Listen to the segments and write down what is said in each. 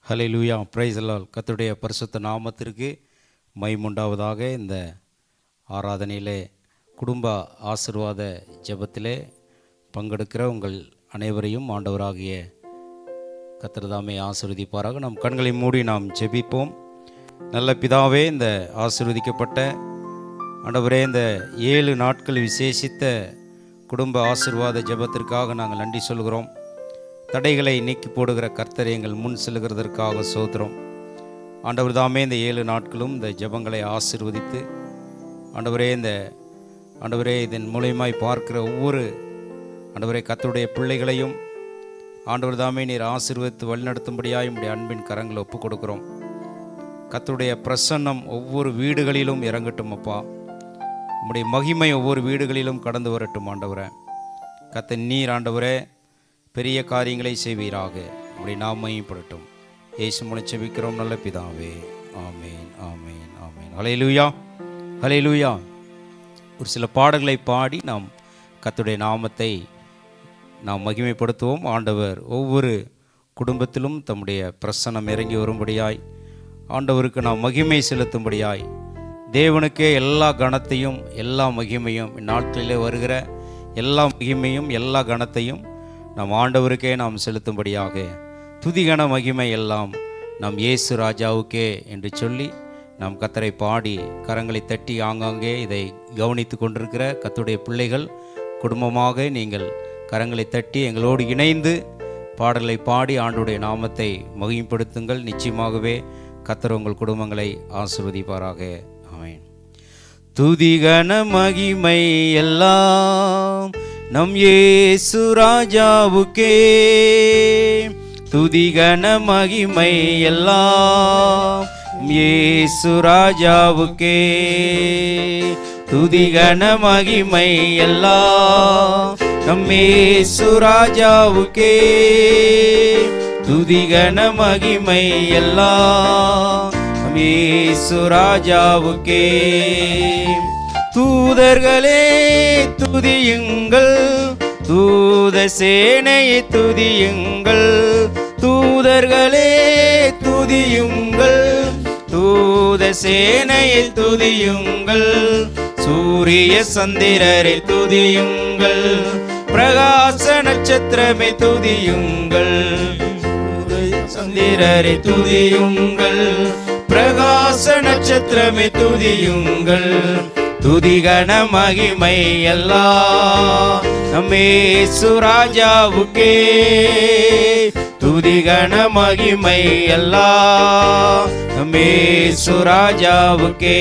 ஹலே லூயா பிரைஸ் அல்லால் கத்துடைய பரிசுத்த நாமத்திற்கு மைமுண்டாவதாக இந்த ஆராதனையிலே குடும்ப ஆசிர்வாத ஜெபத்திலே பங்கெடுக்கிற உங்கள் அனைவரையும் ஆண்டவராகிய கத்திரதாமே ஆசீர்வதிப்பாராக நம் கண்களை மூடி நாம் ஜெபிப்போம் நல்ல பிதாவே இந்த ஆசீர்வதிக்கப்பட்ட ஆண்டவரே இந்த ஏழு நாட்கள் விசேஷித்த குடும்ப ஆசீர்வாத ஜெபத்திற்காக நாங்கள் நன்றி சொல்கிறோம் தடைகளை நீக்கி போடுகிற கர்த்தரை எங்கள் முன் செல்கிறதற்காக சோதரம் ஆண்டவர் தாமே இந்த ஏழு நாட்களும் இந்த ஜெபங்களை ஆசீர்வதித்து ஆண்டவரே இந்த ஆண்டவரே இதன் மூலியமாய் பார்க்கிற ஒவ்வொரு ஆண்டவரே கர்த்தருடைய பிள்ளைகளையும் ஆண்டவர் தாமே நீர் ஆசீர்வதித்து வழிநடத்தும்படியாய் உடைய அன்பின் கரங்களை ஒப்புக் கொடுக்கிறோம் கர்த்தருடைய பிரசன்னம் ஒவ்வொரு வீடுகளிலும் இறங்கட்டும் அப்பா உம்முடைய மகிமை ஒவ்வொரு வீடுகளிலும் கடந்து வரட்டும் ஆண்டவரே கத்த நீர் ஆண்டவரே பெரிய காரியங்களை செய்வீராக உம்முடைய நாம் மையப்படட்டும் இயேசு மூலம் செபிக்கிறோம் நல்ல பிதாவே ஆமேன் ஆமேன் ஆமேன் ஹalleluya ஹalleluya ஒரு சில பாடல்களை பாடி நாம் கர்த்தருடைய நாமத்தை நாம் மகிமைப்படுத்துவோம் ஆண்டவர் ஒவ்வொரு குடும்பத்திலும் தம்முடைய பிரசன்னம் இறங்கி வரும்படியாய் ஆண்டவருக்கு நாம் மகிமை செலுத்தும்படியாய் தேவனுக்கே எல்லா கணத்தையும் எல்லா மகிமையும் இந்நாட்களிலே வருகிற எல்லா மகிமையும் எல்லா கணத்தையும் நம் ஆண்டவருக்கே நாம் செலுத்தும்படியாக துதிகன மகிமை எல்லாம் நம் இயேசு ராஜாவுக்கே என்று சொல்லி நாம் கத்தரை பாடி கரங்களை தட்டி ஆங்காங்கே இதை கவனித்து கொண்டிருக்கிற கத்துடைய பிள்ளைகள் குடும்பமாக நீங்கள் கரங்களை தட்டி எங்களோடு இணைந்து பாடலை பாடி ஆண்டுடைய நாமத்தை மகிமைப்படுத்துங்கள் நிச்சயமாகவே கத்தர் உங்கள் குடும்பங்களை ஆசிர்வதிப்பாராக ஆமென் துதிகன மகிமை எல்லாம் நம் இயேசு ராஜாவுக்கே துதிகன மகிமை எல்லாம் இயேசு ராஜாவுக்கே துதிகன மகிமை எல்லாம் நம் இயேசு ராஜாவுக்கே துதிகன மகிமை எல்லாம் நம் இயேசு ராஜாவுக்கே தூதர்களே துதியுங்கள் தூத சேனையை துதியுங்கள் தூதர்களே துதியுங்கள் தூத சேனையை துதியுங்கள் சூரிய சந்திரரை துதியுங்கள் பிரகாச நட்சத்திரமே துதியுங்கள் சந்திரரை துதியுங்கள் பிரகாச நட்சத்திரமே துதியுங்கள் துதிகன மகிமை எல்லாம் நம்மே சுராஜாவுக்கே துதிகன மகிமை எல்லாம் நம்மே சுராஜாவுக்கே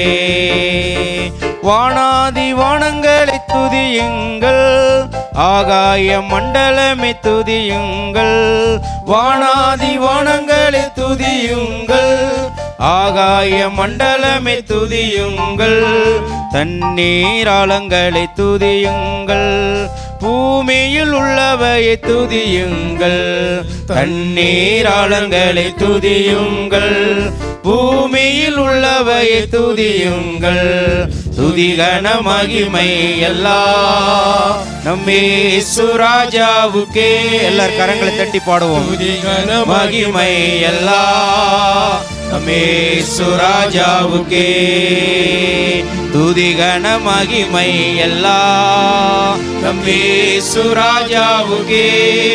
வானாதி வானங்களை துதியுங்கள் ஆகாய மண்டலமே துதியுங்கள் வானாதி வானங்களை துதியுங்கள் ஆகாய மண்டலமே துதியுங்கள் தண்ணீராளங்களை துதியுங்கள் பூமியில் உள்ளவையை துதியுங்கள் தண்ணீராளங்களை துதியுங்கள் பூமியில் உள்ளவையை துதியுங்கள் துதிகன மகிமை எல்லாம் நம்மே சுராஜாவுக்கே எல்லார் கரங்களை தட்டி பாடுவோம் துதிகன மகிமை எல்லாம் நம்மே சுராஜாவுக்கே துதிகன மகிமை எல்லாம் நம்மே சுராஜாவுக்கே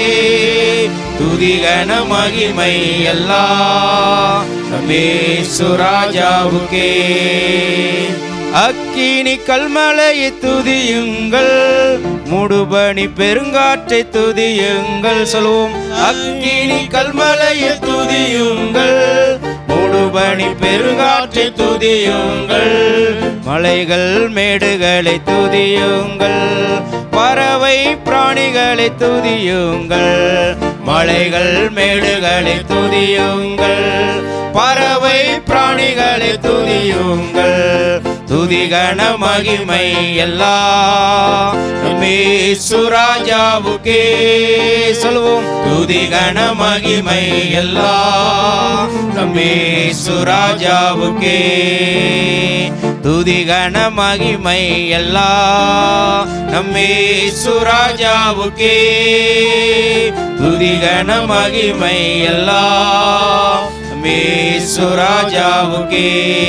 துதிகன மகிமை எல்லாம் நம்மே சுராஜாவுக்கே அக்கினி கல்மலையை துதியுங்கள் முடுபணி பெருங்காற்றை துதியுங்கள் சொல்லுவோம் அக்கினி கல்மலையை துதியுங்கள் முடுபணி பெருங்காற்றை துதியுங்கள் மலைகள் மேடுகளை துதியுங்கள் பறவை பிராணிகளை துதியுங்கள் மலைகள் மேடுகளை துதியுங்கள் பறவை பிராணிகளை துதியுங்கள் துதிகன மகிமை எல்லாம் நம்மே சுராஜாவுக்கே சொல்லுவோம் துதிகன மகிமை எல்லாம் நம்மே சுராஜாவுக்கே துதிகன மகிமை எல்லாம் நம்மே சுராஜாவுக்கே துதிகன மகிமை எல்லாம் நம் இயேசு ராஜாவுக்கே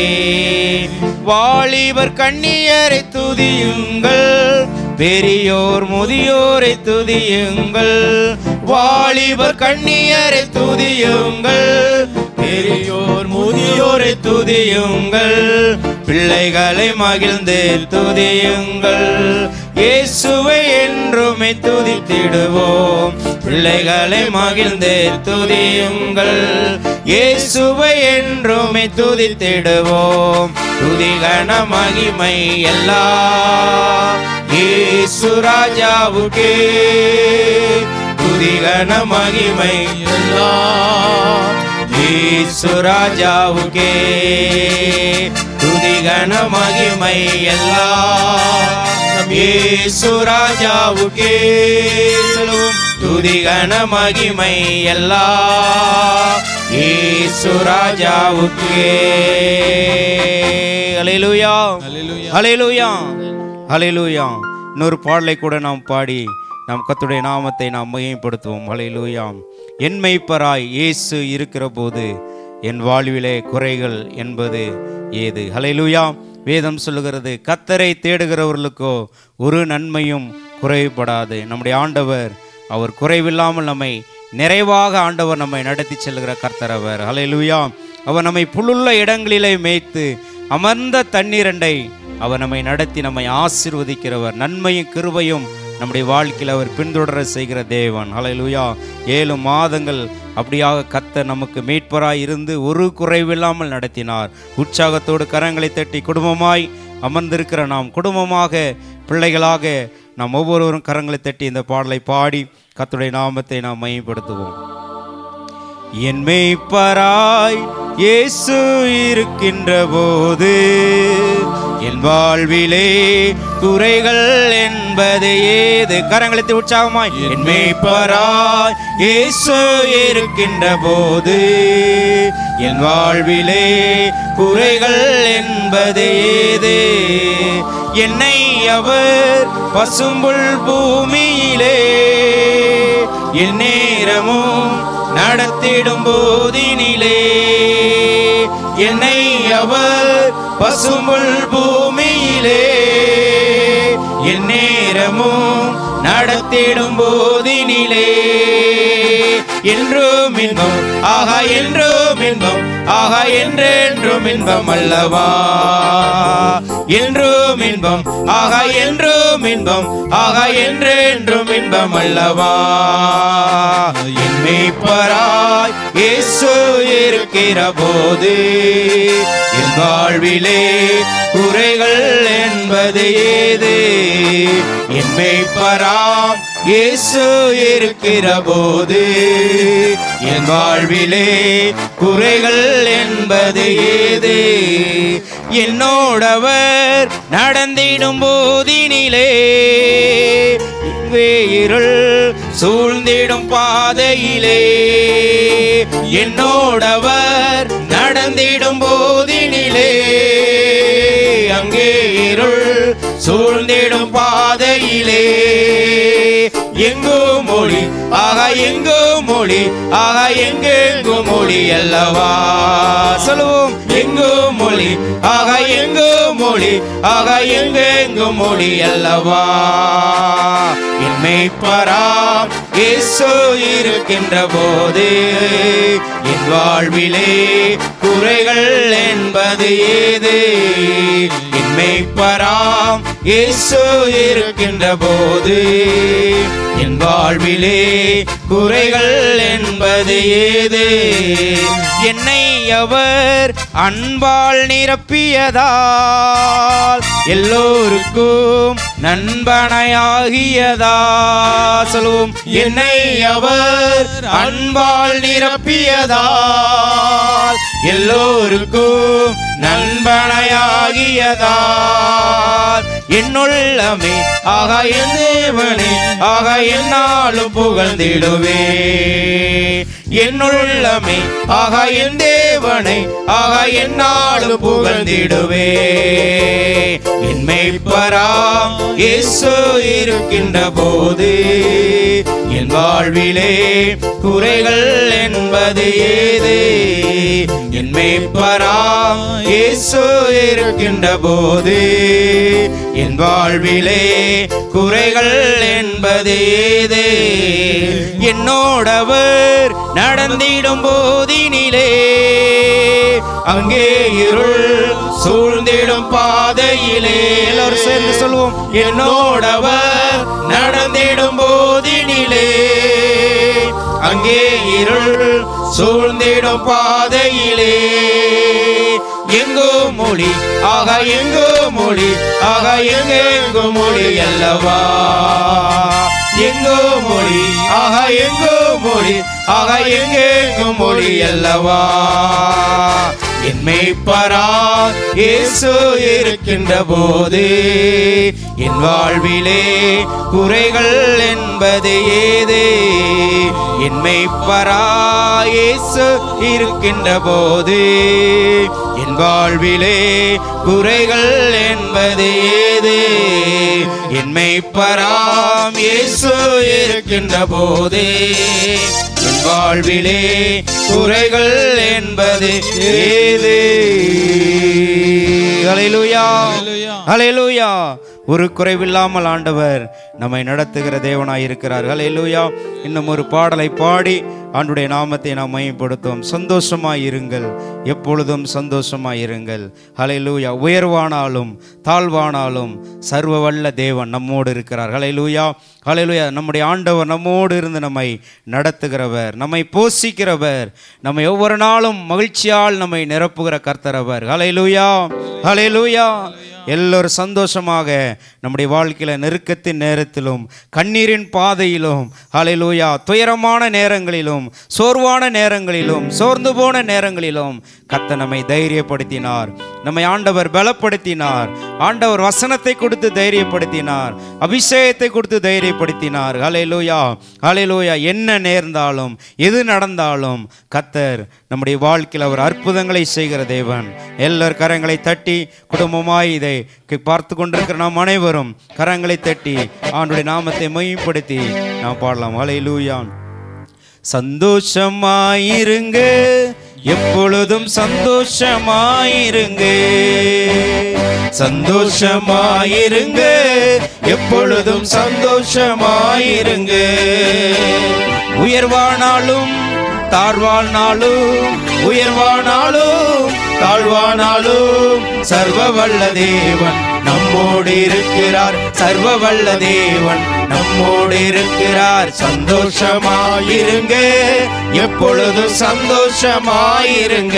வாலிபர் கண்ணியரை துதியுங்கள் பெரியோர் முதியோரை துதியுங்கள் வாலிபர் கண்ணியரை துதியுங்கள் பெரியோர் முதியோரை துதியுங்கள் பிள்ளைகளை மகிழ்ந்து துதியுங்கள் இயேசுவை என்றுமே துதித்திடுவோம் பிள்ளைகளை மகிழ்ந்து துதியுங்கள் இயேசுவை என்றுமே துதித்திடுவோம் துதிகன மகிமை எல்லாம் இயேசு ராஜாவுக்கே துதிகன மகிமை எல்லாம் இயேசு ராஜாவுக்கே துதிகன மகிமை எல்லாம் நம் இயேசு ராஜாவுக்கே சொல்லுவோம் துதிகன மகிமை எல்லாம் இயேசு ராஜாவுக்கே ஹalleluya ஹalleluya ஹalleluya இன்னொரு பாடலை கூட நாம் பாடி நாம் கர்த்தருடைய நாமத்தை நாம் மையப்படுத்துவோம் ஹalleluya என் மெய்ப்பராய் இயேசு இருக்கிற போது என் வாழ்விலே குறைகள் என்பது ஏது ஹalleluya வேதம் சொல்லுகிறது கத்தரை தேடுகிறவர்களுக்கோ ஒரு நன்மையும் குறைபடாது நம்முடைய ஆண்டவர் அவர் குறைவில்லாமல் நம்மை நிறைவாக ஆண்டவர் நம்மை நடத்தி செல்கிற கர்த்தர் அவர் ஹalleluya அவர் நம்மை புல்லுள்ள இடங்களிலே மேய்த்து அமர்ந்த தண்ணீரண்டை அவர் நம்மை நடத்தி நம்மை ஆசீர்வதிக்கிறவர் நன்மையும் கிருபையும் நம்முடைய வாழ்க்கையில் அவர் பின்தொடர செய்கிற தேவன் ஹalleluya ஏழு மாதங்கள் அப்படியாக கத்த நமக்கு மீட்பராய் இருந்து ஒரு குறைவில்லாமல் நடத்தினார் உற்சாகத்தோடு கரங்களை தட்டி குடும்பமாய் அமர்ந்திருக்கிற நாம் குடும்பமாக பிள்ளைகளாக நாம் ஒவ்வொருவரும் கரங்களை தட்டி இந்த பாடலை பாடி கர்த்தருடைய நாமத்தை நாம் மையப்படுத்துவோம் என் மெய்ப்பராய் இயேசு இருக்கின்ற போது என் வாழ்விலே குறைகள் என்பது ஏது கரங்களை உற்சாகமாய் என் மெய்ப்பராய் இயேசு இருக்கின்ற போது என் வாழ்விலே குறைகள் என்பது ஏது என்னை அவர் பசும்புல் பூமியிலே என் நேரமும் நடத்திடும் போதினிலே என்னை அவர் பசும்புல் பூமியிலே என் நேரமும் நடத்திடும் போதினிலே என்றும் இன்பம் ஆகா என்றும் இன்பம் ஆகா என்றென்றும் இன்பம் அல்லவா என்றும் இன்பம் ஆகா என்றும் இன்பம் ஆகா என்றென்றும் இன்பம் அல்லவா என் மெய்ப்பராய் இயேசு இருக்கிற போது என் வாழ்விலே குறைகள் என்பது ஏது என் மெய்ப்பராம் இயேசு இருக்கிற போது என் வாழ்விலே குறைகள் என்பது ஏது என்னோடவர் நடந்திடும் போதினிலே இங்கே இருள் சூழ்ந்திடும் பாதையிலே என்னோடவர் நடந்திடும் போதினிலே அங்கே இருள் சூழ்ந்திடும் பாதையிலே எங்கும் மொழி ஆக எங்கும் மொழி ஆக எங்கெங்கும் மொழி அல்லவா சொல்லுவோம் எங்கும் மொழி ஆக எங்கும் மொழி ஆக எங்கெங்கும் மொழி அல்லவா என் மெய்ப்பராம் இயேசு இருக்கின்ற போது என் வாழ்விலே குறைகள் என்பது ஏது என் மெய்ப்பராம் இயேசு இருக்கின்ற போது என் வாழ்விலே குறைகள் என்பது ஏது என்னை அவர் அன்பால் நிரப்பியதால் எல்லோருக்கும் நண்பனையாகியதா சொல்லுவோம் என்னை அவர் அன்பால் நிரப்பியதால் எல்லோருக்கும் நண்பனையாகியதால் என்னுள்ளமே ஆக என் தேவனே ஆக என்னாலும் புகழ்ந்திடுவே என்னுள்ளமே ஆக என் தேவனை ஆக என்னாலும் புகழ்ந்திடுவே என் மெய்ப்பராம் இயேசு இருக்கின்ற போது என் வாழ்விலே குறைகள் என்பது ஏது என் மேய்ப்பராம் இயேசு இருக்கின்ற போது என் வாழ்விலே குறைகள் என்பது ஏது என்னோடவர் நடந்திடும் போதினிலே அங்கே இருள் சூழ்ந்திடும் பாதையிலே எல்லாரும் சேர்ந்து சொல்லுவோம் என்னோடவர் நடந்திடும் போதினிலே அங்கே இருள் சூழ்ந்திடும் பாதையிலே எங்கோ மொழி ஆக எங்கோ மொழி ஆக எங்கெங்கோ மொழி அல்லவா எங்கோ மொழி ஆக எங்கோ மொழி ஆக எங்கெங்கோ மொழி அல்லவா என் மேய்ப்பரா இயேசு இருக்கின்ற போது என் வாழ்விலே குறைகள் என்பது ஏது என் மேய்ப்பரா இயேசு இருக்கின்ற போது என் வாழ்விலே குறைகள் என்பது ஏது என் மேய்ப்பராம் இயேசு இருக்கின்ற போது என் வாழ்விலே குறைகள் என்பது ஏது ஹalleluya ஹalleluya ஒரு குறைவில்லாமல் ஆண்டவர் நம்மை நடத்துகிற தேவனாய் இருக்கிறார் ஹalleluya இன்னும் ஒரு பாடலை பாடி ஆண்டுடைய நாமத்தை நாம் மையப்படுத்துவோம் சந்தோஷமாய் இருங்கள் எப்பொழுதும் சந்தோஷமாய் இருங்கள் ஹalleluya உயர்வானாலும் தாழ்வானாலும் சர்வ வல்ல தேவன் நம்மோடு இருக்கிறார் ஹalleluya ஹalleluya நம்முடைய ஆண்டவர் நம்மோடு இருந்து நம்மை நடத்துகிறவர் நம்மை போஷிக்கிறவர் நம்மை ஒவ்வொரு நாளும் மகிழ்ச்சியால் நம்மை நிரப்புகிற கர்த்தரவர் ஹalleluya ஹalleluya எல்லோரும் சந்தோஷமாக நம்முடைய வாழ்க்கையில நெருக்கத்தின் நேரத்திலும் கண்ணீரின் பாதையிலும் ஹalleluya துயரமான நேரங்களிலும் சோர்வான நேரங்களிலும் சோர்ந்து போன நேரங்களிலும் கத்த நம்மை தைரியப்படுத்தினார் நம்மை ஆண்டவர் பலப்படுத்தினார் ஆண்டவர் வசனத்தை கொடுத்து தைரியப்படுத்தினார் அபிஷேகத்தை கொடுத்து தைரியப்படுத்தினார் ஹalleluya ஹalleluya என்ன நேர்ந்தாலும் எது நடந்தாலும் கத்தர் நம்முடைய வாழ்க்கையில் அவர் அற்புதங்களை செய்கிற தேவன் எல்லார் கரங்களை தட்டி குடும்பமாய் இதை பார்த்து கொண்டிருக்கிற நாம் அனைவரும் கரங்களை தட்டி ஆண்டுடைய நாமத்தை மையப்படுத்தி நாம் பாடலாம் ஹalleluya சந்தோஷமாயிருங்க எப்பொழுதும் சந்தோஷமாயிருங்க சந்தோஷமாயிருங்க எப்பொழுதும் சந்தோஷமாயிருங்க உயர்வானாலும் தாழ்வானாலும் உயர்வானாலும் தாழ்வானாலும் சர்வ வல்ல தேவன் நம்மோடு இருக்கிறார் சர்வ வல்ல தேவன் நம்மோடு இருக்கிறார் சந்தோஷமாயிருங்க எப்பொழுதும் சந்தோஷமாயிருங்க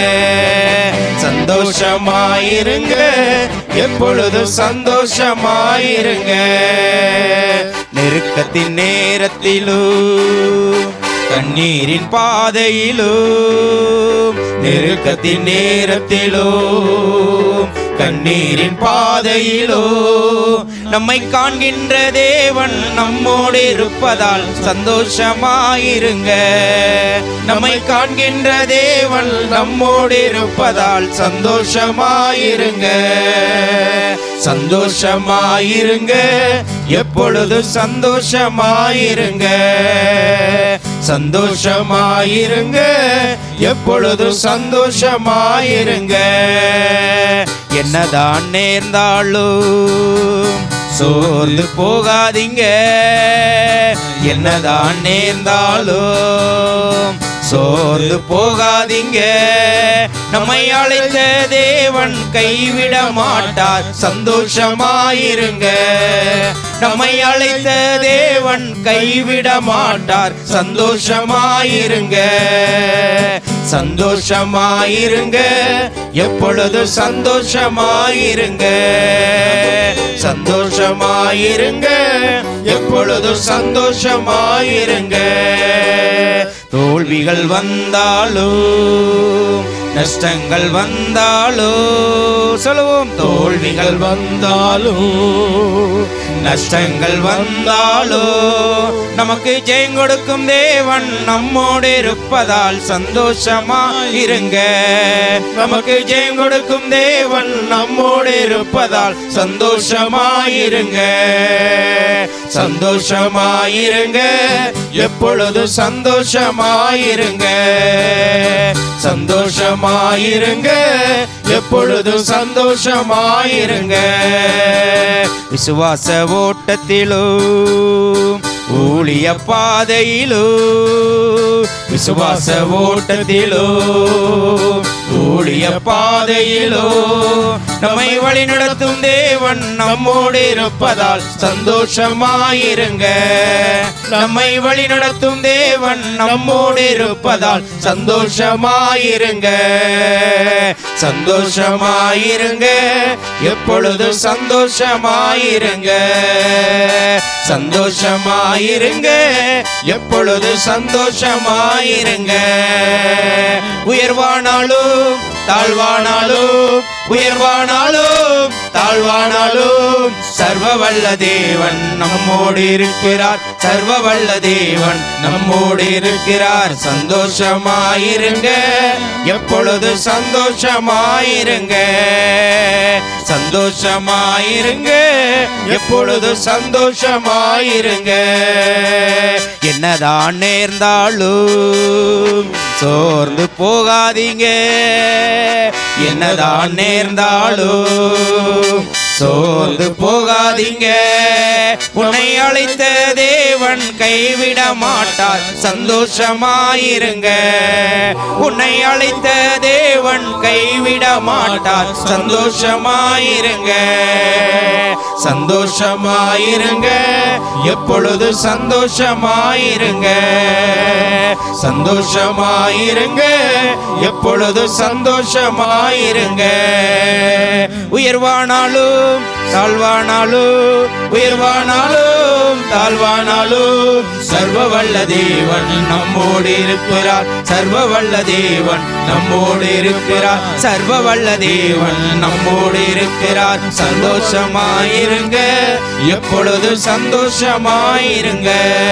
சந்தோஷமாயிருங்க எப்பொழுதும் சந்தோஷமாயிருங்க நெருக்கத்தின் நேரத்திலும் கண்ணீரின் பாதையிலும் நெருக்கத்தின் நேரத்திலும் கண்ணீரின் பாதையிலோ நம்மை காண்கின்ற தேவன் நம்மோடு இருப்பதால் சந்தோஷமாயிருங்க நம்மை காண்கின்ற தேவன் நம்மோடு இருப்பதால் சந்தோஷமாயிருங்க சந்தோஷமாயிருங்க எப்பொழுது சந்தோஷமாயிருங்க சந்தோஷமாயிருங்க எப்பொழுதும் சந்தோஷமாயிருங்க என்னதான் நேர்ந்தாலும் சோர்ந்து போகாதீங்க என்னதான் நேர்ந்தாலும் சோர்ந்து போகாதீங்க நம்மை அழைத்த தேவன் கைவிட மாட்டார் சந்தோஷமாயிருங்க நம்மை அழைத்த தேவன் கைவிட மாட்டார் சந்தோஷமாயிருங்க சந்தோஷமாயிருங்க எப்பொழுது சந்தோஷமாயிருங்க சந்தோஷமாயிருங்க எப்பொழுதும் சந்தோஷமாயிருங்க தோல்விகள் வந்தாலும் நஷ்டங்கள் வந்தாலும் சொல்லுவோம் தோல்விகள் வந்தாலும் நஷ்டங்கள் வந்தாலோ நமக்கு ஜெயம் கொடுக்கும் தேவன் நம்மோடு இருப்பதால் சந்தோஷமா இருங்க நமக்கு ஜெயம் கொடுக்கும் தேவன் நம்மோடு இருப்பதால் சந்தோஷமாயிருங்க சந்தோஷமாயிருங்க எப்பொழுது சந்தோஷமாயிருங்க சந்தோஷமாயிருங்க எப்பொழுது சந்தோஷமாயிருங்க விசுவாச ஓட்டத்திலோ ஊழிய பாதையிலோ விசுவாச ஓட்டத்திலோ ஊழிய பாதையிலோ நம்மை வழி நடத்தும் தேவன் நம்மோடு இருப்பதால் சந்தோஷமாயிருங்க நம்மை வழி நடத்தும் தேவன் நம்மோடு இருப்பதால் சந்தோஷமாயிருங்க சந்தோஷமாயிருங்க எப்பொழுது சந்தோஷமாயிருங்க சந்தோஷமாயிருங்க எப்பொழுது சந்தோஷமாயிருங்க உயர்வானாலும் தாழ்வானாலும் உயர்வானாலும் தாழ்வானாலும் சர்வ வல்ல தேவன் நம்மோடு இருக்கிறார் சர்வ வல்ல தேவன் நம்மோடு இருக்கிறார் சந்தோஷமாயிருங்க எப்பொழுது சந்தோஷமாயிருங்க சந்தோஷமாயிருங்க எப்பொழுது சந்தோஷமாயிருங்க என்னதான் நேர்ந்தாலும் சோர்ந்து போகாதீங்க என்னதான் நேர்ந்தாலும் சோர்ந்து போகாதீங்க உன்னை அழைத்த தேவன் கைவிட மாட்டார் சந்தோஷமாயிருங்க உன்னை அழைத்த தேவன் கைவிட மாட்டார் சந்தோஷமாயிருங்க சந்தோஷமாயிருங்க எப்பொழுது சந்தோஷமாயிருங்க சந்தோஷமாயிருங்க எப்பொழுது சந்தோஷமாயிருங்க உயர்வானாலும் தாழ்வானாலும் உயர்வானாலும் தாழ்வானாலும் சர்வ வல்ல தேவன் நம்மோடு இருக்கிறார் சர்வ வல்ல தேவன் நம்மோடு இருக்கிறார் சர்வ வல்ல தேவன் நம்மோடு இருக்கிறார் சந்தோஷமாயிருங்க எப்பொழுது சந்தோஷமாயிருங்க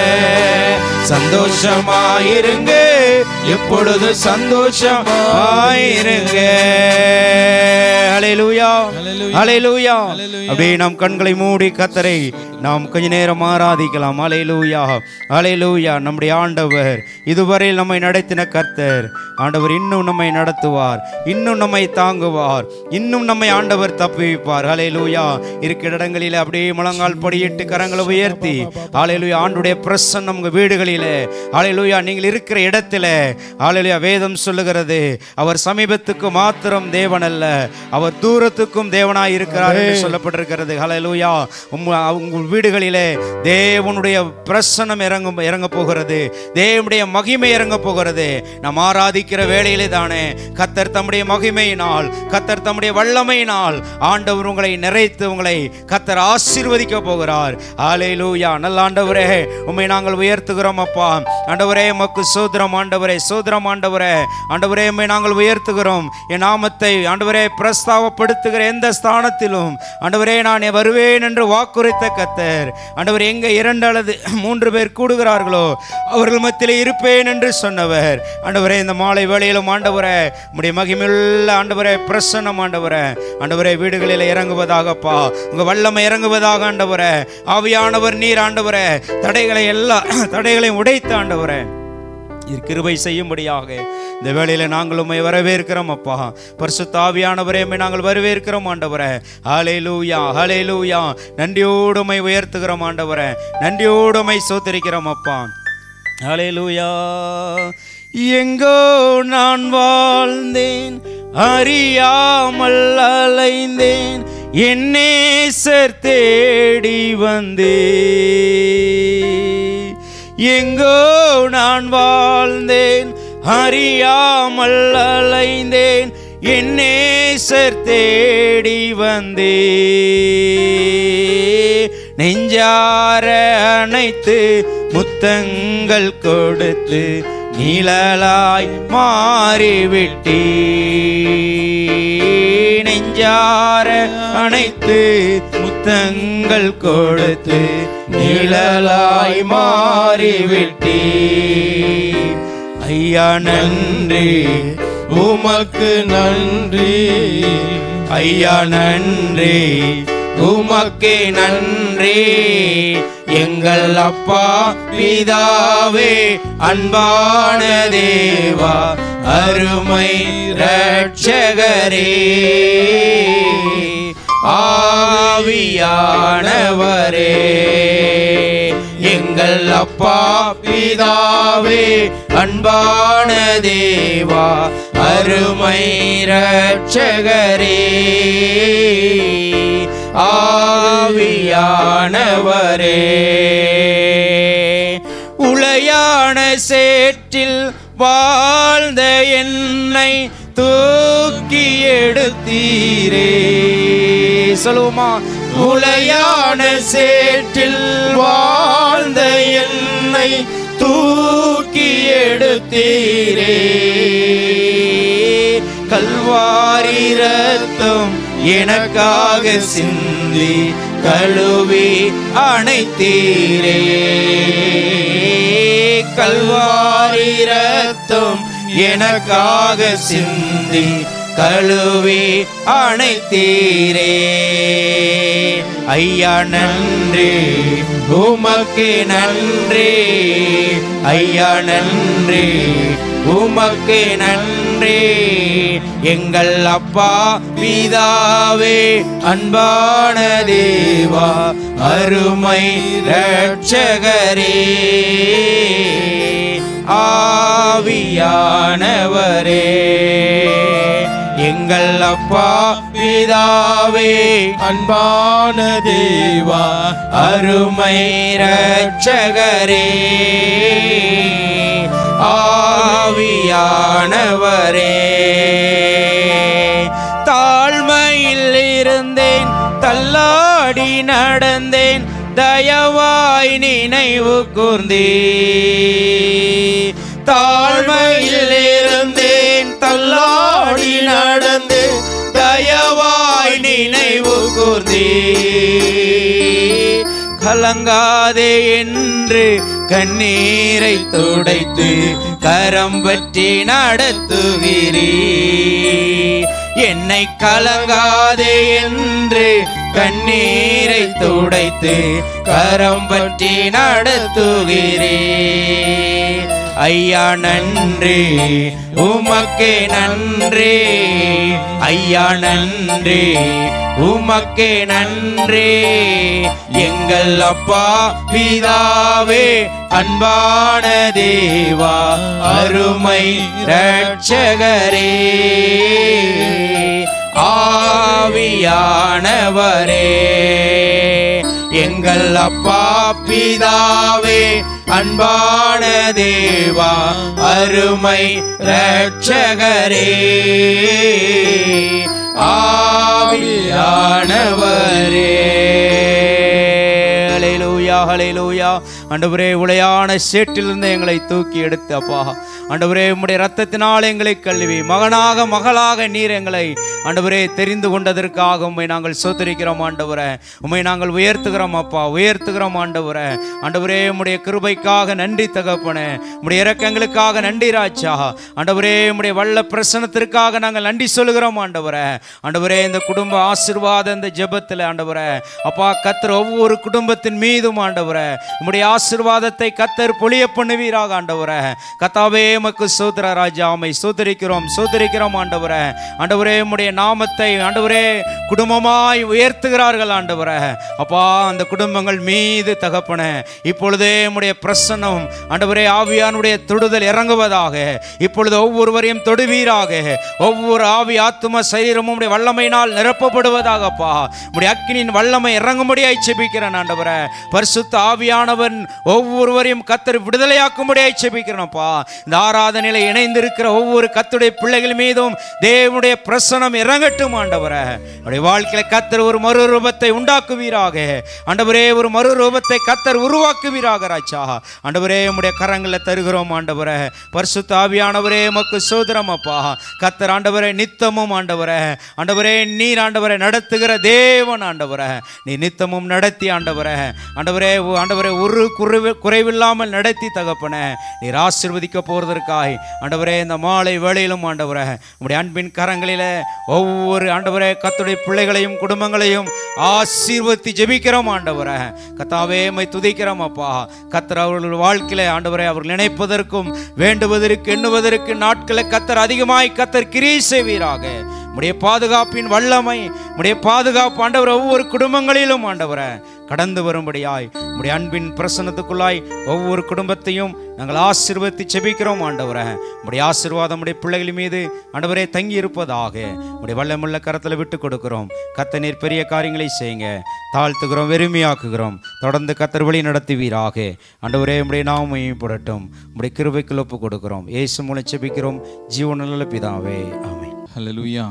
சந்தோஷமாயிருங்க எப்பொழுது சந்தோஷமாயிருங்க ஹalleluya ஹalleluya அப்படியே நாம் கண்களை மூடி கத்தரை நாம் கொஞ்ச நேரம் ஆராதிக்கலாம் ஹalleluya ஹalleluya நம்முடைய ஆண்டவர் இதுவரையில் நம்மை நடத்தின கர்த்தர் ஆண்டவர் இன்னும் நம்மை நடத்துவார் இன்னும் நம்மை தாங்குவார் இன்னும் நம்மை ஆண்டவர் தப்புவிப்பார் ஹalleluya இருக்கிற இடங்களில் அப்படியே முழங்கால் படியிட்டு கரங்களை உயர்த்தி ஹalleluya ஆண்டுடைய பிரசன்னம் உங்க வீடுகளிலே ஹalleluya நீங்கள் இருக்கிற இடத்துல ஹalleluya வேதம் சொல்லுகிறது அவர் சமீபத்துக்கு மாத்திரம் தேவன் அல்ல அவர் தூரத்துக்கும் தேவனாய் இருக்கிறார் என்று சொல்லப்பட்டிருக்கிறது ஹalleluya உம் உங்கள் வீடுகளிலே தேவனுடைய பிரசன்னம் இறங்கும் இறங்க போகிறது தேவனுடைய மகிமை இறங்க போகிறது நாம் ஆராதிக்கிற வேளையிலே தானே கத்தர் தம்முடைய மகிமையினால் கத்தர் தம்முடைய வல்லமையினால் ஆண்டவர் உங்களை நிறைத்து உங்களை கத்தர் ஆசீர்வதிக்க போகிறார் ஹalleluya நல்ல ஆண்டவரே உம்மை நாங்கள் உயர்த்துகிறோம் அப்பா ஆண்டவரே உமக்கு சோதரம் ஆண்டவரே சோதரம் ஆண்டவரே ஆண்டவரே உம்மை நாங்கள் உயர்த்துகிறோம் என் நாமத்தை ஆண்டவரே பிரஸ்தாவப்படுத்துகிற எந்த ஸ்தானத்திலும் ஆண்டவரே நான் வருவேன் என்று வாக்குரைத்த கத்தர் ஆண்டவர் எங்க இரண்டு அல்லது மூன்று பேர் கூடுகிறார்களோ அவர்கள் மத்தியிலே இருப்பேன் என்று சொன்னவர் ஆண்டவரே இந்த மாலை வேளையிலும் ஆண்டவரே உம்முடைய மகிமையுள்ள ஆண்டவரே பிரசன்னம் ஆண்டவரே ஆண்டவரே வீடுகளில் இறங்குவதாகப்பா உங்க வல்லமை இறங்குவதாக ஆண்டவரே ஆவியானவர் நீர் ஆண்டவரே தடைகளை எல்லா தடைகளையும் உடைத்த ஆண்டவரே இது கிருபை செய்யும்படியாக இந்த வேளையில நாங்கள் உம்மை வரவேற்கிறோம் அப்பா பரிசுத்த ஆவியானவரே உம்மை நாங்கள் வரவேற்கிறோம் ஆண்டவரே ஹாலே லூயா ஹாலே லூயா நன்றியோடு உம்மை உயர்த்துகிறோம் ஆண்டவரே நன்றியோடு உம்மை சோத்தரிக்கிறோம் அப்பா ஹாலே லூயா எங்கோ நான் வாழ்ந்தேன் அறியாமல் அலைந்தேன் என் நேசர் தேடி வந்தேன் எங்கோ நான் வாழ்ந்தேன் அறியாமல் அலைந்தேன் என் நேசர் தேடி வந்தே நெஞ்சார அணைத்து முத்தங்கள் கொடுத்து நிழலாய் மாறிவிட்டீ நெஞ்சார அணைத்து முத்த முத்தங்கள் கொடுத்து நிழலாய் மாறிவிட்டீ ஐயா நன்றி உமக்கு நன்றி ஐயா நன்றி உமக்கே நன்றி எங்கள் அப்பா பிதாவே அன்பான தேவா அருமை ரட்சகரே ஆவியானவரே எங்கள் அப்பா பிதாவே அன்பான தேவா அருமை ரட்சகரே ஆவியானவரே உளையான சேற்றில் வாழ்ந்த என்னை தூக்கி எடுத்தீரே சொல்லுவோமா உளையான சேற்றில் வாழ்ந்த என்னை தூக்கி எடுத்தீரே கல்வாரி ரத்தம் எனக்காக சிந்தி கழுவி அணைத்தீரே கல்வாரி ரத்தம் எனக்காக சிந்தி கழுவி அணைத்தீரே ஐயா நன்றி உமக்கு நன்றி ஐயா நன்றி உமக்கு நன்றி எங்கள் அப்பா பிதாவே அன்பான தேவா அருமை ரட்சகரே ஆவியானவரே எங்கள் அப்பா பிதாவே அன்பான தேவா அருமை ரட்சகரே ஆவியானவரே தாழ்மையில் இருந்தேன் தள்ளாடி நடந்தேன் தயவாய் நினைவு கூர்ந்தே தாழ்மையில் இருந்தேன் தள்ளாடி நடந்தேன் தயவாய் நினைவு கூர்ந்தே கலங்காதே என்று கண்ணீரை துடைத்து கரம் பற்றி நடத்துகிறீ என்னை கலங்காதே என்று கண்ணீரை துடைத்து கரம் பற்றி நடத்துகிறீ ஐயா நன்றி உமக்கே நன்றி ஐயா நன்றி உமக்கே நன்றி எங்கள் அப்பா பிதாவே அன்பான தேவா அருமை ரட்சகரே ஆவியானவரே எங்கள் அப்பா பிதாவே அன்பான தேவா அருமை ரட்சகரே ஆவியானவரே ஹalleluya ஹalleluya ஆண்டவரே உளையான சேற்றிலிருந்து எங்களை தூக்கி எடுத்து அப்பா ஆண்டவரே உம்முடைய ரத்தத்தினால் எங்களை கழுவி மகனாக மகளாக நீர் எங்களை ஆண்டவரே தெரிந்து கொண்டதற்காக உம்மை நாங்கள் சோத்தரிக்கிறோம் ஆண்டவரே உம்மை நாங்கள் உயர்த்துகிறோம் அப்பா உயர்த்துகிறோம் ஆண்டவரே ஆண்டவரே உம்முடைய கிருபைக்காக நன்றி தகப்பனே உம்முடைய இரக்கங்களுக்காக நன்றி ராஜா ஆண்டவரே உம்முடைய வல்ல பிரசனத்திற்காக நாங்கள் நன்றி சொல்லுகிறோம் ஆண்டவரே ஆண்டவரே இந்த குடும்ப ஆசீர்வாத இந்த ஜெபத்தில் ஆண்டவரே அப்பா கத்தர் ஒவ்வொரு குடும்பத்தின் மீதும் ஆண்டவரே உம்முடைய ஆசீர்வாதத்தை கத்தர் பொழிய பண்ணுவீராக ஆண்டவரே கத்தாவே உமக்கு சோதர ராஜா உம்மை சோதரிக்கிறோம் சோதரிக்கிறோம் ஆண்டவரே ஆண்டவரே உம்முடைய நாமத்தை ஆண்டவரே குடும்பமாய் உயர்த்துகிறார்கள் ஆண்டவரே அப்பா அந்த குடும்பங்கள் மீது தகப்பனே இப்பொழுதே உம்முடைய பிரசன்னம் ஆண்டவரே ஆவியானுடைய தொடுதல் இறங்குவதாக இப்பொழுது ஒவ்வொருவரையும் தொடுவீராக ஒவ்வொரு ஆவி ஆத்தும சரீரமும் உம்முடைய வல்லமையினால் நிரப்பப்படுவதாகப்பா உம்முடைய அக்கினியின் வல்லமை இறங்கும்படியாய் செபிக்கிறேன் ஆண்டவரே பரிசுத்த ஆவியானவன் ஒவ்வொருவரையும் கத்தர் விடுதலையாக்கும்படியாய் செபிக்கிறோம்ப்பா இந்த ஆராதனையில் இணைந்திருக்கிற ஒவ்வொரு கத்துடைய பிள்ளைகள் மீதும் தேவனுடைய பிரசனம் இறங்கட்டும் ஆண்டவரே அவருடைய வாழ்க்கையில கத்தர் ஒரு மறுரூபத்தை உண்டாக்குவீராக ஆண்டவரே ஒரு மறுரூபத்தை கத்தர் உருவாக்குவீராக ராஜா ஆண்டவரே உம்முடைய கரங்களில் தருகிறோம் ஆண்டவரே பரிசுத்த ஆவியானவரே மக்கு சோதரம் அப்பா கத்தர் ஆண்டவரே நித்தமும் ஆண்டவரே ஆண்டவரே நீர் ஆண்டவரை நடத்துகிற தேவன் ஆண்டவரே நீ நித்தமும் நடத்தி ஆண்டவரே ஆண்டவரே உ- ஆண்டவரே ஒரு குறைவு குறைவில்லாமல் நடத்தி தகப்பனே நீர் ஆசீர்வதிக்க போவதற்காய் ஆண்டவரே இந்த மாலை வேளையிலும் ஆண்டவரே உம்முடைய அன்பின் கரங்களிலே ஒவ்வொரு ஆண்டவரே கத்துடைய பிள்ளைகளையும் குடும்பங்களையும் ஆசீர்வதி ஜெபிக்கிறோம் ஆண்டவரே கத்தாவே மை துதிக்கிறோம் அப்பா கத்தர் அவர்கள் வாழ்க்கையில ஆண்டவரே அவர்கள் நினைப்பதற்கும் வேண்டுவதற்கு எண்ணுவதற்கு நாட்களை கத்தர் அதிகமாய் கத்தர் கிரியை செய்வீராக உடைய பாதுகாப்பின் வல்லமை உடைய பாதுகாப்பு ஆண்டவர் ஒவ்வொரு குடும்பங்களிலும் ஆண்டவரை கடந்து வரும்படியாய் உடைய அன்பின் பிரசன்னத்துக்குள்ளாய் ஒவ்வொரு குடும்பத்தையும் நாங்கள் ஆசீர்வதித்து செபிக்கிறோம் ஆண்டவரை உடைய ஆசீர்வாதம் உடைய பிள்ளைகள் மீது ஆண்டவரே தங்கி இருப்பதாக உடைய வல்லமுள்ள கரத்தில் விட்டு கொடுக்கிறோம் கத்த நீர் பெரிய காரியங்களை செய்யுங்க தாழ்த்துகிறோம் வெறுமையாக்குகிறோம் தொடர்ந்து கத்தர் வழி நடத்துவீராக ஆண்டவரே உடைய நாம மையப்படட்டும் உடைய கிருபைக்குள் ஒப்பு கொடுக்கிறோம் ஏசு மூலம் செபிக்கிறோம் ஜீவனுள்ள பிதாவே ஆமென் ஹலலூயா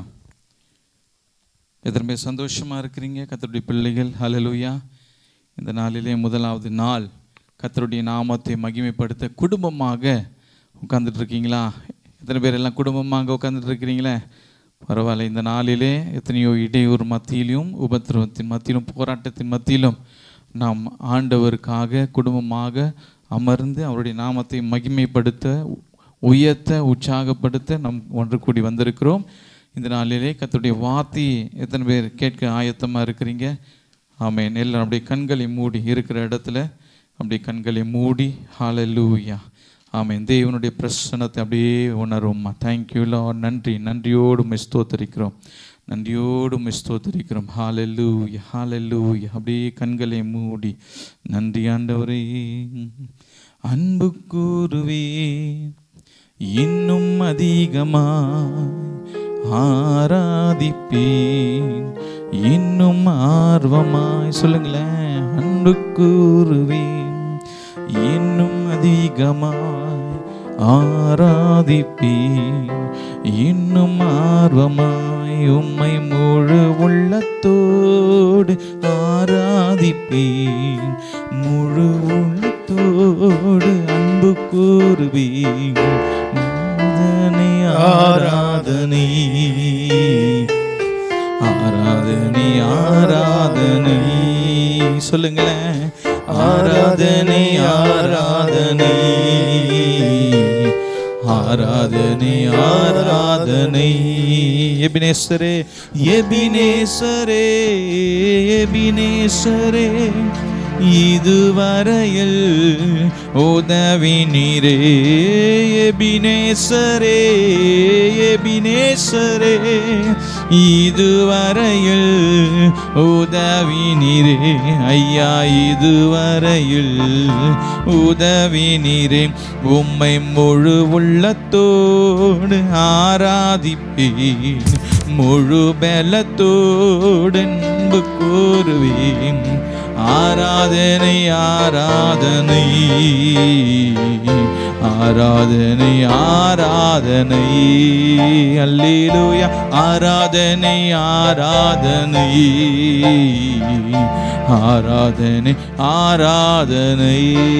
எத்தனை பேர் சந்தோஷமா இருக்கிறீங்க கத்தருடைய பிள்ளைகள் ஹலலூயா இந்த நாளிலே முதலாவது நாள் கத்தருடைய நாமத்தை மகிமைப்படுத்த குடும்பமாக உட்கார்ந்துட்டு இருக்கீங்களா எத்தனை பேர் எல்லாம் குடும்பமாக உட்கார்ந்துட்டு இருக்கிறீங்களே பரவாயில்ல இந்த நாளிலே எத்தனையோ இடையூறு மத்தியிலும் உபத்திரவத்தின் மத்தியிலும் போராட்டத்தின் மத்தியிலும் நாம் ஆண்டவருக்காக குடும்பமாக அமர்ந்து அவருடைய நாமத்தை மகிமைப்படுத்த உயர்த்த உற்சாகப்படுத்த நம் ஒன்று கூடி வந்திருக்கிறோம் இந்த நாளிலே கர்த்தருடைய வார்த்தையை எத்தனை பேர் கேட்க ஆயத்தமாக இருக்கிறீங்க ஆமென் எல்லாரும் அப்படியே கண்களை மூடி இருக்கிற இடத்துல அப்படியே கண்களை மூடி ஹalleluya ஆமென் தேவனுடைய பிரசன்னத்தை அப்படியே உணரும்மா தேங்க்யூ லார்ட் நன்றி நன்றியோடு உம்மை ஸ்தோத்தரிக்கிறோம் நன்றியோடு உம்மை ஸ்தோத்தரிக்கிறோம் ஹalleluya ஹalleluya அப்படியே கண்களை மூடி நன்றி ஆண்டவரே அன்பு கூறுவேன் இன்னும் அதிகமாய் ஆராதிப்பேன் இன்னும் ஆர்வமாய் சொல்லுங்களேன் அன்பு கூறுவேன் இன்னும் அதிகமாய் ஆராதிப்பேன் இன்னும் ஆர்வமாய் உம்மை முழு உள்ளத்தோடு ஆராதிப்பேன் முழு உள்ளத்தோடு அன்பு கூறுவேன் ஆராதனை ஆராதனை ஆராதனை ஆராதனை சொல்லுங்களேன் ஆராதனை ஆராதனை ஆராதனை ஆராதனை எபினேசரே எபினேசரே எபினேசரே இதுவரையில் உதவி நீரே எபினேசரே எபினேசரே இதுவரையில் உதவி நீரே ஐயா இதுவரையில் உதவி நீரே உம்மை முழு உள்ளத்தோடு ஆராதிப்பேன் முழு பலத்தோடு அன்பு கூறுவேன் ஆராதனை ஆராதனை ஆராதனை ஆராதனை அல்லேலூயா ஆராதனை ஆராதனை ஆராதனை ஆராதனை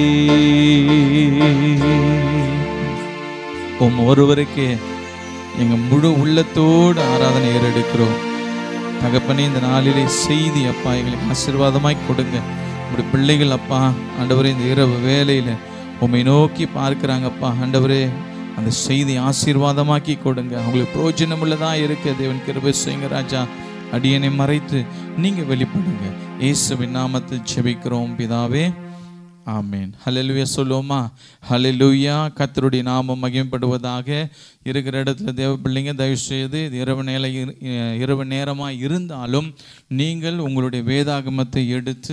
உம் ஒருவருக்கு எங்க முழு உள்ளத்தோடு ஆராதனை ஏறெடுக்கிறோம் தகப்பனே இந்த நாளிலே செய்தி அப்பா எங்களுக்கு ஆசீர்வாதமாய் கொடுங்க உங்களுடைய பிள்ளைகள் அப்பா ஆண்டவரே இந்த இரவு வேலையில உம்மை நோக்கி பார்க்கிறாங்கப்பா ஆண்டவரே அந்த செய்தி ஆசீர்வாதமாக்கி கொடுங்க அவங்களுக்கு பிரயோஜனம் உள்ளதா இருக்கு தேவன் கிருபை செய்யுங்க ராஜா அடியனை மறைத்து நீங்க வெளிப்படுங்க இயேசுவின் நாமத்தில் ஜெபிக்கிறோம் பிதாவே ஆமீன் ஹalleluya சொல்லுவோமா ஹalleluya கர்த்தருடைய நாமம் மகிமைப்படுவதாக இருக்கிற இடத்துல தேவ பிள்ளைங்க தயவு செய்து இது இரவு நேர இரவு நேரமாக இருந்தாலும் நீங்கள் உங்களுடைய வேதாகமத்தை எடுத்து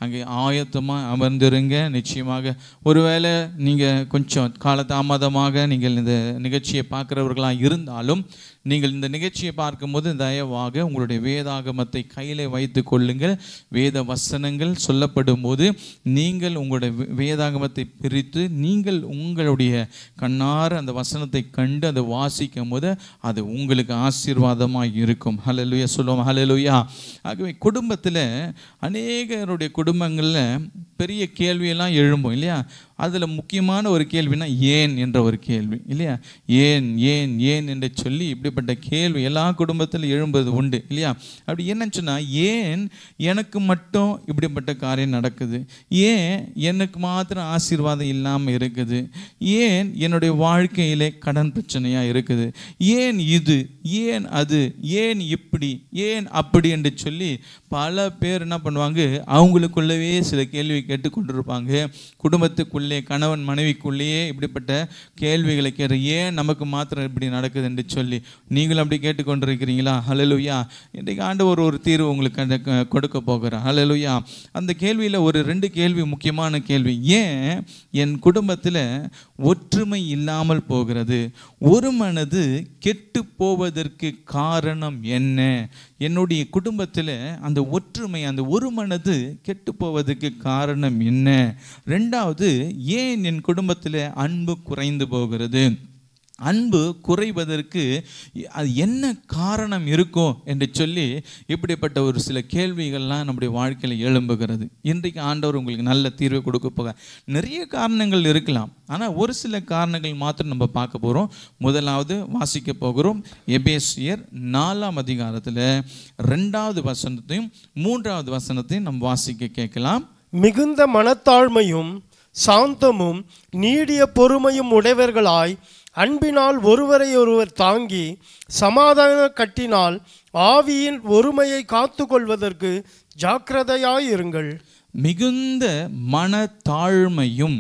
அங்கே ஆயத்தமாக அமர்ந்திருங்க நிச்சயமாக ஒருவேளை நீங்கள் கொஞ்சம் காலதாமதமாக நீங்கள் இந்த நிகழ்ச்சியை பார்க்குறவர்களாக இருந்தாலும் நீங்கள் இந்த நிகழ்ச்சியை பார்க்கும்போது தயவாக உங்களுடைய வேதாகமத்தை கையில் வைத்து கொள்ளுங்கள் வேத வசனங்கள் சொல்லப்படும் போது நீங்கள் உங்களுடைய வே- வேதாகமத்தை பிரித்து நீங்கள் உங்களுடைய கண்ணார அந்த வசனத்தை கண்டு அதை வாசிக்கும் போது அது உங்களுக்கு ஆசீர்வாதமாக இருக்கும் ஹalleluya சொல்லுவோம் ஹalleluya ஆகவே குடும்பத்தில் அநேகருடைய குடும்பங்களில் பெரிய கேள்வியெல்லாம் எழும்பும் இல்லையா அதில் முக்கியமான ஒரு கேள்வினா ஏன் என்ற ஒரு கேள்வி இல்லையா ஏன் ஏன் ஏன் என்று சொல்லி இப்படிப்பட்ட கேள்வி எல்லா குடும்பத்திலும் எழும்புவது உண்டு இல்லையா அப்படி என்னன்னு சொன்னால் ஏன் எனக்கு மட்டும் இப்படிப்பட்ட காரியம் நடக்குது ஏன் எனக்கு மாத்திரம் ஆசீர்வாதம் இல்லாமல் இருக்குது ஏன் என்னுடைய வாழ்க்கையிலே கடன் பிரச்சனையாக இருக்குது ஏன் இது ஏன் அது ஏன் இப்படி ஏன் அப்படி என்று சொல்லி பல பேர் என்ன பண்ணுவாங்க அவங்களுக்குள்ளவே சில கேள்வி கேட்டு கொண்டிருப்பாங்க குடும்பத்துக்குள்ளே கணவன் மனைவிக்குள்ளேயே இப்படிப்பட்ட கேள்விகளை கேட்க ஏன் நமக்கு மாத்திரம் இப்படி நடக்குது என்று சொல்லி நீங்களும் அப்படி கேட்டுக்கொண்டிருக்கிறீங்களா ஹalleluya இன்றைக்கு ஆண்டவர் ஒரு தீர்வு உங்களுக்கு கண்ட- க- கொடுக்க போகிறார் ஹalleluya அந்த கேள்வியில் ஒரு ரெண்டு கேள்வி முக்கியமான கேள்வி ஏன் என் குடும்பத்தில் ஒற்றுமை இல்லாமல் போகிறது ஒரு மனது கெட்டு போவதற்கு காரணம் என்ன என்னுடைய குடும்பத்தில் அந்த ஒற்றுமை அந்த ஒரு மனது கெட்டு போவதற்கு காரணம் என்ன ரெண்டாவது ஏன் என் குடும்பத்தில் அன்பு குறைந்து போகிறது அன்பு குறைவதற்கு அது என்ன காரணம் இருக்கும் என்று சொல்லி இப்படிப்பட்ட ஒரு சில கேள்விகள்லாம் நம்முடைய வாழ்க்கையில் எழும்புகிறது இன்றைக்கு ஆண்டவர் உங்களுக்கு நல்ல தீர்வை கொடுக்க போக நிறைய காரணங்கள் இருக்கலாம் ஆனால் ஒரு சில காரணங்கள் மாத்திரம் நம்ம பார்க்க போகிறோம் முதலாவது வாசிக்க போகிறோம் எபேசியர் நாலாம் அதிகாரத்தில் ரெண்டாவது வசனத்தையும் மூன்றாவது வசனத்தையும் நம்ம வாசிக்க கேட்கலாம் மிகுந்த மனத்தாழ்மையும் சாந்தமும் நீடிய பொறுமையும் உடையவர்களாய் அன்பினால் ஒருவரை ஒருவர் தாங்கி சமாதான கட்டினால் ஆவியின் ஒருமையை காத்துக்கொள்வதற்கு ஜாக்கிரதையாயிருங்கள் மிகுந்த மனத்தாழ்மையும்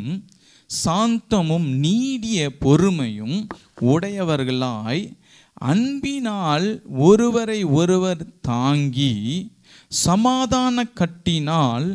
சாந்தமும் நீடிய பொறுமையும் உடையவர்களாய் அன்பினால் ஒருவரை ஒருவர் தாங்கி சமாதான கட்டினால்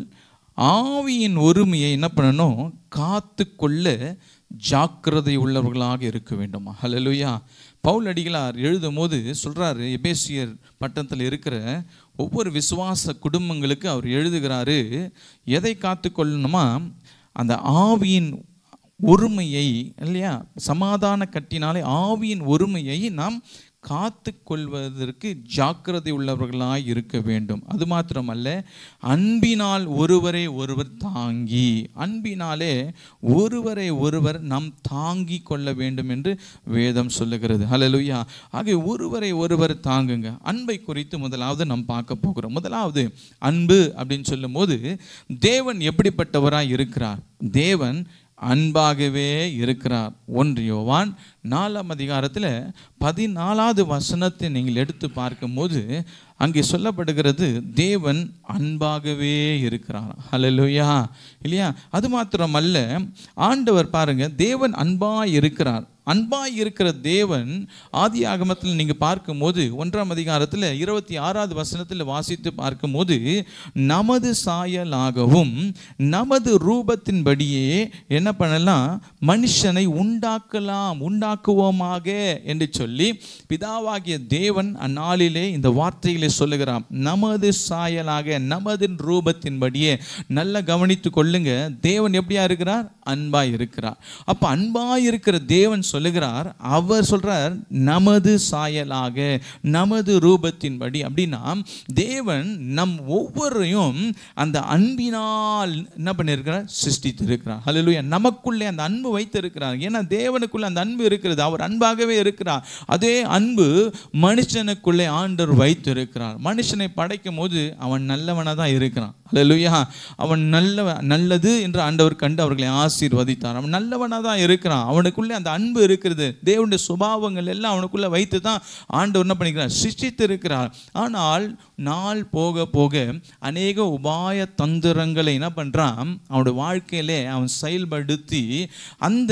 ஆவியின் ஒருமையை என்ன பண்ணணும் காத்து கொள்ள ஜாக்கிரதை உள்ளவர்களாக இருக்க வேண்டுமா ஹalleluya பவுல் அடிகளார் எழுதும் போது சொல்றாரு எபேசியர் பட்டணத்தில் இருக்கிற ஒவ்வொரு விசுவாச குடும்பங்களுக்கு அவர் எழுதுகிறாரு எதை காத்து கொள்ளணுமா அந்த ஆவியின் ஒருமையை இல்லையா சமாதான கட்டினாலே ஆவியின் ஒருமையை நாம் காத்து கொள்வதற்கு ஜாக்கிரதை உள்ளவர்களாய் இருக்க வேண்டும் அது மாத்திரமல்ல அன்பினால் ஒருவரை ஒருவர் தாங்கி அன்பினாலே ஒருவரை ஒருவர் நாம் தாங்கி கொள்ள வேண்டும் என்று வேதம் சொல்லுகிறது ஹalleluya ஆக ஒருவரை ஒருவர் தாங்குங்க அன்பை குறித்து முதலாவது நாம் பார்க்க போகிறோம் முதலாவது அன்பு அப்படின்னு சொல்லும்போது தேவன் எப்படிப்பட்டவராய் இருக்கிறார் தேவன் அன்பாகவே இருக்கிறார் ஒன்று யோவான் நாலாம் அதிகாரத்தில் பதினாலாவது வசனத்தை நீங்கள் எடுத்து பார்க்கும்போது அங்கே சொல்லப்படுகிறது தேவன் அன்பாகவே இருக்கிறார் ஹalleluya இல்லையா அது மாத்திரமல்ல ஆண்டவர் பாருங்க தேவன் அன்பாய் இருக்கிறார் அன்பாய் இருக்கிற தேவன் ஆதி ஆகமத்தில் நீங்கள் பார்க்கும்போது ஒன்றாம் அதிகாரத்தில் இருபத்தி ஆறாவது வசனத்தில் வாசித்து பார்க்கும்போது நமது சாயலாகவும் நமது ரூபத்தின்படியே என்ன பண்ணலாம் மனுஷனை உண்டாக்கலாம் உண்டாக்குவோமாக என்று சொல்லி பிதாவாகிய தேவன் அந்நாளிலே இந்த வார்த்தைகளை சொல்லுகிறார் நமது சாயலாக நமது ரூபத்தின்படியே நல்லா கவனித்து கொள்ளுங்க தேவன் எப்படியா இருக்கிறார் அன்பாய் இருக்கிறார் அப்ப அன்பாய் இருக்கிற தேவன் சொல்லுகிறார் அவர் சொல்றார் நமது சாயலாக நமது ரூபத்தின்படி அப்படின்னா தேவன் நம் ஒவ்வொருவரையும் அந்த அன்பினால் என்ன பண்ணியிருக்கிறார் சிருஷ்டித்து இருக்கிறார் ஹalleluya நமக்குள்ளே அந்த அன்பு வைத்திருக்கிறார் ஏன்னா தேவனுக்குள்ள அந்த அன்பு இருக்கிறது அவர் அன்பாகவே இருக்கிறார் அதே அன்பு மனுஷனுக்குள்ளே ஆண்டவர் வைத்திருக்கிறார் மனுஷனை படைக்கும் போது அவன் நல்லவனாக தான் இருக்கிறான் ஹalleluya அவன் நல்ல நல்லது என்று ஆண்டவர் கண்டு அவர்களை ஆசீர்வதித்தார் அவன் நல்லவனாக தான் இருக்கிறான் அவனுக்குள்ளே அந்த அன்பு இருக்கிறது தேவனுடைய சுபாவங்கள் எல்லாம் அவனுக்குள்ள வைத்து தான் ஆண்டவர் என்ன பண்ணிக்கிறார் சிருஷ்டித்து இருக்கிறார் ஆனால் நாள் போக போக அநேக உபாய தந்திரங்களை என்ன பண்றான் அவனுடைய வாழ்க்கையிலே அவன் செயல்படுத்தி அந்த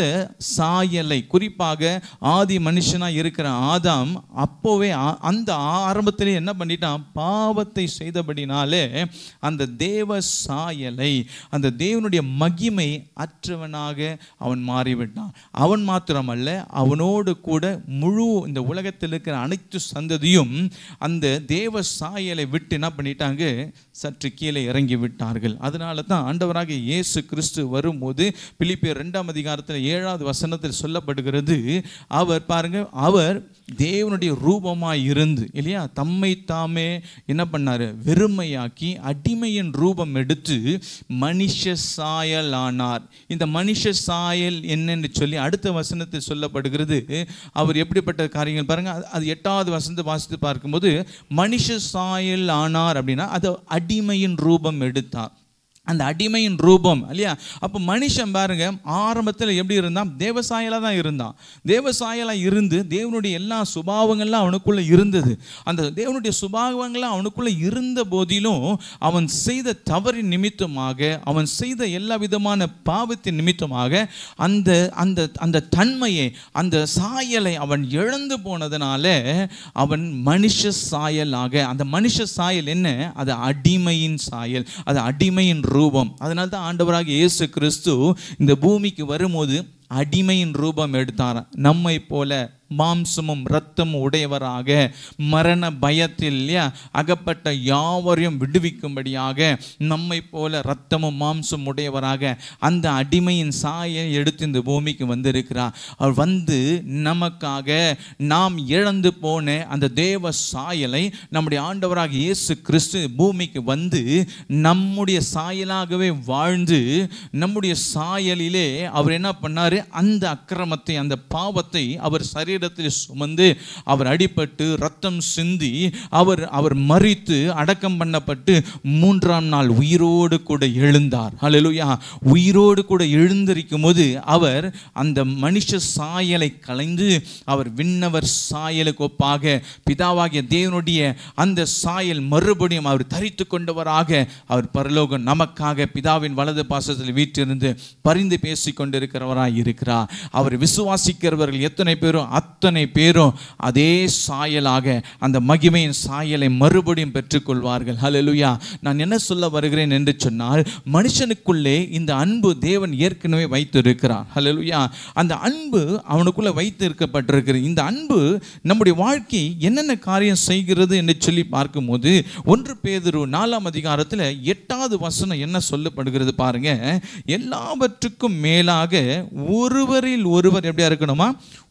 சாயலை குறிப்பாக ஆதி மனுஷனா இருக்கிற ஆதாம் அப்போவே ஆ- அந்த ஆரம்பத்திலே என்ன பண்ணிட்டான் பாவத்தை செய்தபடினாலே அந்த தேவ சாயலை அந்த தேவனுடைய மகிமை அற்றவனாக அவன் மாறிவிட்டான் அவன் மாத்திரமல்ல அவனோடு கூட முழு இந்த உலகத்தில் இருக்கிற அனைத்து சந்ததியும் அந்த தேவ சாயலை விட்டு என்ன பண்ணிட்டாங்க சற்று கீழே இறங்கி விட்டார்கள் அதனால தான் ஆண்டவராக இயேசு கிறிஸ்து வரும்போது பிலிப்பியர் ரெண்டாம் அதிகாரத்தில் ஏழாவது வசனத்தில் சொல்லப்படுகிறது அவர் பாருங்க அவர் தேவனுடைய ரூபமாய் இருந்து இல்லையா தம்மை தாமே என்ன பண்ணாரு வெறுமையாக்கி அடிமையின் ரூபம் எடுத்து மனுஷ சாயல் ஆனார் இந்த மனுஷ சாயல் என்னன்னு சொல்லி அடுத்த வசனத்தில் சொல்லப்படுகிறது அவர் எப்படிப்பட்ட காரியங்கள் பாருங்க அது- அது எட்டாவது வசனத்தை வாசித்து பார்க்கும்போது மனுஷ சாயல் ஆனார் அப்படின்னா அது அடிமையின் ரூபம் எடுத்தார் அந்த அடிமையின் ரூபம் இல்லையா அப்போ மனுஷன் பாருங்க ஆரம்பத்தில் எப்படி இருந்தான் தேவசாயலாக தான் இருந்தான் தேவசாயலாக இருந்து தேவனுடைய எல்லா சுபாவங்கள்லாம் அவனுக்குள்ள இருந்தது அந்த தேவனுடைய சுபாவங்கள்லாம் அவனுக்குள்ள இருந்த போதிலும் அவன் செய்த தவறின் நிமித்தமாக அவன் செய்த எல்லா விதமான பாவத்தின் நிமித்தமாக அந்த அந்த அந்த தன்மையை அந்த சாயலை அவன் இழந்து போனதுனால அவன் மனுஷ சாயலாக அந்த மனுஷ சாயல் என்ன அது அடிமையின் சாயல் அது அடிமையின் ரூபம் அதனால தான் ஆண்டவராக இயேசு கிறிஸ்து இந்த பூமிக்கு வரும்போது அடிமையின் ரூபம் எடுத்தார் நம்மை போல மாம்சமும் இரத்தமும் உடையவராக மரண பயத்தில் இல்லையா அகப்பட்ட யாவரையும் விடுவிக்கும்படியாக நம்மை போல இரத்தமும் மாம்சம் உடையவராக அந்த அடிமையின் சாயை எடுத்து இந்த பூமிக்கு வந்திருக்கிறார் அவர் வந்து நமக்காக நாம் இழந்து போன அந்த தேவ சாயலை நம்முடைய ஆண்டவராக இயேசு கிறிஸ்து பூமிக்கு வந்து நம்முடைய சாயலாகவே வாழ்ந்து நம்முடைய சாயலிலே அவர் என்ன பண்ணாரு அந்த அக்கிரமத்தை அந்த பாவத்தை அவர் சரீரத்தில் சுமந்து அவர் அடிபட்டு ரத்தம் சிந்தி அவர் அவர் மறித்து அடக்கம் பண்ணப்பட்டு மூன்றாம் நாள் உயிரோடு கூட எழுந்தார் ஹalleluya உயிரோடு கூட எழுந்திருக்கும் போது அவர் அந்த மனுஷ சாயலை களைந்து அவர் விண்ணவர் சாயலுக்கு ஒப்பாக பிதாவாகிய தேவனுடைய அந்த சாயல் மறுபடியும் அவர் தரித்து கொண்டவராக அவர் பரலோகம் நமக்காக பிதாவின் வலது பாசத்தில் வீற்றிருந்து பரிந்து பேசிக் கொண்டிருக்கிறவராய் இருக்கிறார் அவர் விசுவாசிக்கிறவர்கள் எத்தனை பேரும் அத்தனை பேரும் அதே சாயலாக அந்த மகிமையின் சாயலை மறுபடியும் பெற்றுக்கொள்வார்கள் ஹalleluya நான் என்ன சொல்ல வருகிறேன் என்று சொன்னால் மனுஷனுக்குள்ளே இந்த அன்பு தேவன் ஏற்கனவே வைத்திருக்கிறார் ஹalleluya அந்த அன்பு அவனுக்குள்ள வைத்து இருக்கப்பட்டிருக்கிறது இந்த அன்பு நம்முடைய வாழ்க்கை என்னென்ன காரியம் செய்கிறது என்று சொல்லி பார்க்கும்போது ஒன்று பேதுரு நாலாம் அதிகாரத்தில் எட்டாவது வசனம் என்ன சொல்லப்படுகிறது பாருங்க எல்லாவற்றுக்கும் மேலாக ஒருவரில் ஒருவர் எப்படியா இருக்கணுமா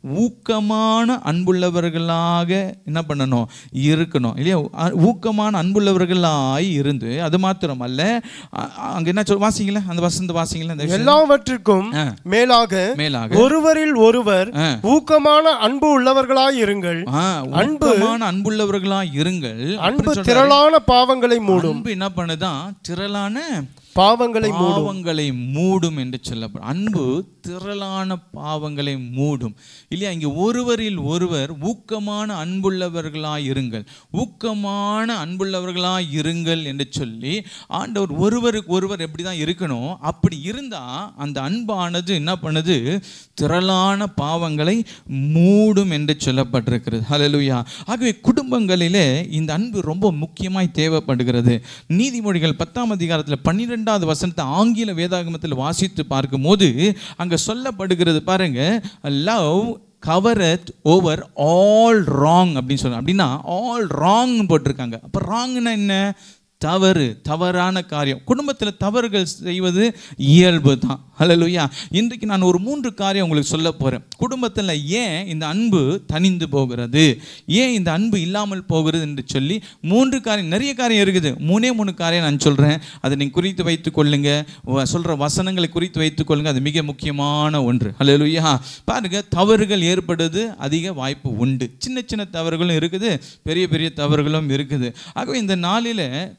ஊக்கமான அன்புள்ளவர்களாக என்ன பண்ணணும் இருக்கணும் இல்லையா அ- ஊக்கமான அன்புள்ளவர்களாய் இருந்து அது மாத்திரமல்ல அ- அங்க என்ன சொல் வாசிங்களே அந்த வசந்த வாசிங்களே அந்த விஷயம். எல்லாவற்றுக்கும் ஆ. மேலாக மேலாக ஒருவரில் ஒருவர் ஆ. ஊக்கமான அன்பு உள்ளவர்களாய் இருங்கள் ஆ, ஊக்கமான அன்புள்ளவர்களாய் இருங்கள் அன்பு அப்படி சொல்றாரு. திரளான பாவங்களை மூடும் அன்பு என்ன பண்ணுதான் திரளான பாவங்களை மூடும் பாவங்களை மூடும் என்று சொல்லப்படும் அன்பு திரளான பாவங்களை மூடும் இல்லையா இங்கே ஒருவரில் ஒருவர் ஊக்கமான அன்புள்ளவர்களாய் இருங்கள் ஊக்கமான அன்புள்ளவர்களாய் இருங்கள் என்று சொல்லி ஆண்டவர் ஒருவருக்கு ஒருவர் எப்படி தான் இருக்கணும் அப்படி இருந்தா அந்த அன்பானது என்ன பண்ணுது திரளான பாவங்களை மூடும் என்று சொல்லப்பட்டிருக்கிறது ஹalleluya ஆகவே குடும்பங்களிலே இந்த அன்பு ரொம்ப முக்கியமாய் தேவைப்படுகிறது நீதிமொழிகள் பத்தாம் அதிகாரத்தில் பன்னிரெண்டாவது வசனத்தை ஆங்கில வேதாகமத்தில் வாசித்து பார்க்கும்போது அங்க சொல்லப்படுகிறது பாருங்க love covers over all wrong அப்படின்னு சொல்றாங்க அப்படின்னா ஆல் ராங் போட்டிருக்காங்க அப்போ ராங்னா என்ன தவறு தவறான காரியம் குடும்பத்தில் தவறுகள் செய்வது இயல்பு தான் ஹalleluya இன்றைக்கு நான் ஒரு மூன்று காரியம் உங்களுக்கு சொல்ல போகிறேன் குடும்பத்தில் ஏன் இந்த அன்பு தனிந்து போகிறது ஏன் இந்த அன்பு இல்லாமல் போகிறது என்று சொல்லி மூன்று காரியம் நிறைய காரியம் இருக்குது மூணே மூணு காரியம் நான் சொல்கிறேன் அதை நீங்கள் குறித்து வைத்துக் கொள்ளுங்க வ- சொல்ற வசனங்களை குறித்து வைத்துக் கொள்ளுங்க அது மிக முக்கியமான ஒன்று ஹalleluya பாருங்க தவறுகள் ஏற்படுவது அதிக வாய்ப்பு உண்டு சின்ன சின்ன தவறுகளும் இருக்குது பெரிய பெரிய தவறுகளும் இருக்குது ஆகவே இந்த நாளில்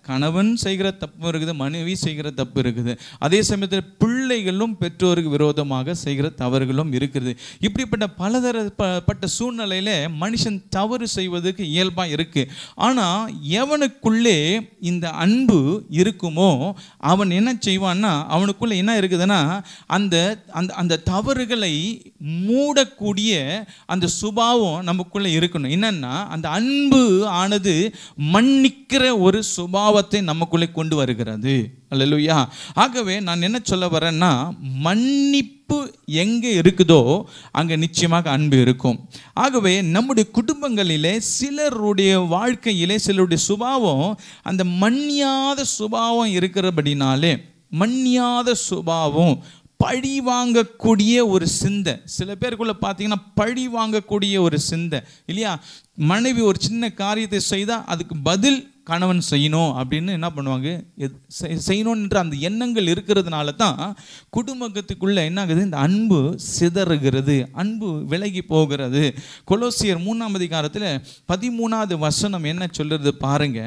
கணவன் செய்கிற தப்பு இருக்குது மனைவி செய்கிற தப்பு இருக்குது அதே சமயத்தில் பிள்ளைகளும் பெற்றோருக்கு விரோதமாக செய்கிற தவறுகளும் இருக்குது இப்படிப்பட்ட பலதரப்பட்ட சூழ்நிலையில மனுஷன் தவறு செய்வதற்கு இயல்பாக இருக்கு ஆனால் எவனுக்குள்ளே இந்த அன்பு இருக்குமோ அவன் என்ன செய்வான்னா அவனுக்குள்ளே என்ன இருக்குதுன்னா அந்த அந்த அந்த தவறுகளை மூடக்கூடிய அந்த சுபாவம் நமக்குள்ளே இருக்கணும் என்னன்னா அந்த அன்பு ஆனது மன்னிக்கிற ஒரு சுபாவத்தை நமக்குள்ளே கொண்டு வருகிறது அல்லேலூயா ஆகவே நான் என்ன சொல்ல வரேன்னா மன்னிப்பு எங்கே இருக்குதோ அங்கே நிச்சயமாக அன்பு இருக்கும் ஆகவே நம்முடைய குடும்பங்களிலே சிலருடைய வாழ்க்கையிலே சிலருடைய சுபாவம் அந்த மன்னியாத சுபாவம் இருக்கிறபடினாலே மன்னியாத சுபாவம் பழி வாங்கக்கூடிய ஒரு சிந்தை சில பேருக்குள்ள பார்த்தீங்கன்னா பழி வாங்கக்கூடிய ஒரு சிந்தை இல்லையா மனைவி ஒரு சின்ன காரியத்தை செய்தால் அதுக்கு பதில் கணவன் செய்யணும் அப்படின்னு என்ன பண்ணுவாங்க எத்- செய்- செய்யணுன்ற அந்த எண்ணங்கள் இருக்கிறதுனால தான் குடும்பத்துக்குள்ள என்ன ஆகுது இந்த அன்பு சிதறுகிறது அன்பு விலகி போகிறது கொலோசியர் மூணாம் அதிகாரத்தில் பதிமூணாவது வசனம் என்ன சொல்றது பாருங்க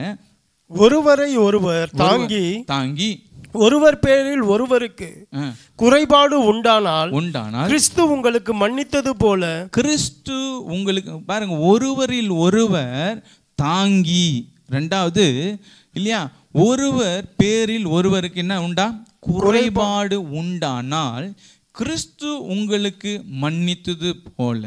ஒருவரை ஒருவர் தாங்கி தாங்கி ஒருவர் பேரில் ஒருவருக்கு ஆ, குறைபாடு உண்டானால் உண்டானால் கிறிஸ்து உங்களுக்கு மன்னித்தது போல கிறிஸ்து உங்களுக்கு பாருங்க ஒருவரில் ஒருவர் தாங்கி ரெண்டாவது இல்லையா ஒருவர் பேரில் ஒருவருக்கு என்ன உண்டா குறைபாடு உண்டானால் கிறிஸ்து உங்களுக்கு மன்னித்தது போல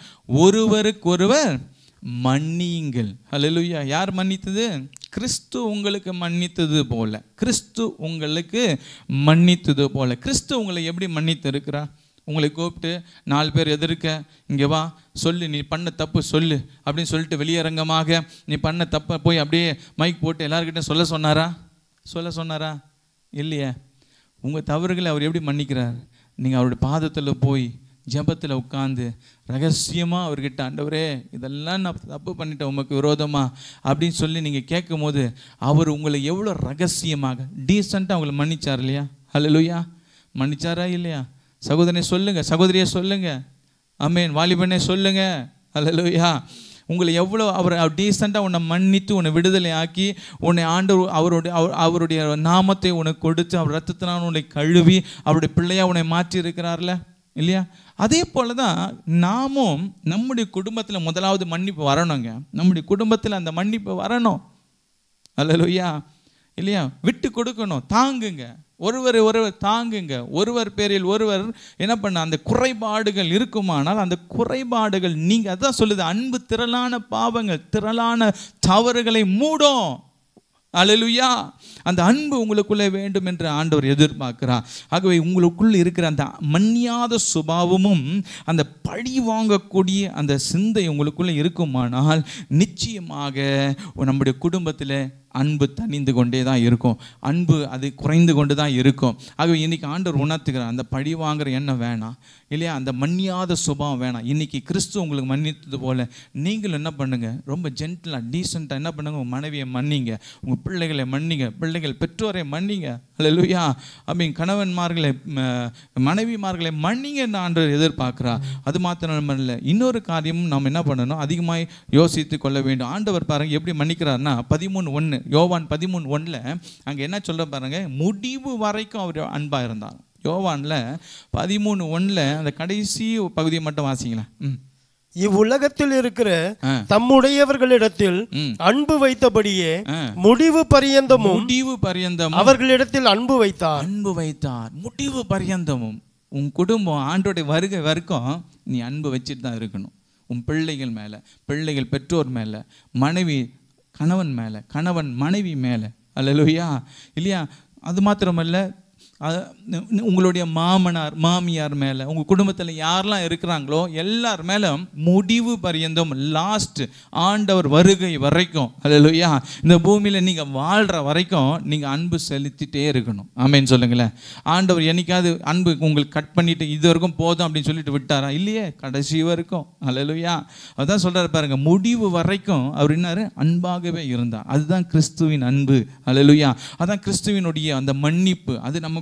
ஒருவருக்கொருவர் மன்னியுங்கள் ஹalleluya யார் மன்னித்தது கிறிஸ்து உங்களுக்கு மன்னித்தது போல கிறிஸ்து உங்களுக்கு மன்னித்தது போல கிறிஸ்து உங்களை எப்படி மன்னித்து இருக்கிறார் உங்களை கூப்பிட்டு நாலு பேர் எதிர்க்க இங்கே வா சொல்லு நீ பண்ண தப்பு சொல்லு அப்படின்னு சொல்லிட்டு வெளியரங்கமாக நீ பண்ண தப்பை போய் அப்படியே மைக் போட்டு எல்லாருக்கிட்ட சொல்ல சொன்னாரா சொல்ல சொன்னாரா இல்லையே உங்கள் தவறுகளை அவர் எப்படி மன்னிக்கிறார் நீங்கள் அவருடைய பாதத்தில் போய் ஜெபத்தில் உட்காந்து ரகசியமாக அவர்கிட்ட ஆண்டவரே இதெல்லாம் நான் தப்பு பண்ணிட்டேன் உமக்கு விரோதமா அப்படின்னு சொல்லி நீங்கள் கேட்கும் போது அவர் உங்களை எவ்வளோ ரகசியமாக டீசெண்டாக உங்களை மன்னிச்சார் இல்லையா ஹalleluya மன்னிச்சாரா இல்லையா சகோதரனை சொல்லுங்க சகோதரியை சொல்லுங்க அமேன் வாலிபனே சொல்லுங்க ஹalleluya உங்களை எவ்வளோ அவர் டீசெண்டாக உன்னை மன்னித்து உன்னை விடுதலை ஆக்கி உன்னை ஆண்டவர் அவருடைய அவர் அவருடைய நாமத்தை உனக்கு கொடுத்து அவர் ரத்தத்தினால் உன்னை கழுவி அவருடைய பிள்ளையா உன்னை மாற்றி இருக்கிறார்ல இல்லையா அதே போல தான் நாமும் நம்முடைய குடும்பத்தில் முதலாவது மன்னிப்பு வரணுங்க நம்முடைய குடும்பத்தில் அந்த மன்னிப்பு வரணும் அல்லலுயா இல்லையா விட்டு கொடுக்கணும் தாங்குங்க ஒருவர் ஒருவர் தாங்குங்க ஒருவர் பேரில் ஒருவர் என்ன பண்ண அந்த குறைபாடுகள் இருக்குமானால் அந்த குறைபாடுகள் நீங்க அதான் சொல்லுது அன்பு திரளான பாவங்கள் திரளான தவறுகளை மூடும் அல்லேலூயா அந்த அன்பு உங்களுக்குள்ளே வேண்டும் என்று ஆண்டவர் எதிர்பார்க்கிறார் ஆகவே உங்களுக்குள்ள இருக்கிற அந்த மன்னியாத சுபாவமும் அந்த பழி வாங்கக்கூடிய அந்த சிந்தை உங்களுக்குள்ளே இருக்குமானால் நிச்சயமாக நம்முடைய குடும்பத்தில் அன்பு தணிந்து கொண்டே தான் இருக்கும் அன்பு அது குறைந்து கொண்டு தான் இருக்கும் ஆகவே இன்னைக்கு ஆண்டவர் உணர்த்துகிறார் அந்த பழி வாங்குற எண்ணம் வேணாம் இல்லையா அந்த மன்னியாத சுபாவம் வேணாம் இன்னைக்கு கிறிஸ்து உங்களுக்கு மன்னித்தது போல நீங்களும் என்ன பண்ணுங்க ரொம்ப ஜென்டலாக டீசெண்டாக என்ன பண்ணுங்க உங்கள் மனைவியை மன்னிங்க உங்கள் பிள்ளைகளை மன்னிங்க பிள்ளைகள் பெற்றோரை மன்னிங்க அல்லேலூயா அப்படி கணவன்மார்களை ம, மனைவிமார்களை மன்னிங்க என்று ஆண்டவர் எதிர்பார்க்கிறார் அது மாத்திரம் இல்லை இன்னொரு காரியமும் நாம் என்ன பண்ணணும் அதிகமாக யோசித்து கொள்ள வேண்டும் ஆண்டவர் பாருங்க எப்படி மன்னிக்கிறார்னா பதிமூணு ஒன்று யோவான் பதிமூணு ஒன்றில் அங்கே என்ன சொல்ற பாருங்க முடிவு வரைக்கும் அவர் அன்பாக இருந்தார் யோவான்ல பதிமூணு ஒன்றில் அந்த கடைசி பகுதியை மட்டும் வாசிங்களேன் ம் இவ்வுலகத்தில் இருக்கிற ஆ. தம்முடையவர்களிடத்தில் ம். அன்பு வைத்தபடியே ஆ. முடிவு பரியந்தமும் முடிவு பரியந்தம் அவர்களிடத்தில் அன்பு வைத்தார் அன்பு வைத்தார் முடிவு பரியந்தமும் உன் குடும்பம் ஆண்டோடைய வருகை வரைக்கும் நீ அன்பு வச்சுட்டு தான் இருக்கணும் உன் பிள்ளைகள் மேலே பிள்ளைகள் பெற்றோர் மேலே மனைவி கணவன் மேலே கணவன் மனைவி மேலே அல்லேலூயா இல்லையா அது மாத்திரமல்ல அ- உங்களுடைய மாமனார் மாமியார் மேலே உங்கள் குடும்பத்தில் யாரெல்லாம் இருக்கிறாங்களோ எல்லார் மேலே முடிவு பரியந்தம் லாஸ்ட் ஆண்டவர் வருகை வரைக்கும் அல்லேலூயா இந்த பூமியில் நீங்கள் வாழ்கிற வரைக்கும் நீங்கள் அன்பு செலுத்திட்டே இருக்கணும் ஆமேன்னு சொல்லுங்களேன் ஆண்டவர் என்னைக்காவது அன்பு உங்களுக்கு கட் பண்ணிட்டு இது வரைக்கும் போதும் அப்படின்னு சொல்லிட்டு விட்டாரா இல்லையே கடைசி வரைக்கும் அல்லேலூயா அதான் சொல்றாரு பாருங்க முடிவு வரைக்கும் அவர் என்னாரு அன்பாகவே இருந்தார் அதுதான் கிறிஸ்துவின் அன்பு அல்லேலூயா அதான் கிறிஸ்துவினுடைய அந்த மன்னிப்பு அது நமக்கு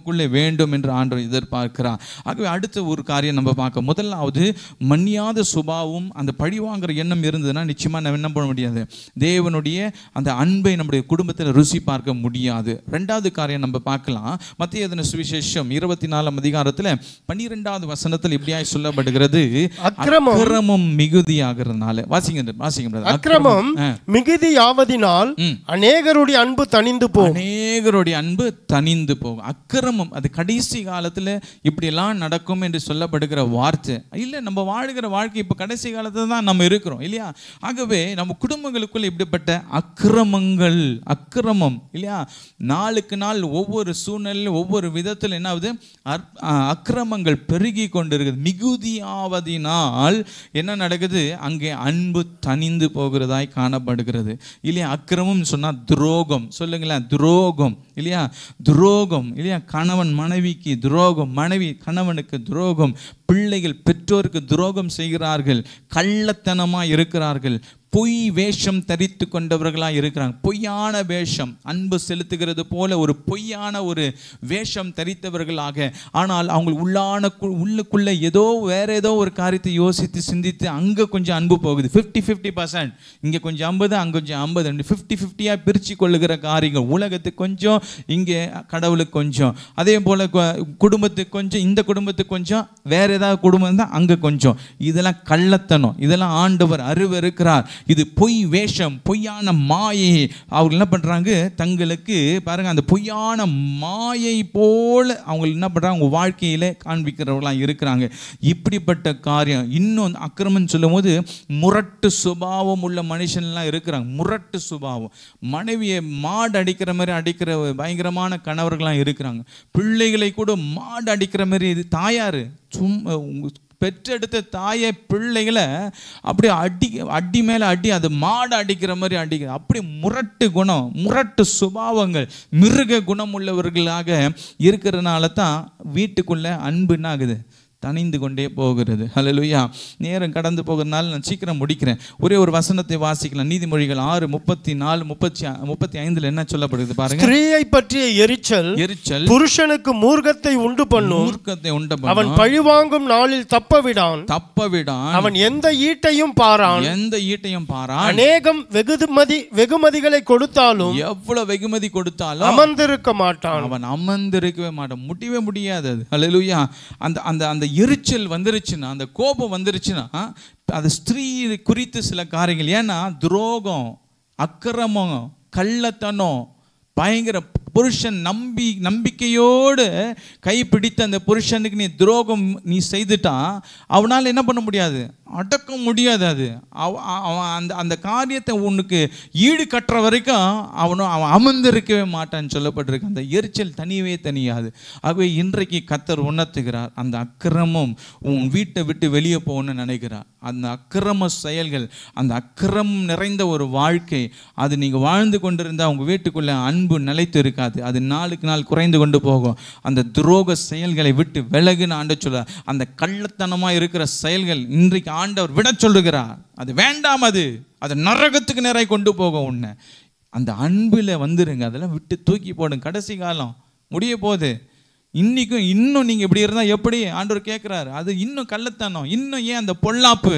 நமக்குள்ளே வேண்டும் என்று ஆண்டவர் எதிர்பார்க்கிறார் ஆகவே அடுத்த ஒரு காரியம் நம்ம பார்க்க முதலாவது மன்னியாத சுபாவம் அந்த பழிவாங்குற எண்ணம் இருந்ததுன்னா நிச்சயமா நம்ம என்ன பண்ண முடியாது தேவனுடைய அந்த அன்பை நம்முடைய குடும்பத்தில் ருசி பார்க்க முடியாது ரெண்டாவது காரியம் நம்ம பார்க்கலாம் மத்திய எதன சுவிசேஷம் இருபத்தி நாலாம் அதிகாரத்தில் பன்னிரெண்டாவது வசனத்தில் இப்படியாய் சொல்லப்படுகிறது அக்கிரமம் அக்கிரமம் மிகுதியாகிறதுனால வாசிங்க வாசிங்க brother. அக்கிரமம் ஆ. மிகுதியாவதினால் ம். அநேகருடைய அன்பு தணிந்து போகும் அநேகருடைய அன்பு தனிந்து போகும் அக்கிரமம் அது கடைசி காலத்துல இப்படியெல்லாம் நடக்கும் என்று சொல்லப்படுகிற வார்த்தை இல்ல நம்ம வாழ்கிற வாழ்க்கை இப்ப கடைசி காலத்துல தான் நம்ம இருக்கிறோம் இல்லையா ஆகவே நம்ம குடும்பங்களுக்குள்ள இப்படிப்பட்ட அக்கிரமங்கள் அக்கிரமம் இல்லையா நாளுக்கு நாள் ஒவ்வொரு சூழ்நிலையிலும் ஒவ்வொரு விதத்தில் என்ன ஆகுது அற்- ஆ, அக்கிரமங்கள் பெருகி கொண்டிருக்குது மிகுதியாவதினால் என்ன நடக்குது அங்கே அன்பு தனிந்து போகிறதாய் காணப்படுகிறது இல்லையா அக்கிரமம் சொன்னா துரோகம் சொல்லுங்களேன் துரோகம் இல்லையா துரோகம் இல்லையா கணவன் மனைவிக்கு துரோகம் மனைவி கணவனுக்கு துரோகம் பிள்ளைகள் பெற்றோருக்கு துரோகம் செய்கிறார்கள் கள்ளத்தனமா இருக்கிறார்கள் பொய் வேஷம் தரித்து கொண்டவர்களா இருக்கிறாங்க பொய்யான வேஷம் அன்பு செலுத்துகிறது போல ஒரு பொய்யான ஒரு வேஷம் தரித்தவர்களாக ஆனால் அவங்க உள்ளான கு- உள்ளுக்குள்ள ஏதோ வேற ஏதோ ஒரு காரியத்தை யோசித்து சிந்தித்து அங்க கொஞ்சம் அன்பு போகுது 50 50% பர்சன்ட் இங்க கொஞ்சம் ஐம்பது அங்க கொஞ்சம் ஐம்பது ஃபிஃப்டி ஃபிஃப்டியாக பிரித்து கொள்ளுகிற காரியங்கள் உலகத்துக்கு கொஞ்சம் இங்கே கடவுளுக்கு கொஞ்சம் அதே போல கு- குடும்பத்துக்கு கொஞ்சம் இந்த குடும்பத்துக்கு கொஞ்சம் வேற ஏதாவது குடும்பம் இருந்தால் அங்க கொஞ்சம் இதெல்லாம் கள்ளத்தனம் இதெல்லாம் ஆண்டவர் அருவருக்கிறார் இது பொய் வேஷம் பொய்யான மாயை அவங்க என்ன பண்றாங்க தங்களுக்கு பாருங்க அந்த பொய்யான மாயை போல அவங்க என்ன பண்றாங்க அவங்க வாழ்க்கையில காண்பிக்கிறவர்களாக இருக்கிறாங்க இப்படிப்பட்ட காரியம் இன்னும் அக்கிரமம் சொல்லும்போது முரட்டு சுபாவம் உள்ள மனுஷன்லாம் இருக்கிறாங்க முரட்டு சுபாவம் மனைவியை மாடு அடிக்கிற மாதிரி அடிக்கிற பயங்கரமான கணவர்களாம் இருக்கிறாங்க பிள்ளைகளை கூட மாடு அடிக்கிற மாதிரி இது தாயாரு சும்மா உங்க பெற்றெடுத்த தாயை பிள்ளைகளை அப்படியே அடி அடி மேலே அடி அது மாடு அடிக்கிற மாதிரி அடிக்கிற அப்படி முரட்டு குணம் முரட்டு சுபாவங்கள் மிருக குணம் உள்ளவர்களாக இருக்கிறதுனால தான் வீட்டுக்குள்ள அன்பு என்ன ஆகுது தணிந்து கொண்டே போகிறது ஹalleluya நேரம் கடந்து போகிறதுனால நான் சீக்கிரம் முடிக்கிறேன் ஒரே ஒரு வசனத்தை வாசிக்கலாம் நீதிமொழிகள் ஆறு முப்பத்தி நாலு முப்பத்தி முப்பத்தி ஐந்துல என்ன சொல்லப்படுது பாருங்க ஸ்திரீயை பற்றிய எரிச்சல் எரிச்சல் புருஷனுக்கு மூர்க்கத்தை உண்டு பண்ணும் மூர்க்கத்தை உண்ட அவன் பண்ணும். பழிவாங்கும் நாளில் தப்ப விடான் தப்ப விடான் அவன் எந்த ஈட்டையும் பாரான் எந்த ஈட்டையும் பாரான் அநேகம் வெகுமதி வெகுமதிகளை கொடுத்தாலும் எவ்வளவு வெகுமதி கொடுத்தாலும் அமர்ந்திருக்க மாட்டான் அவன் அமர்ந்திருக்கவே மாட்டான் முடியவே முடியாது அது ஹalleluya அந்த அந்த அந்த எரிச்சல் வந்துருச்சுன்னா அந்த கோபம் வந்துருச்சுன்னா அது ஸ்திரீ குறித்து சில காரியங்கள் ஏன்னா துரோகம் அக்கிரமம் கள்ளத்தனம் பயங்கர புருஷன் நம்பி நம்பிக்கையோடு கைப்பிடித்த அந்த புருஷனுக்கு நீ துரோகம் நீ செய்துட்டா அவனால் என்ன பண்ண முடியாது அடக்க முடியாது அது அவ- அவன் அந்த அந்த காரியத்தை உனக்கு ஈடு கட்டுற வரைக்கும் அவனும் அவன் அமர்ந்திருக்கவே மாட்டான்னு சொல்லப்பட்டிருக்கு அந்த எரிச்சல் தனியவே தனியாது ஆகவே இன்றைக்கு கத்தர் உணர்த்துகிறார் அந்த அக்கிரமம் உன் வீட்டை விட்டு வெளியே போகணும்னு நினைக்கிறார் அந்த அக்கிரம செயல்கள் அந்த அக்கிரமம் நிறைந்த ஒரு வாழ்க்கை அது நீங்கள் வாழ்ந்து கொண்டிருந்தால் உங்கள் வீட்டுக்குள்ளே அன்பு நிலைத்து இருக்காது அது நாளுக்கு நாள் குறைந்து கொண்டு போகும் அந்த துரோக செயல்களை விட்டு விலகுன்னு ஆண்ட சொல்ல அந்த கள்ளத்தனமாக இருக்கிற செயல்கள் இன்றைக்கு ஆண்டவர் விட சொல்லுகிறார் அது வேண்டாம் அது அது நரகத்துக்கு நேராக கொண்டு போகும் உன்னை அந்த அன்பில் வந்துருங்க அதெல்லாம் விட்டு தூக்கி போடுங்க கடைசி காலம் முடிய போகுது இன்னைக்கும் இன்னும் நீங்கள் இப்படி இருந்தால் எப்படி ஆண்டவர் கேட்குறாரு அது இன்னும் கள்ளத்தனம் இன்னும் ஏன் அந்த பொல்லாப்பு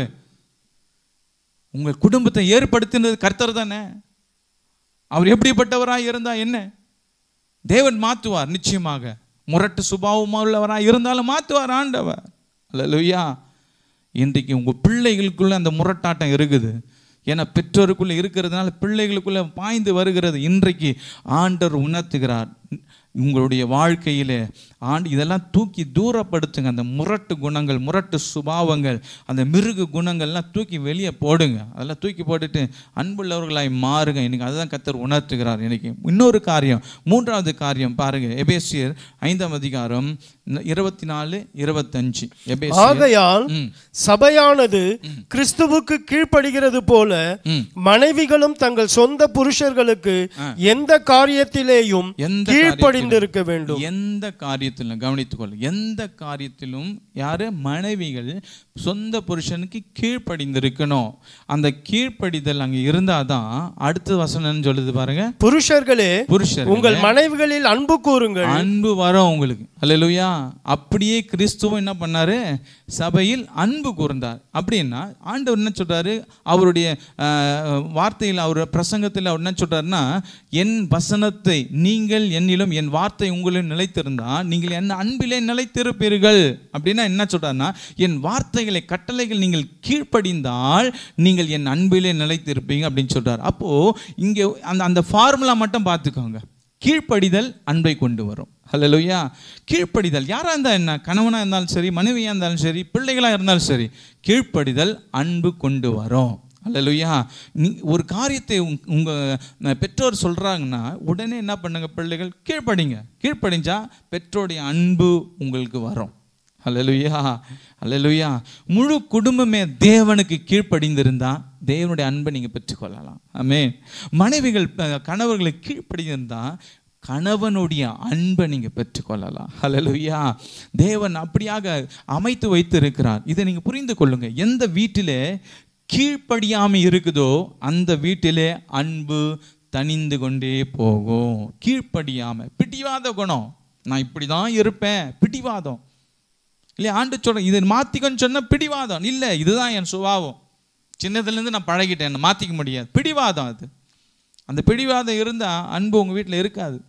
உங்கள் குடும்பத்தை ஏற்படுத்தினது கர்த்தர் தானே அவர் எப்படிப்பட்டவராக இருந்தா என்ன தேவன் மாற்றுவார் நிச்சயமாக முரட்டு சுபாவமாக உள்ளவராக இருந்தாலும் மாற்றுவார் ஆண்டவர் அல்லேலூயா இன்றைக்கு உங்கள் பிள்ளைகளுக்குள்ள அந்த முரட்டாட்டம் இருக்குது ஏன்னா பெற்றோருக்குள்ளே இருக்கிறதுனால பிள்ளைகளுக்குள்ள பாய்ந்து வருகிறது இன்றைக்கு ஆண்டவர் உணர்த்துகிறார் உங்களுடைய வாழ்க்கையிலே ஆண்டு இதெல்லாம் தூக்கி தூரப்படுத்துங்க அந்த முரட்டு குணங்கள் முரட்டு சுபாவங்கள் அந்த மிருகு குணங்கள்லாம் தூக்கி வெளியே போடுங்க அதெல்லாம் தூக்கி போட்டுட்டு அன்புள்ளவர்களாய் மாறுங்க இன்னைக்கு அதுதான் கத்தர் உணர்த்துகிறார் இன்னைக்கு இன்னொரு காரியம் மூன்றாவது காரியம் பாருங்க எபேசியர் ஐந்தாம் அதிகாரம் இருபத்தி நாலு இருபத்தஞ்சு எபேசியர் ஆகையால் ம். சபையானது கிறிஸ்துவுக்கு கீழ்ப்படுகிறது போல ம். மனைவிகளும் தங்கள் சொந்த புருஷர்களுக்கு எந்த காரியத்திலேயும் எந்த கீழ்ப்படிந்திருக்க வேண்டும் எந்த காரியத்திலும் காரியத்திலும் கவனித்துக்கொள் எந்த காரியத்திலும் யாரு மனைவிகள் சொந்த புருஷனுக்கு கீழ்ப்படிந்திருக்கணும் அந்த கீழ்ப்படிதல் அங்கே இருந்தாதான் அடுத்த வசனம்னு சொல்லுது பாருங்க புருஷர்களே புருஷர் உங்கள் மனைவிகளில் அன்பு கூறுங்கள் அன்பு வரும் உங்களுக்கு அல்லேலூயா அப்படியே கிறிஸ்துவும் என்ன பண்ணாரு சபையில் அன்பு கூர்ந்தார் அப்படின்னா ஆண்டவர் என்ன சொல்றாரு அவருடைய ஆஹ், வார்த்தையில் அவர் பிரசங்கத்தில் அவர் என்ன சொல்றாருன்னா என் வசனத்தை நீங்கள் என்னிலும் என் வார்த்தை உங்களிலும் நிலைத்திருந்தா நீங்கள் என் அன்பிலே நிலைத்திருப்பீர்கள் அப்படின்னா என்ன சொல்றாருன்னா என் வார்த்தைகளை கட்டளைகள் நீங்கள் கீழ்ப்படிந்தால் நீங்கள் என் அன்பிலே நிலைத்திருப்பீங்க அப்படின்னு சொல்றாரு அப்போ இங்கே அந்த அந்த ஃபார்முலா மட்டும் பார்த்துக்கோங்க கீழ்ப்படிதல் அன்பை கொண்டு வரும் ஹalleluya கீழ்ப்படிதல் யாராக இருந்தால் என்ன கணவனாக இருந்தாலும் சரி மனைவியாக இருந்தாலும் சரி பிள்ளைகளாக இருந்தாலும் சரி கீழ்ப்படிதல் அன்பு கொண்டு வரும் ஹalleluya நீ ஒரு காரியத்தை உங் உங்கள் பெற்றோர் சொல்கிறாங்கன்னா உடனே என்ன பண்ணுங்க பிள்ளைகள் கீழ்ப்படிங்க கீழ்ப்படிஞ்சா பெற்றோருடைய அன்பு உங்களுக்கு வரும் ஹalleluya ஹalleluya முழு குடும்பமே தேவனுக்கு கீழ்ப்படிந்திருந்தா தேவனுடைய அன்பை நீங்கள் பெற்றுக்கொள்ளலாம் ஆமென் மனைவிகள் அஹ், கணவர்களுக்கு கீழ்ப்படிந்திருந்தா கணவனுடைய அன்பை நீங்கள் பெற்றுக்கொள்ளலாம் ஹalleluya தேவன் அப்படியாக அமைத்து வைத்திருக்கிறார் இதை நீங்கள் புரிந்து கொள்ளுங்க எந்த வீட்டிலே கீழ்ப்படியாமல் இருக்குதோ அந்த வீட்டிலே அன்பு தணிந்து கொண்டே போகும் கீழ்ப்படியாமல் பிடிவாத குணம் நான் இப்படி தான் இருப்பேன் பிடிவாதம் இல்லையா ஆண்டு சொல்கிறேன் இதை மாற்றிக்கன்னு சொன்னால் பிடிவாதம் இல்லை இதுதான் என் சுபாவம் சின்னதுலேருந்து நான் பழகிட்டேன் என்னை மாற்றிக்க முடியாது பிடிவாதம் அது அந்த பிடிவாதம் இருந்தால் அன்பு உங்கள் வீட்டில் இருக்காது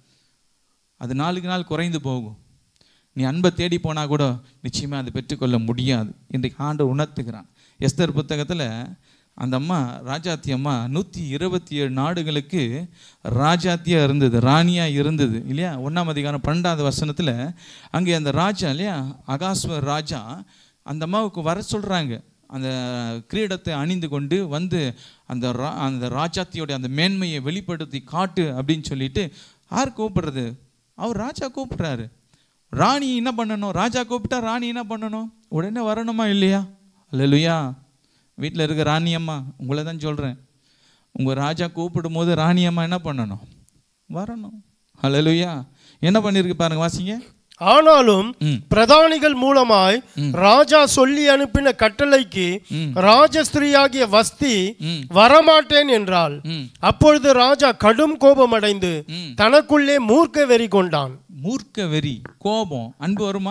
அது நாளுக்கு நாள் குறைந்து போகும் நீ அன்பை தேடி போனால் கூட நிச்சயமாக அதை பெற்றுக்கொள்ள முடியாது இன்றைக்கு ஆண்டு உணர்த்துகிறான் எஸ்தர் புத்தகத்தில் அந்த அம்மா ராஜாத்தி அம்மா நூற்றி இருபத்தி ஏழு நாடுகளுக்கு ராஜாத்தியாக இருந்தது ராணியாக இருந்தது இல்லையா ஒன்றாம் அதிகாரம் பன்னெண்டாவது வசனத்தில் அங்கே அந்த ராஜா இல்லையா அகாஸ்வர் ராஜா அந்த அம்மாவுக்கு வர சொல்கிறாங்க அந்த கிரீடத்தை அணிந்து கொண்டு வந்து அந்த ரா அந்த ராஜாத்தியோடைய அந்த மேன்மையை வெளிப்படுத்தி காட்டு அப்படின்னு சொல்லிட்டு யார் கூப்பிடுறது அவர் ராஜா கூப்பிடுறாரு ராணி என்ன பண்ணணும் ராஜா கூப்பிட்டா ராணி என்ன பண்ணணும் உடனே வரணுமா இல்லையா அல்லையா வீட்டில் இருக்க ராணி அம்மா உங்களை தான் சொல்கிறேன் உங்கள் ராஜா கூப்பிடும் போது ராணி அம்மா என்ன பண்ணணும் வரணும் அல்லையா என்ன பண்ணியிருக்கு பாருங்க வாசிங்க ஆனாலும் ம் பிரதானிகள் மூலமாய் ராஜா சொல்லி அனுப்பின கட்டளைக்கு ம். ராஜஸ்திரீயாகிய வஸ்தி ம் வரமாட்டேன் என்றாள் ம் அப்பொழுது ராஜா கடும் கோபமடைந்து ம். தனக்குள்ளே மூர்க்க வெறி கொண்டான் மூர்க்க வெறி கோபம் அன்பு வருமா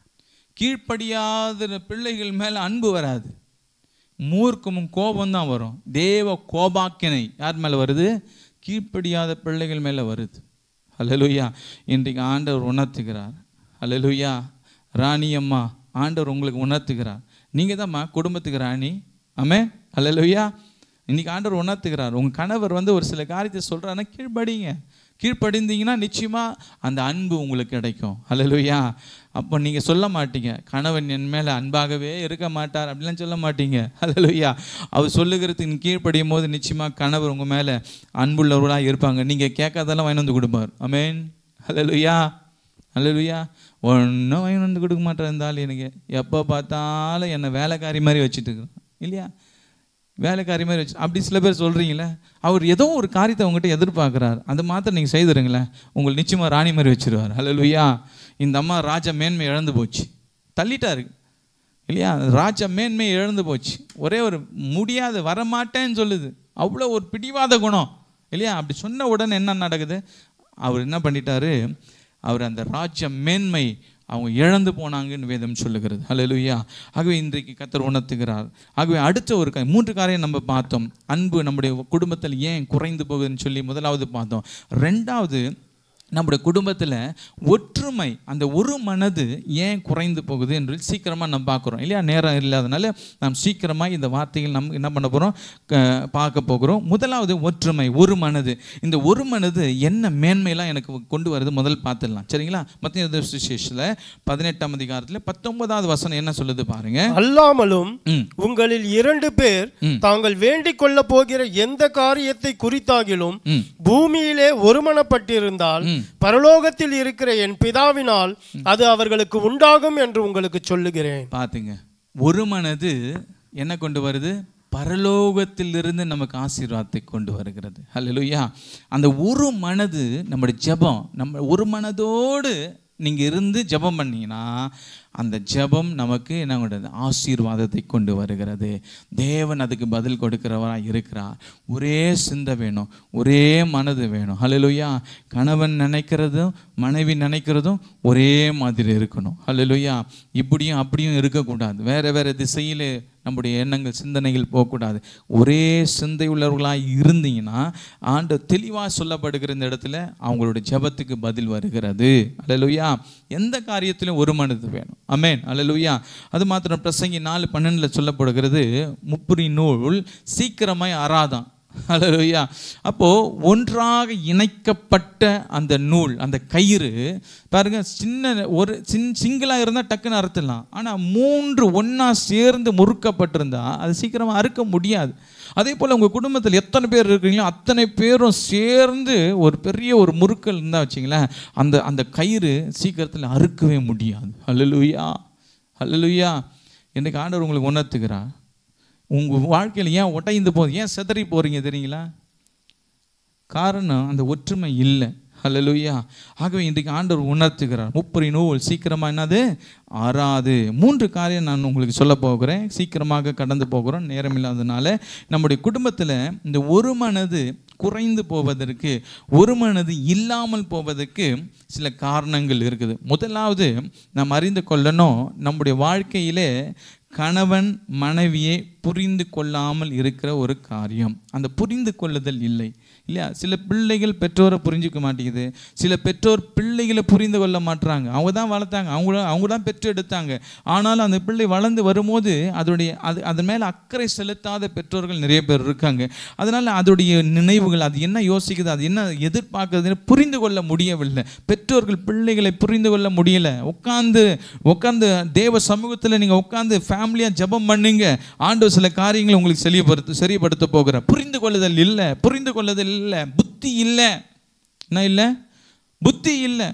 கீழ்ப்படியாத பிள்ளைகள் மேலே அன்பு வராது மூர்க்கமும் கோபம் தான் வரும் தேவ கோபாக்கினை யார் மேலே வருது கீழ்ப்படியாத பிள்ளைகள் மேலே வருது அல்லேலூயா இன்றைக்கு ஆண்டவர் உணர்த்துகிறார் அல்லேலூயா ராணி அம்மா ஆண்டவர் உங்களுக்கு உணர்த்துகிறார் நீங்கள் தான்மா குடும்பத்துக்கு ராணி ஆமே அல்லேலூயா இன்னைக்கு ஆண்டவர் உணர்த்துகிறார் உங்கள் கணவர் வந்து ஒரு சில காரியத்தை சொல்கிறாருன்னா கீழ்ப்படிங்க கீழ்ப்படிந்தீங்கன்னா நிச்சயமாக அந்த அன்பு உங்களுக்கு கிடைக்கும் அல்லேலூயா அப்போ நீங்கள் சொல்ல மாட்டீங்க கணவன் என் மேலே அன்பாகவே இருக்க மாட்டார் அப்படிலாம் சொல்ல மாட்டீங்க அல்லேலூயா அவர் சொல்லுகிறதுக்கு கீழ்ப்படியும் போது நிச்சயமாக கணவர் உங்கள் மேலே அன்புள்ளவர்களாக இருப்பாங்க நீங்கள் கேட்காதெல்லாம் வாங்கி வந்து கொடுப்பார் அமேன் அல்லேலூயா அல்லேலூயா ஒன்றும் வாங்கி வந்து கொடுக்க மாட்டேன் இருந்தாலும் எனக்கு எப்போ பார்த்தாலும் என்னை வேலைக்காரி மாதிரி வச்சுட்டு இருக்கிறான் இல்லையா வேலைக்காரி மாதிரி வச்சு அப்படி சில பேர் சொல்கிறீங்களே அவர் ஏதோ ஒரு காரியத்தை உங்ககிட்ட எதிர்பார்க்குறார் அது மாத்திரம் நீங்கள் செய்துருங்களேன் உங்களுக்கு நிச்சயமாக ராணி மாதிரி வச்சிருவார் ஹalleluya இந்த அம்மா ராஜ மேன்மை இழந்து போச்சு தள்ளிட்டாரு இல்லையா ராஜ மேன்மை இழந்து போச்சு ஒரே ஒரு முடியாது வரமாட்டேன்னு சொல்லுது அவ்வளோ ஒரு பிடிவாத குணம் இல்லையா அப்படி சொன்ன உடனே என்ன நடக்குது அவர் என்ன பண்ணிட்டாரு அவர் அந்த ராஜ்ய மேன்மை அவங்க இழந்து போனாங்கன்னு வேதம் சொல்லுகிறது ஹalleluya ஆகவே இன்றைக்கு கத்தர் உணர்த்துகிறார் ஆகவே அடுத்த ஒரு கா- மூன்று காரியம் நம்ம பார்த்தோம் அன்பு நம்முடைய குடும்பத்தில் ஏன் குறைந்து போகுதுன்னு சொல்லி முதலாவது பார்த்தோம் ரெண்டாவது நம்முடைய குடும்பத்தில் ஒற்றுமை அந்த ஒரு மனது ஏன் குறைந்து போகுது என்று சீக்கிரமாக நம்ம பார்க்குறோம் இல்லையா நேரம் இல்லாதனால நாம் சீக்கிரமாக இந்த வார்த்தைகள் நம்ம என்ன பண்ண போகிறோம் பார்க்க போகிறோம் முதலாவது ஒற்றுமை ஒரு மனது இந்த ஒரு மனது என்ன மேன்மையெல்லாம் எனக்கு கொண்டு வருது முதல் பார்த்துடலாம் சரிங்களா மத்திய சுசேஷில் பதினெட்டாம் அதிகாரத்தில் பத்தொன்பதாவது வசனம் என்ன சொல்லுது பாருங்க அல்லாமலும் ம் உங்களில் இரண்டு பேர் ம். தாங்கள் வேண்டிக் கொள்ள போகிற எந்த காரியத்தை குறித்தாகிலும் ம் பூமியிலே ஒருமனப்பட்டிருந்தால் ம். பரலோகத்தில் இருக்கிற என் பிதாவினால் அது அவர்களுக்கு உண்டாகும் என்று உங்களுக்கு சொல்லுகிறேன் பார்த்துங்க ஒரு மனது என்ன கொண்டு வருது பரலோகத்திலிருந்து நமக்கு ஆசீர்வாதத்தை கொண்டு வருகிறது ஹalleluya அந்த ஒரு மனது நம்முடைய ஜெபம் நம்ம ஒரு மனதோடு நீங்கள் இருந்து ஜெபம் பண்ணீங்கன்னா அந்த ஜெபம் நமக்கு என்ன பண்ணுறது ஆசீர்வாதத்தை கொண்டு வருகிறது தேவன் அதுக்கு பதில் கொடுக்கிறவராக இருக்கிறார் ஒரே சிந்தை வேணும் ஒரே மனது வேணும் ஹalleluya கணவன் நினைக்கிறதும் மனைவி நினைக்கிறதும் ஒரே மாதிரி இருக்கணும் ஹalleluya இப்படியும் அப்படியும் இருக்கக்கூடாது வேற வேற திசையில் நம்முடைய எண்ணங்கள் சிந்தனைகள் போகக்கூடாது ஒரே சிந்தை உள்ளவர்களாக இருந்தீங்கன்னா ஆண்டு தெளிவாக சொல்லப்படுகிற இந்த இடத்துல அவங்களுடைய ஜெபத்துக்கு பதில் வருகிறது அல்லலுயா எந்த காரியத்திலும் ஒரு மனது வேணும் அமேன் அல்லலுயா அது மாத்திரம் பிரசங்கி நாலு பன்னெண்டில் சொல்லப்படுகிறது முப்புரி நூல் சீக்கிரமாய் அறாதான் அல்லலுயா அப்போ ஒன்றாக இணைக்கப்பட்ட அந்த நூல் அந்த கயிறு பாருங்க சின்ன ஒரு சின் சிங்கிளாக இருந்தால் டக்குன்னு அறுத்துடலாம் ஆனால் மூன்று ஒன்றா சேர்ந்து முறுக்கப்பட்டிருந்தா அது சீக்கிரமாக அறுக்க முடியாது அதே போல் உங்கள் குடும்பத்தில் எத்தனை பேர் இருக்கிறீங்களோ அத்தனை பேரும் சேர்ந்து ஒரு பெரிய ஒரு முறுக்கல் இருந்தால் வச்சிங்களேன் அந்த அந்த கயிறு சீக்கிரத்தில் அறுக்கவே முடியாது அல்லலுயா அல்லலுயா என்னைக்கு ஆண்டவர் உங்களுக்கு உணர்த்துகிறார் உங்கள் வாழ்க்கையில் ஏன் உடைந்து போகுது ஏன் சிதறி போகிறீங்க தெரியுங்களா காரணம் அந்த ஒற்றுமை இல்லை ஹalleluya ஆகவே இன்றைக்கு ஆண்டவர் உணர்த்துகிறார் முப்பரி நூல் சீக்கிரமா என்னது ஆறாது மூன்று காரியம் நான் உங்களுக்கு சொல்ல போகிறேன் சீக்கிரமாக கடந்து போகிறோம் நேரம் இல்லாதனால நம்முடைய குடும்பத்தில் இந்த ஒரு மனது குறைந்து போவதற்கு ஒரு மனது இல்லாமல் போவதற்கு சில காரணங்கள் இருக்குது முதலாவது நாம் அறிந்து கொள்ளணும் நம்முடைய வாழ்க்கையிலே கணவன் மனைவியை புரிந்து கொள்ளாமல் இருக்கிற ஒரு காரியம் அந்த புரிந்து கொள்ளுதல் இல்லை இல்லையா சில பிள்ளைகள் பெற்றோரை புரிஞ்சுக்க மாட்டேங்குது சில பெற்றோர் பிள்ளைகளை புரிந்து கொள்ள மாட்றாங்க அவங்க தான் வளர்த்தாங்க அவங்க அவங்க தான் பெற்று எடுத்தாங்க ஆனாலும் அந்த பிள்ளை வளர்ந்து வரும்போது அதோடைய அது அதன் மேலே அக்கறை செலுத்தாத பெற்றோர்கள் நிறைய பேர் இருக்காங்க அதனால் அதோடைய நினைவுகள் அது என்ன யோசிக்குது அது என்ன எதிர்பார்க்குதுன்னு புரிந்து கொள்ள முடியவில்லை பெற்றோர்கள் பிள்ளைகளை புரிந்து கொள்ள முடியல உட்காந்து உட்காந்து தேவ சமூகத்தில் நீங்கள் உட்காந்து ஃபேமிலியாக ஜெபம் பண்ணுங்க ஆண்டவர் சில காரியங்களை உங்களுக்கு சரியப்படுத்த சரியப்படுத்த போகிற புரிந்து கொள்ளுதல் இல்லை புரிந்து கொள்ளுதல் இல்லை புத்தி இல்லை என்ன இல்லை புத்தி இல்லை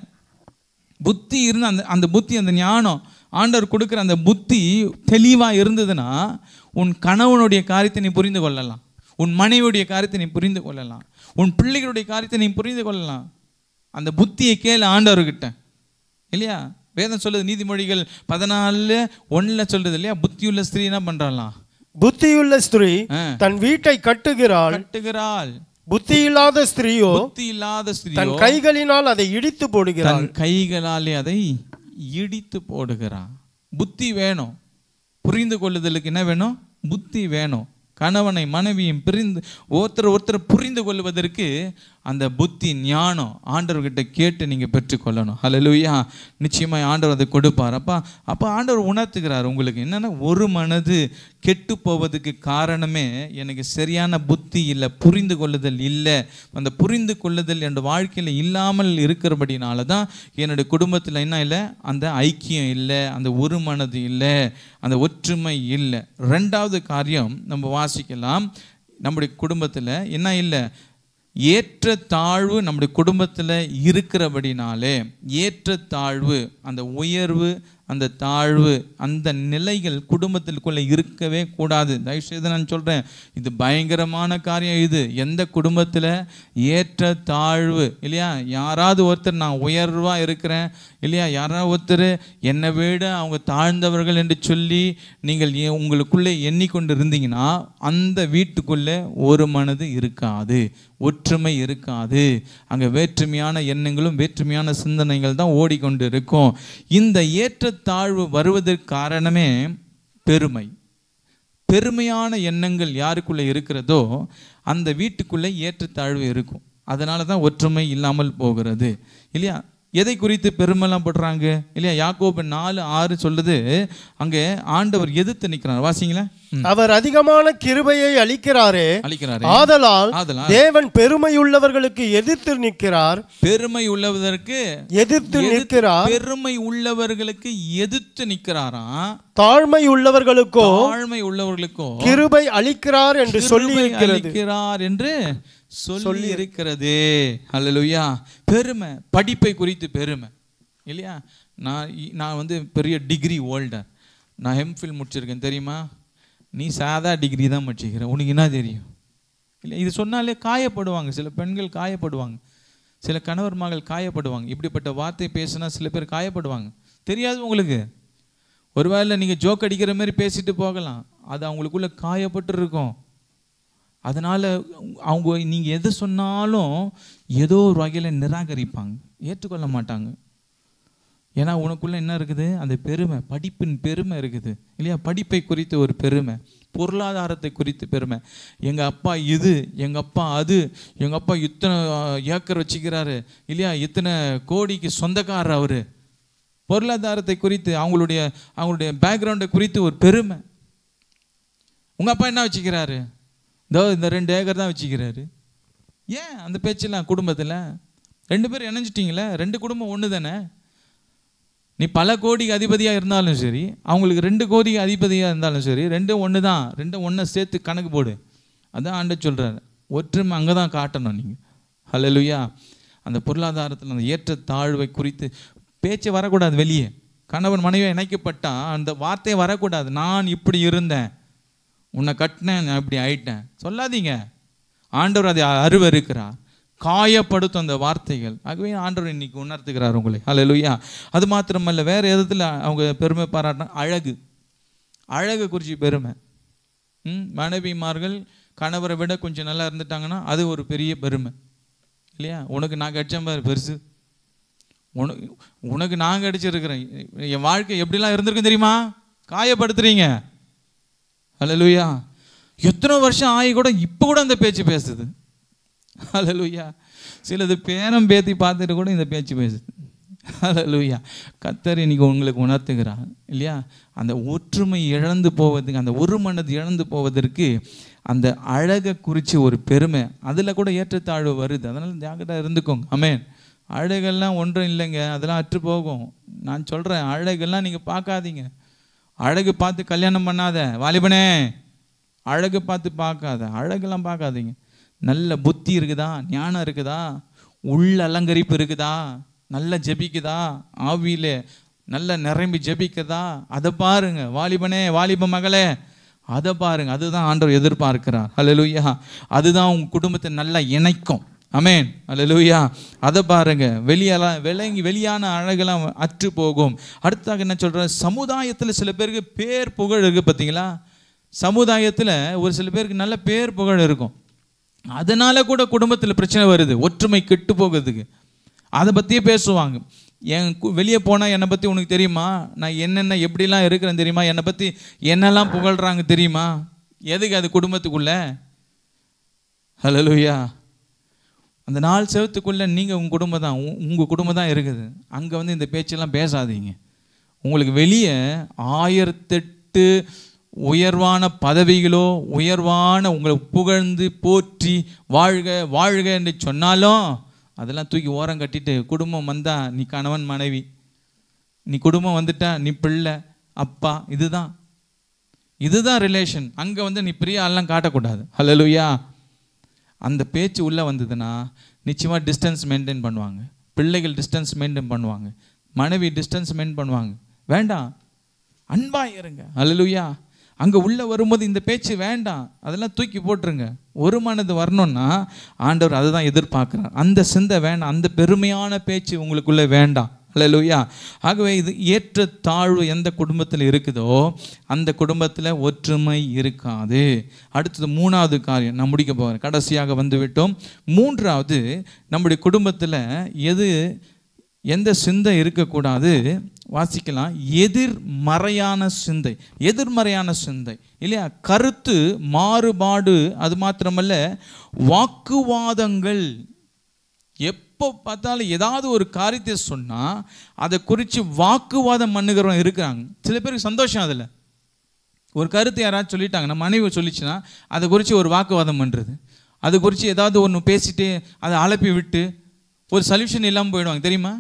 புத்தி இருந்து அந்த அந்த புத்தி அந்த ஞானம் ஆண்டவர் கொடுக்குற அந்த புத்தி தெளிவாக இருந்ததுன்னா உன் கணவனுடைய காரியத்தை நீ புரிந்து கொள்ளலாம் உன் மனைவியுடைய காரியத்தை நீ புரிந்து கொள்ளலாம் உன் பிள்ளைகளுடைய காரியத்தை நீ புரிந்து கொள்ளலாம் அந்த புத்தியை கேளு ஆண்டவர்கிட்ட இல்லையா வேதம் சொல்லுது நீதிமொழிகள் பதினாலு ஒன்றில் சொல்றது இல்லையா புத்தியுள்ள ஸ்திரீ என்ன பண்றாளாம் புத்தியுள்ள ஸ்திரீ ஆ. தன் வீட்டை கட்டுகிறாள் கட்டுகிறாள் புத்தி இல்லாத ஸ்திரீயோ புத்தி இல்லாத தன் ஸ்திரீயோ கைகளினால் அதை இடித்து போடுகிறாள் தன் கைகளாலே அதை இடித்து போடுகிறான் புத்தி வேணும் புரிந்து கொள்ளுதலுக்கு என்ன வேணும் புத்தி வேணும் கணவனை மனைவியும் பிரிந்து ஒருத்தர் ஒருத்தர் புரிந்து கொள்வதற்கு அந்த புத்தி ஞானம் ஆண்டவர்கிட்ட கேட்டு நீங்கள் பெற்றுக்கொள்ளணும் ஹalleluya நிச்சயமாய் ஆண்டவர் அதை கொடுப்பார் அப்பா அப்போ ஆண்டவர் உணர்த்துகிறார் உங்களுக்கு என்னென்னா ஒரு மனது கெட்டு போவதுக்கு காரணமே எனக்கு சரியான புத்தி இல்லை புரிந்து கொள்ளுதல் இல்லை அந்த புரிந்து கொள்ளுதல் என் வாழ்க்கையில் இல்லாமல் இருக்கிறபடினால தான் என்னுடைய குடும்பத்தில் என்ன இல்லை அந்த ஐக்கியம் இல்லை அந்த ஒரு மனது இல்லை அந்த ஒற்றுமை இல்லை ரெண்டாவது காரியம் நம்ம வாசிக்கலாம் நம்முடைய குடும்பத்தில் என்ன இல்லை ஏற்ற தாழ்வு நம்முடைய குடும்பத்தில் இருக்கிறபடினாலே ஏற்ற தாழ்வு அந்த உயர்வு அந்த தாழ்வு அந்த நிலைகள் குடும்பத்திற்குள்ளே இருக்கவே கூடாது தயவுசெய்து நான் சொல்கிறேன் இது பயங்கரமான காரியம் இது எந்த குடும்பத்தில் ஏற்ற தாழ்வு இல்லையா யாராவது ஒருத்தர் நான் உயர்வாக இருக்கிறேன் இல்லையா யாராவது ஒருத்தர் என்னை விட அவங்க தாழ்ந்தவர்கள் என்று சொல்லி நீங்கள் ஏ- உங்களுக்குள்ளே எண்ணிக்கொண்டு இருந்தீங்கன்னா அந்த வீட்டுக்குள்ளே ஒரு மனது இருக்காது ஒற்றுமை இருக்காது அங்கே வேற்றுமையான எண்ணங்களும் வேற்றுமையான சிந்தனைகள் தான் ஓடிக்கொண்டு இருக்கும் இந்த ஏற்றத்தாழ்வு வருவதற்கு காரணமே பெருமை பெருமையான எண்ணங்கள் யாருக்குள்ளே இருக்கிறதோ அந்த வீட்டுக்குள்ளே ஏற்றத்தாழ்வு இருக்கும் அதனால தான் ஒற்றுமை இல்லாமல் போகிறது இல்லையா எதை குறித்து பெருமைலாம் படுறாங்க இல்லையா யாக்கோபு நாலு ஆறு சொல்லுது அங்கே ஆண்டவர் எதிர்த்து நிற்கிறார் வாசிங்களேன் ம், அவர் அதிகமான கிருபையை அளிக்கிறாரே அழிக்கிறாரு ஆதலால் ஆதலால் தேவன் பெருமையுள்ளவர்களுக்கு எதிர்த்து நிற்கிறார் பெருமை உள்ளவதற்கு எதிர்த்து எதிர்த்து- நிற்கிறார் பெருமை உள்ளவர்களுக்கு எதிர்த்து நிற்கிறாராம் தாழ்மை உள்ளவர்களுக்கோ தாழ்மை உள்ளவர்களுக்கோ கிருபை அளிக்கிறார் என்று சொல்லி கிருபை இருக்கிறது அளிக்கிறார் என்று சொல்லி இருக்கிறது அல்லேலூயா பெருமை படிப்பை குறித்து பெருமை இல்லையா நான் இ- நான் வந்து பெரிய டிகிரி ஹோல்டர் நான் எம்ஃபில் முடிச்சிருக்கேன் தெரியுமா நீ சாதா டிகிரி தான் முடிச்சிக்கிற உனக்கு என்ன தெரியும் இல்லை இது சொன்னாலே காயப்படுவாங்க சில பெண்கள் காயப்படுவாங்க சில கணவர் மகள் காயப்படுவாங்க இப்படிப்பட்ட வார்த்தை பேசினா சில பேர் காயப்படுவாங்க தெரியாது உங்களுக்கு ஒருவேளை நீங்கள் ஜோக் அடிக்கிற மாதிரி பேசிட்டு போகலாம் அது அவங்களுக்குள்ள காயப்பட்டு இருக்கும் அதனால அவங்க நீங்கள் எது சொன்னாலும் ஏதோ ஒரு வகையில் நிராகரிப்பாங்க ஏற்றுக்கொள்ள மாட்டாங்க ஏன்னா உனக்குள்ள என்ன இருக்குது அந்த பெருமை படிப்பின் பெருமை இருக்குது இல்லையா படிப்பை குறித்து ஒரு பெருமை பொருளாதாரத்தை குறித்து பெருமை எங்கள் அப்பா இது எங்கள் அப்பா அது எங்கள் அப்பா இத்தனை அஹ், ஏக்கர் வச்சுக்கிறாரு இல்லையா இத்தனை கோடிக்கு சொந்தக்காரர் அவர் பொருளாதாரத்தை குறித்து அவங்களுடைய அவங்களுடைய பேக்ரவுண்டை குறித்து ஒரு பெருமை உங்கள் அப்பா என்ன வச்சுக்கிறாரு இதோ இந்த ரெண்டு ஏக்கர் தான் வச்சுக்கிறாரு ஏன் அந்த பேச்செல்லாம் குடும்பத்தில் ரெண்டு பேரும் இணைஞ்சிட்டீங்களே ரெண்டு குடும்பம் ஒன்று தானே நீ பல கோடிக்கு அதிபதியாக இருந்தாலும் சரி அவங்களுக்கு ரெண்டு கோடிக்கு அதிபதியாக இருந்தாலும் சரி ரெண்டும் ஒன்று தான் ரெண்டும் ஒன்றை சேர்த்து கணக்கு போடு அதான் ஆண்டு சொல்கிறார் ஒற்றுமை அங்கே தான் காட்டணும் நீங்கள் ஹalleluya அந்த பொருளாதாரத்தில் அந்த ஏற்ற தாழ்வை குறித்து பேச்சு வரக்கூடாது வெளியே கணவன் மனைவி இணைக்கப்பட்டா அந்த வார்த்தை வரக்கூடாது நான் இப்படி இருந்தேன் உன்னை கட்டினேன் நான் இப்படி ஆயிட்டேன் சொல்லாதீங்க ஆண்டவர் அதை அருவருக்கிறார் காயப்படுத்தும் அந்த வார்த்தைகள் ஆகவே ஆண்டவர் இன்னைக்கு உணர்த்துகிறார் உங்களை ஹalleluya அது மாத்திரமல்ல வேற எதத்தில் அவங்க பெருமை பாராட்டினா அழகு அழகு குறித்து பெருமை ம் மனைவிமார்கள் கணவரை விட கொஞ்சம் நல்லா இருந்துட்டாங்கன்னா அது ஒரு பெரிய பெருமை இல்லையா உனக்கு நான் கடிச்ச மாதிரி பெருசு உனக்கு உனக்கு நான் கடிச்சிருக்கிறேன் என் வாழ்க்கை எப்படிலாம் இருந்திருக்கும் தெரியுமா காயப்படுத்துறீங்க ஹalleluya எத்தனை வருஷம் ஆகி கூட இப்போ கூட அந்த பேச்சு பேசுது ஹalleluya சிலது பேரம் பேத்தி பார்த்துட்டு கூட இந்த பேச்சு பேசுது ஹalleluya கத்தர் இன்னைக்கு உங்களுக்கு உணர்த்துகிறார் இல்லையா அந்த ஒற்றுமை இழந்து போவதுக்கு அந்த ஒரு மனது இழந்து போவதற்கு அந்த அழகை குறித்து ஒரு பெருமை அதில் கூட ஏற்றத்தாழ்வு வருது அதனால ஜாக்கிரதா இருந்துக்கோங்க ஆமென் அழகெல்லாம் ஒன்றும் இல்லைங்க அதெல்லாம் அற்று போகும் நான் சொல்கிறேன் அழகெல்லாம் நீங்கள் பார்க்காதீங்க அழகு பார்த்து கல்யாணம் பண்ணாத வாலிபனே அழகு பார்த்து பார்க்காத அழகெல்லாம் பார்க்காதீங்க நல்ல புத்தி இருக்குதா ஞானம் இருக்குதா உள்ள அலங்கரிப்பு இருக்குதா நல்ல ஜெபிக்குதா ஆவியில நல்ல நிரம்பி ஜெபிக்குதா அதை பாருங்க வாலிபனே வாலிப மகளே அதை பாருங்க அதுதான் ஆண்டவர் எதிர்பார்க்கிறார் ஹalleluya அதுதான் உங்க குடும்பத்தை நல்லா இணைக்கும் அமேன் ஹalleluya அதை பாருங்க வெளியெல்லாம் விளங்கி வெளியான அழகெல்லாம் அற்று போகும் அடுத்தாக என்ன சொல்றேன் சமுதாயத்துல சில பேருக்கு பேர் புகழ் இருக்கு பார்த்தீங்களா சமுதாயத்துல ஒரு சில பேருக்கு நல்ல பேர் புகழ் இருக்கும் அதனால கூட குடும்பத்துல பிரச்சனை வருது ஒற்றுமை கெட்டு போகிறதுக்கு அதை பற்றியே பேசுவாங்க என் வெளியே போனால் என்னை பற்றி உனக்கு தெரியுமா நான் என்னென்ன எப்படிலாம் இருக்கிறேன் தெரியுமா என்னை பற்றி என்னெல்லாம் புகழ்கிறாங்க தெரியுமா எதுக்கு அது குடும்பத்துக்குள்ள ஹலோலுயா அந்த நாள் செவத்துக்குள்ளே நீங்கள் உங்கள் குடும்பம் தான் உங்கள் குடும்பம் தான் இருக்குது அங்கே வந்து இந்த பேச்செல்லாம் பேசாதீங்க உங்களுக்கு வெளியே ஆயிரத்தெட்டு உயர்வான பதவிகளோ உயர்வான உங்களை புகழ்ந்து போற்றி வாழ்க வாழ்க என்று சொன்னாலும் அதெல்லாம் தூக்கி ஓரம் கட்டிட்டு குடும்பம் வந்தா நீ கணவன் மனைவி நீ குடும்பம் வந்துட்டா நீ பிள்ளை அப்பா இதுதான் இதுதான் ரிலேஷன் அங்கே வந்து நீ பிரியா எல்லாம் காட்டக்கூடாது ஹலலுயா அந்த பேச்சு உள்ளே வந்ததுன்னா நிச்சயமாக டிஸ்டன்ஸ் மெயின்டைன் பண்ணுவாங்க பிள்ளைகள் டிஸ்டன்ஸ் மெயின்டைன் பண்ணுவாங்க மனைவி டிஸ்டன்ஸ் மெயின்டைன் பண்ணுவாங்க வேண்டாம் அன்பா இருங்க ஹalleluya அங்கே உள்ளே வரும்போது இந்த பேச்சு வேண்டாம் அதெல்லாம் தூக்கி போட்டுருங்க ஒரு மனது வரணும்னா ஆண்டவர் அதை தான் எதிர்பார்க்குறார் அந்த சிந்தை வேண்டாம் அந்த பெருமையான பேச்சு உங்களுக்குள்ளே வேண்டாம் ஹalleluya ஆகவே இது ஏற்ற தாழ்வு எந்த குடும்பத்தில் இருக்குதோ அந்த குடும்பத்தில் ஒற்றுமை இருக்காது அடுத்தது மூணாவது காரியம் நான் முடிக்க போகிறேன் கடைசியாக வந்து விட்டோம் மூன்றாவது நம்முடைய குடும்பத்தில் எது எந்த சிந்தை இருக்கக்கூடாது வாசிக்கலாம் எதிர்மறையான சிந்தை எதிர்மறையான சிந்தை இல்லையா கருத்து மாறுபாடு அது மாத்திரமல்ல வாக்குவாதங்கள் எப்போ பார்த்தாலும் ஏதாவது ஒரு காரியத்தை சொன்னால் அதை குறித்து வாக்குவாதம் பண்ணுகிறவங்க இருக்கிறாங்க சில பேருக்கு சந்தோஷம் அதில் ஒரு கருத்து யாராவது சொல்லிட்டாங்க நம்ம மனைவி சொல்லிச்சுன்னா அதை குறித்து ஒரு வாக்குவாதம் பண்ணுறது அது குறித்து ஏதாவது ஒன்று பேசிட்டு அதை அலப்பி விட்டு ஒரு சொல்யூஷன் இல்லாமல் போயிடுவாங்க தெரியுமா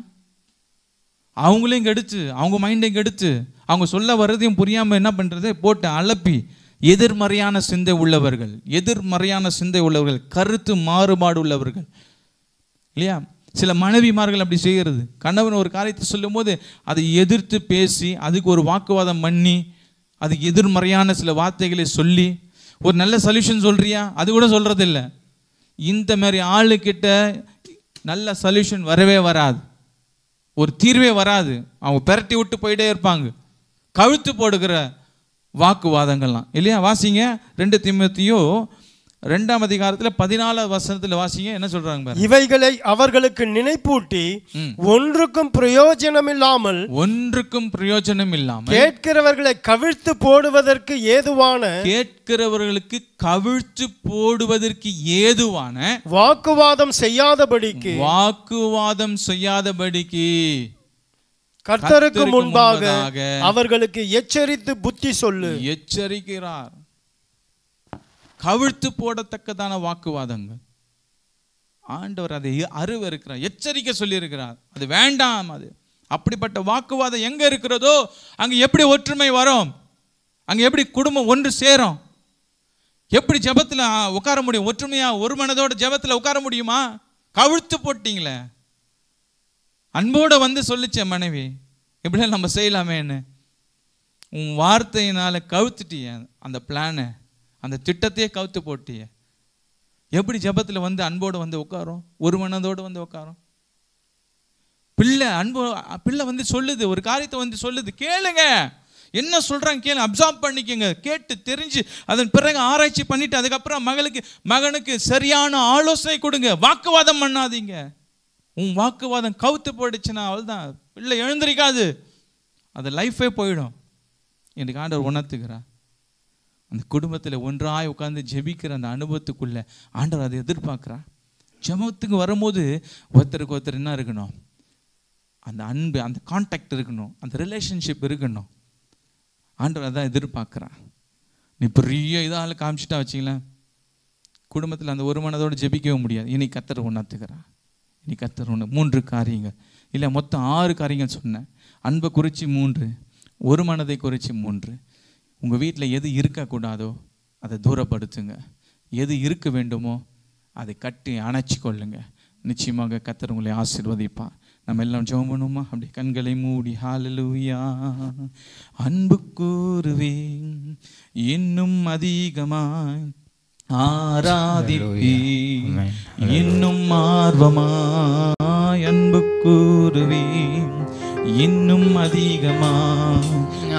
அவங்களையும் கெடுத்து அவங்க மைண்டையும் கெடுத்து அவங்க சொல்ல வர்றதையும் புரியாமல் என்ன பண்ணுறது போட்டு அலப்பி எதிர்மறையான சிந்தை உள்ளவர்கள் எதிர்மறையான சிந்தை உள்ளவர்கள் கருத்து மாறுபாடு உள்ளவர்கள் இல்லையா சில மனைவிமார்கள் அப்படி செய்கிறது கணவன் ஒரு காரியத்தை சொல்லும்போது அதை எதிர்த்து பேசி அதுக்கு ஒரு வாக்குவாதம் பண்ணி அதுக்கு எதிர்மறையான சில வார்த்தைகளை சொல்லி ஒரு நல்ல சொல்யூஷன் சொல்றியா அது கூட சொல்றது இல்ல இந்த மாதிரி ஆளுக்கிட்ட நல்ல சொல்யூஷன் வரவே வராது ஒரு தீர்வே வராது அவங்க பெரட்டி விட்டு போயிட்டே இருப்பாங்க கழுத்து போடுகிற வாக்குவாதங்கள்லாம் இல்லையா வாசிங்க ரெண்டு திமுத்தியோ ரெண்டாம் அதிகாரத்தில் பதினாலாவது வசனத்தில் வாசிங்க என்ன சொல்றாங்க பாருங்க இவைகளை அவர்களுக்கு நினைப்பூட்டி ம். ஒன்றுக்கும் பிரயோஜனமில்லாமல் ஒன்றுக்கும் பிரயோஜனம் இல்லாமல் கேட்கிறவர்களை கவிழ்த்து போடுவதற்கு ஏதுவான கேட்கிறவர்களுக்கு கவிழ்த்து போடுவதற்கு ஏதுவான வாக்குவாதம் செய்யாதபடிக்கு வாக்குவாதம் செய்யாதபடிக்கு கர்த்தருக்கு கர்த்தருக்கு முன்பாக முன்பதாக அவர்களுக்கு எச்சரித்து புத்தி சொல்லு எச்சரிக்கிறார் கவிழ்த்து போடத்தக்கதான வாக்குவாதங்கள் ஆண்டவர் அதை அருவருக்கிறார் எச்சரிக்கை சொல்லியிருக்கிறார் அது வேண்டாம் அது அப்படிப்பட்ட வாக்குவாதம் எங்க இருக்கிறதோ அங்க எப்படி ஒற்றுமை வரும் அங்க எப்படி குடும்பம் ஒன்று சேரும் எப்படி ஜெபத்துல ஆ, உட்கார முடியும் ஒற்றுமையா ஒரு மனதோட ஜெபத்துல உட்கார முடியுமா கவிழ்த்து போட்டீங்களே அன்போட வந்து சொல்லிச்ச மனைவி இப்படிலாம் நம்ம செய்யலாமேன்னு உன் வார்த்தையினால கவுத்துட்டிய அந்த பிளானை அந்த திட்டத்தையே கவுத்து போட்டிய எப்படி ஜெபத்துல வந்து அன்போடு வந்து உட்காரும் ஒரு மனதோடு வந்து உட்காரும் பிள்ளை அன்பு பிள்ளை வந்து சொல்லுது ஒரு காரியத்தை வந்து சொல்லுது கேளுங்க என்ன சொல்றாங்க கேளு அப்சார்ப் பண்ணிக்கங்க கேட்டு தெரிஞ்சு அதன் பிறகு ஆராய்ச்சி பண்ணிட்டு அதுக்கப்புறம் மகளுக்கு மகனுக்கு சரியான ஆலோசனை கொடுங்க வாக்குவாதம் பண்ணாதீங்க உன் வாக்குவாதம் கவுத்து போயிடுச்சுன்னா அவள்தான் பிள்ளை எழுந்திருக்காது அது லைஃபே போயிடும் எனக்கு ஆண்டவர் உணர்த்துகிறார் அந்த குடும்பத்தில் ஒன்றாய் உட்கார்ந்து ஜெபிக்கிற அந்த அனுபவத்துக்குள்ள ஆண்டவர் அதை எதிர்பார்க்குறார் ஜெபத்துக்கு வரும்போது ஒருத்தருக்கு ஒருத்தர் என்ன இருக்கணும் அந்த அன்பு அந்த கான்டாக்ட் இருக்கணும் அந்த ரிலேஷன்ஷிப் இருக்கணும் ஆண்டவர் அதான் எதிர்பார்க்குறான் நீ பெரிய இதால காமிச்சிட்டா வச்சிங்களேன் குடும்பத்தில் அந்த ஒரு மனதோடு ஜெபிக்கவே முடியாது இனி கத்தர் உணர்த்துக்கிறா இனி கத்தர் ஒன்று மூன்று காரியங்கள் இல்லை மொத்தம் ஆறு காரியங்கள் சொன்னேன் அன்பை குறித்து மூன்று ஒரு மனதை குறித்து மூன்று உங்கள் வீட்டில் எது இருக்கக்கூடாதோ அதை தூரப்படுத்துங்க எது இருக்க வேண்டுமோ அதை கட்டி அணைச்சி கொள்ளுங்க நிச்சயமாக கத்தர் உங்களை ஆசீர்வதிப்பார் நம்ம எல்லாம் ஜெபம் பண்ணுவோமா அப்படி கண்களை மூடி ஹalleluya அன்பு கூறுவேன் இன்னும் அதிகமாய் ஆராதிப்பேன் இன்னும் ஆர்வமாய் அன்பு கூறுவேன் இன்னும் அதிகமாய்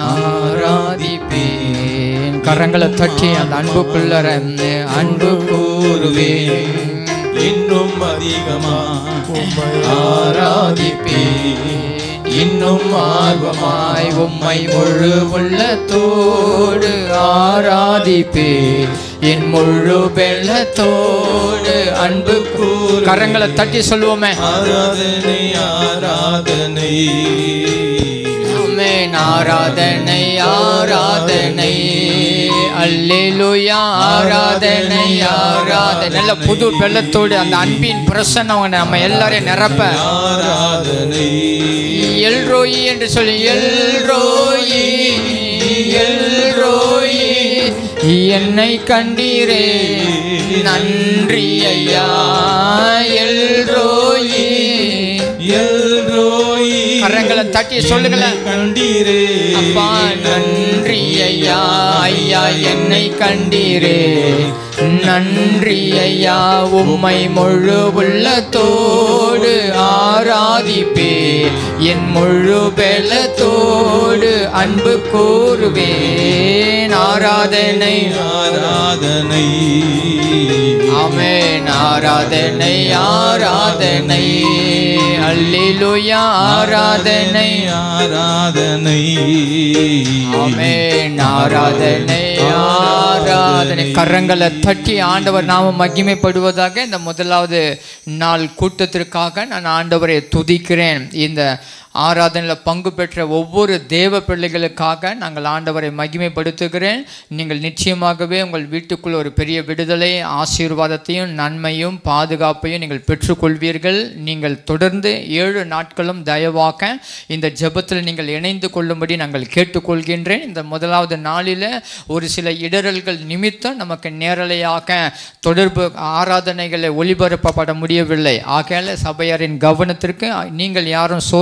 ஆராதிப்பேன் கரங்களை தட்டி அந்த அன்புக்குள்ள அன்பு கூறுவேன் இன்னும் அதிகமாய் ஆராதிப்பேன் இன்னும் ஆர்வமாய் உம்மை முழு உள்ளத்தோடு ஆராதிப்பேன் என் முழு வெள்ளத்தோடு அன்பு கூறு கரங்களை தட்டி சொல்லுவோமே ஆராதனை ஆராதனை ஆமென் ஆராதனை ஆராதனை அல்லேலூயா ஆராதனை ஆராதனை நல்ல புது வெள்ளத்தோடு அந்த அன்பின் பிரசன்னம் நம்ம எல்லாரையும் நிரப்ப ஆராதனை எல்ரோயி என்று சொல்லி எல்ரோயி எல்ரோயி என்னை கண்டீரே நன்றி ஐயா எல்ரோயி எல்ரோயி கரங்களை தட்டி சொல்லுங்களேன் கண்டீரே அப்பா நன்றி ஐயா ஐயா என்னை கண்டீரே நன்றி ஐயா உம்மை முழு உள்ளத்தோடு ஆராதிப்பே என் முழு பெலத்தோடு அன்பு கூறுவேன் ஆராதனை ஆராதனை ஆமென் ஆராதனை ஆராதனை அல்லேலூயா ஆராதனை ஆராதனை ஆமென் ஆராதனை ஆராதனை கரங்களை தட்டி ஆண்டவர் நாம மகிமைப்படுவதாக இந்த முதலாவது நாள் கூட்டத்திற்காக நான் ஆண்டவரை துதிக்கிறேன் இந்த ஆராதனையில் பங்கு பெற்ற ஒவ்வொரு தேவ பிள்ளைகளுக்காக நாங்கள் ஆண்டவரை மகிமைப்படுத்துகிறேன் நீங்கள் நிச்சயமாகவே உங்கள் வீட்டுக்குள் ஒரு பெரிய விடுதலை ஆசீர்வாதத்தையும் நன்மையும் பாதுகாப்பையும் நீங்கள் பெற்றுக்கொள்வீர்கள் நீங்கள் தொடர்ந்து ஏழு நாட்களும் தயவாக இந்த ஜெபத்தில் நீங்கள் இணைந்து கொள்ளும்படி நாங்கள் கேட்டுக்கொள்கின்றேன் இந்த முதலாவது நாளில் ஒரு சில இடரல்கள் நிமித்தம் நமக்கு நேரலையாக தொடர்பு ஆராதனைகளை ஒளிபரப்பப்பட முடியவில்லை ஆகையால் சபையாரின் கவனத்திற்கு நீங்கள் யாரும் சோர்ந்து போகக்கூடாது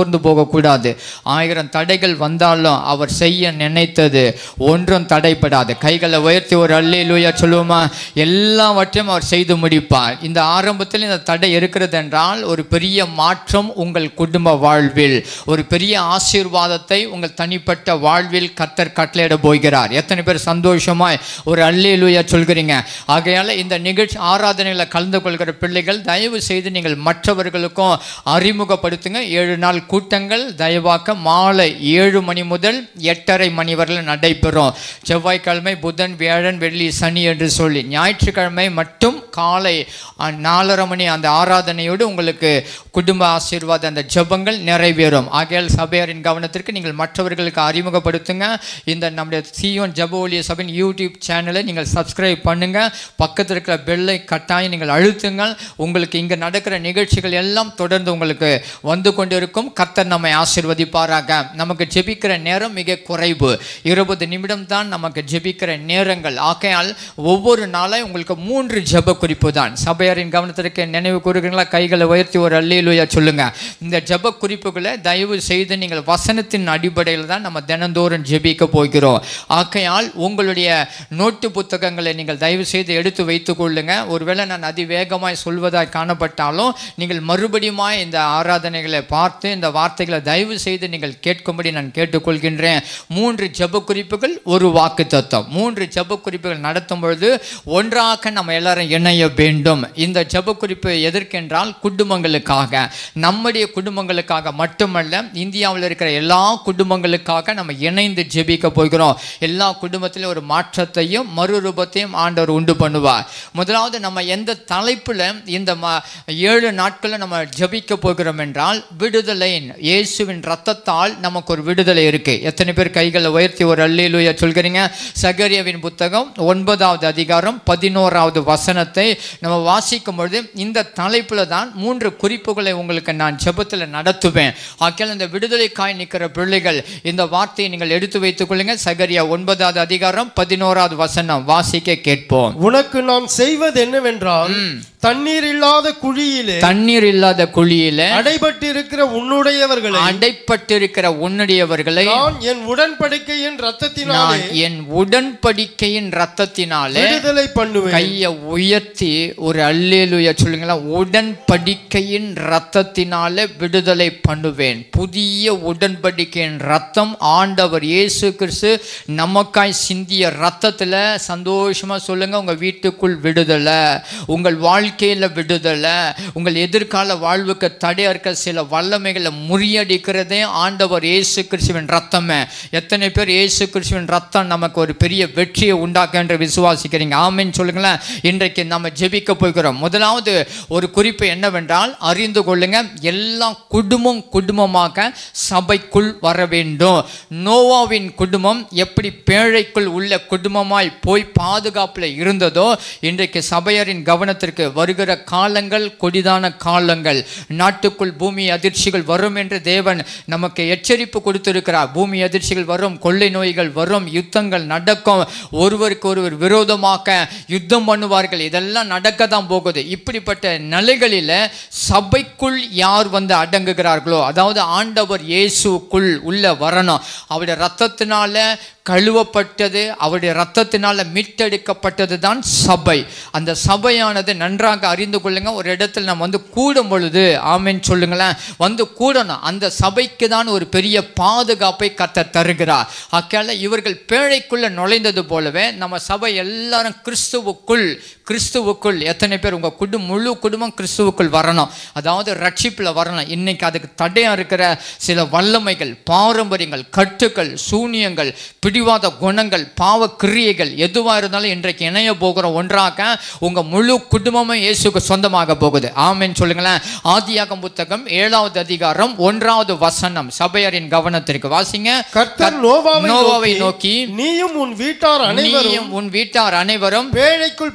போகக்கூடாது ஆயிரம் தடைகள் வந்தாலும் அவர் செய்ய நினைத்தது ஒன்றும் தடைப்படாது கைகளை உயர்த்தி ஒரு அல்லேலூயா சொல்லுவோமா எல்லாவற்றையும் அவர் செய்து முடிப்பார் இந்த ஆரம்பத்தில் இந்த தடை இருக்கிறது என்றால் ஒரு பெரிய மாற்றம் உங்கள் குடும்ப வாழ்வில் ஒரு பெரிய ஆசீர்வாதத்தை உங்கள் தனிப்பட்ட வாழ்வில் கத்தர் கட்டளையிட போகிறார் எத்தனை பேர் சந்தோஷமாய் ஒரு அல்லேலூயா சொல்கிறீங்க ஆகையால இந்த நிகழ்ச்சி ஆராதனையில் கலந்து கொள்கிற பிள்ளைகள் தயவு செய்து நீங்கள் மற்றவர்களுக்கும் அறிமுகப்படுத்துங்க ஏழு நாள் கூட்டங்கள் தயவாக்க மாலை ஏழு மணி முதல் எட்டரை மணி வரை நடைபெறும் செவ்வாய்க்கிழமை புதன் வியாழன் வெள்ளி சனி என்று சொல்லி ஞாயிற்றுக்கிழமை மட்டும் காலை அஹ், நாலரை மணி அந்த ஆராதனையோடு உங்களுக்கு குடும்ப ஆசீர்வாத அந்த ஜெபங்கள் நிறைவேறும் ஆகையால் சபையாரின் கவனத்திற்கு நீங்கள் மற்றவர்களுக்கு அறிமுகப்படுத்துங்க இந்த நம்முடைய சியோன் ஜெப ஊழிய சபையின் யூடியூப் சேனலை நீங்கள் சப்ஸ்கிரைப் பண்ணுங்க பக்கத்தில் இருக்கிற பெல்லை கட்டாயம் நீங்கள் அழுத்துங்கள் உங்களுக்கு இங்கே நடக்கிற நிகழ்ச்சிகள் எல்லாம் தொடர்ந்து உங்களுக்கு வந்து கொண்டிருக்கும் கர்த்தர் நம்மை ஆசீர்வதிப்பாராக நமக்கு ஜெபிக்கிற நேரம் மிக குறைவு இருபது நிமிடம் தான் நமக்கு ஜெபிக்கிற நேரங்கள் ஆகையால் ஒவ்வொரு நாளும் உங்களுக்கு மூன்று ஜெப குறிப்பு தான் சபையாரின் கவனத்திற்கு நினைவு கூறுகிறீங்களா கைகளை உயர்த்தி ஒரு அல்லேலூயா சொல்லுங்க இந்த ஜெப குறிப்புகளை தயவு செய்து நீங்கள் வசனத்தின் அடிப்படையில் தான் நம்ம தினந்தோறும் ஜெபிக்க போகிறோம் ஆகையால் உங்களுடைய நோட்டு புத்தகங்களை நீங்கள் தயவு செய்து எடுத்து வைத்துக் கொள்ளுங்க ஒருவேளை நான் அதிவேகமாய் சொல்வதாய் காணப்பட்டாலும் நீங்கள் மறுபடியும் இந்த ஆராதனைகளை பார்த்து இந்த வார்த்தைகளை தயவு செய்து நீங்கள் கேட்கும்படி நான் கேட்டுக்கொள்கின்றேன் மூன்று ஜெப குறிப்புகள் ஒரு வாக்கு தத்துவம் மூன்று ஜெப குறிப்புகள் நடத்தும் பொழுது ஒன்றாக நம்ம எல்லாரும் இணைய வேண்டும் இந்த ஜெப குறிப்பு எதற்கென்றால் குடும்பங்களுக்காக நம்முடைய குடும்பங்களுக்காக மட்டுமல்ல இந்தியாவில் இருக்கிற எல்லா குடும்பங்களுக்காக நம்ம இணைந்து ஜெபிக்க போகிறோம் எல்லா குடும்பத்திலும் ஒரு மாற்றத்தையும் மறுரூபத்தையும் ஆண்டவர் உண்டு பண்ணுவார் முதலாவது நம்ம எந்த தலைப்பில் இந்த ம ஏழு நாட்களில் நம்ம ஜெபிக்க போகிறோம் என்றால் விடுதலை இயேசுவின் ரத்தத்தால் நமக்கு ஒரு விடுதலை இருக்கு எத்தனை பேர் கைகளை உயர்த்தி ஒரு அல்லேலூயா சொல்கிறீங்க சகரியாவின் புத்தகம் ஒன்பதாவது அதிகாரம் பதினோராவது வசனத்தை நம்ம வாசிக்கும் பொழுது இந்த தலைப்பில் தான் மூன்று குறிப்புகளை உங்களுக்கு நான் ஜெபத்தில் நடத்துவேன் ஆக்கியால் இந்த விடுதலைக்காய் நிற்கிற பிள்ளைகள் இந்த வார்த்தையை நீங்கள் எடுத்து வைத்துக் கொள்ளுங்க சகரியா ஒன்பதாவது அதிகாரம் பதினோராவது வசனம் வாசிக்க கேட்போம் உனக்கு நான் செய்வது என்னவென்றால் தண்ணீர் இல்லாத குழியிலே தண்ணீர் இல்லாத குழியில அடைபட்டிருக்கிற உன்னுடையவர்களை அடைப்பட்டிருக்கிற உன்னுடையவர்களை நான் என் உடன்படிக்கையின் ரத்தத்தினாலே நான் என் உடன்படிக்கையின் ரத்தத்தினாலே விடுதலை பண்ணுவேன் கையை உயர்த்தி ஒரு அல்லேலுயா சொல்லுங்களா உடன்படிக்கையின் ரத்தத்தினாலே விடுதலை பண்ணுவேன் புதிய உடன்படிக்கையின் ரத்தம் ஆண்டவர் இயேசு கிறிஸ்து நமக்காய் சிந்திய ரத்தத்துல சந்தோஷமா சொல்லுங்க உங்க வீட்டுக்குள் விடுதலை உங்கள் வாழ்க்கையில விடுதலை உங்கள் எதிர்கால வாழ்வுக்கு தடையா இருக்க சில வல்லமைகளை முறியடிக்கிறதே ஆண்டவர் இயேசு கிறிஸ்துவின் ரத்தமே எத்தனை பேர் இயேசு கிறிஸ்துவின் ரத்தம் நமக்கு ஒரு பெரிய வெற்றியை உண்டாக்க என்று விசுவாசிக்கிறீங்க ஆமென்னு சொல்லுங்களேன் இன்றைக்கு நம்ம ஜெபிக்க போகிறோம் முதலாவது ஒரு குறிப்பு என்னவென்றால் அறிந்து கொள்ளுங்க எல்லா குடும்பம் குடும்பமாக சபைக்குள் வர வேண்டும் நோவாவின் குடும்பம் எப்படி பேழைக்குள் உள்ள குடும்பமாய் போய் பாதுகாப்பில் இருந்ததோ இன்றைக்கு சபையரின் கவனத்திற்கு வருகிற காலங்கள் கொடிதான காலங்கள் நாட்டுக்குள் பூமி அதிர்ச்சிகள் வரும் என்று தேவன் நமக்கு எச்சரிப்பு கொடுத்திருக்கிறார் பூமி அதிர்ச்சிகள் வரும் கொள்ளை நோய்கள் வரும் யுத்தங்கள் நடக்கும் ஒருவருக்கு ஒருவர் விரோதமாக யுத்தம் பண்ணுவார்கள் இதெல்லாம் நடக்க தான் போகுது இப்படிப்பட்ட நிலைகளில் சபைக்குள் யார் வந்து அடங்குகிறார்களோ அதாவது ஆண்டவர் இயேசுக்குள் உள்ள வரணும் அவருடைய ரத்தத்தினால கழுவப்பட்டது அவருடைய ரத்தத்தினால மீட்டெடுக்கப்பட்டது தான் சபை அந்த சபையானது நன்றாக அறிந்து கொள்ளுங்க ஒரு இடத்துல நம்ம வந்து கூடும் பொழுது ஆமென்னு சொல்லுங்களேன் வந்து கூடணும் அந்த சபைக்கு தான் ஒரு பெரிய பாதுகாப்பை கத்த தருகிறார் அக்கால இவர்கள் பேழைக்குள்ள நுழைந்தது போலவே நம்ம சபை எல்லாரும் கிறிஸ்துவுக்குள் கிறிஸ்துவுக்குள் எத்தனை பேர் உங்கள் குடும் முழு குடும்பம் கிறிஸ்துவுக்குள் வரணும் அதாவது ரட்சிப்பில் வரணும் இன்னைக்கு அதுக்கு தடையாக இருக்கிற சில வல்லமைகள் பாரம்பரியங்கள் கட்டுக்கள் சூனியங்கள் பிடிவாத குணங்கள் பாவ கிரியைகள் எதுவாக இருந்தாலும் இன்றைக்கு இணைய போகிற ஒன்றாக உங்கள் முழு குடும்பமும் இயேசுக்கு சொந்தமாக போகுது ஆமென்னு சொல்லுங்களேன் ஆதியாகம் புத்தகம் ஏழாவது அதிகாரம் ஒன்றாவது வசனம் சபையரின் கவனத்திற்கு வாசிங்க கர்த்தர் நோவாவை நோவாவை நோக்கி நோக்கி நீயும் உன் வீட்டார் அனைவரும் நீயும் உன் வீட்டார் அனைவரும் பேழைக்குள் பிரவேசி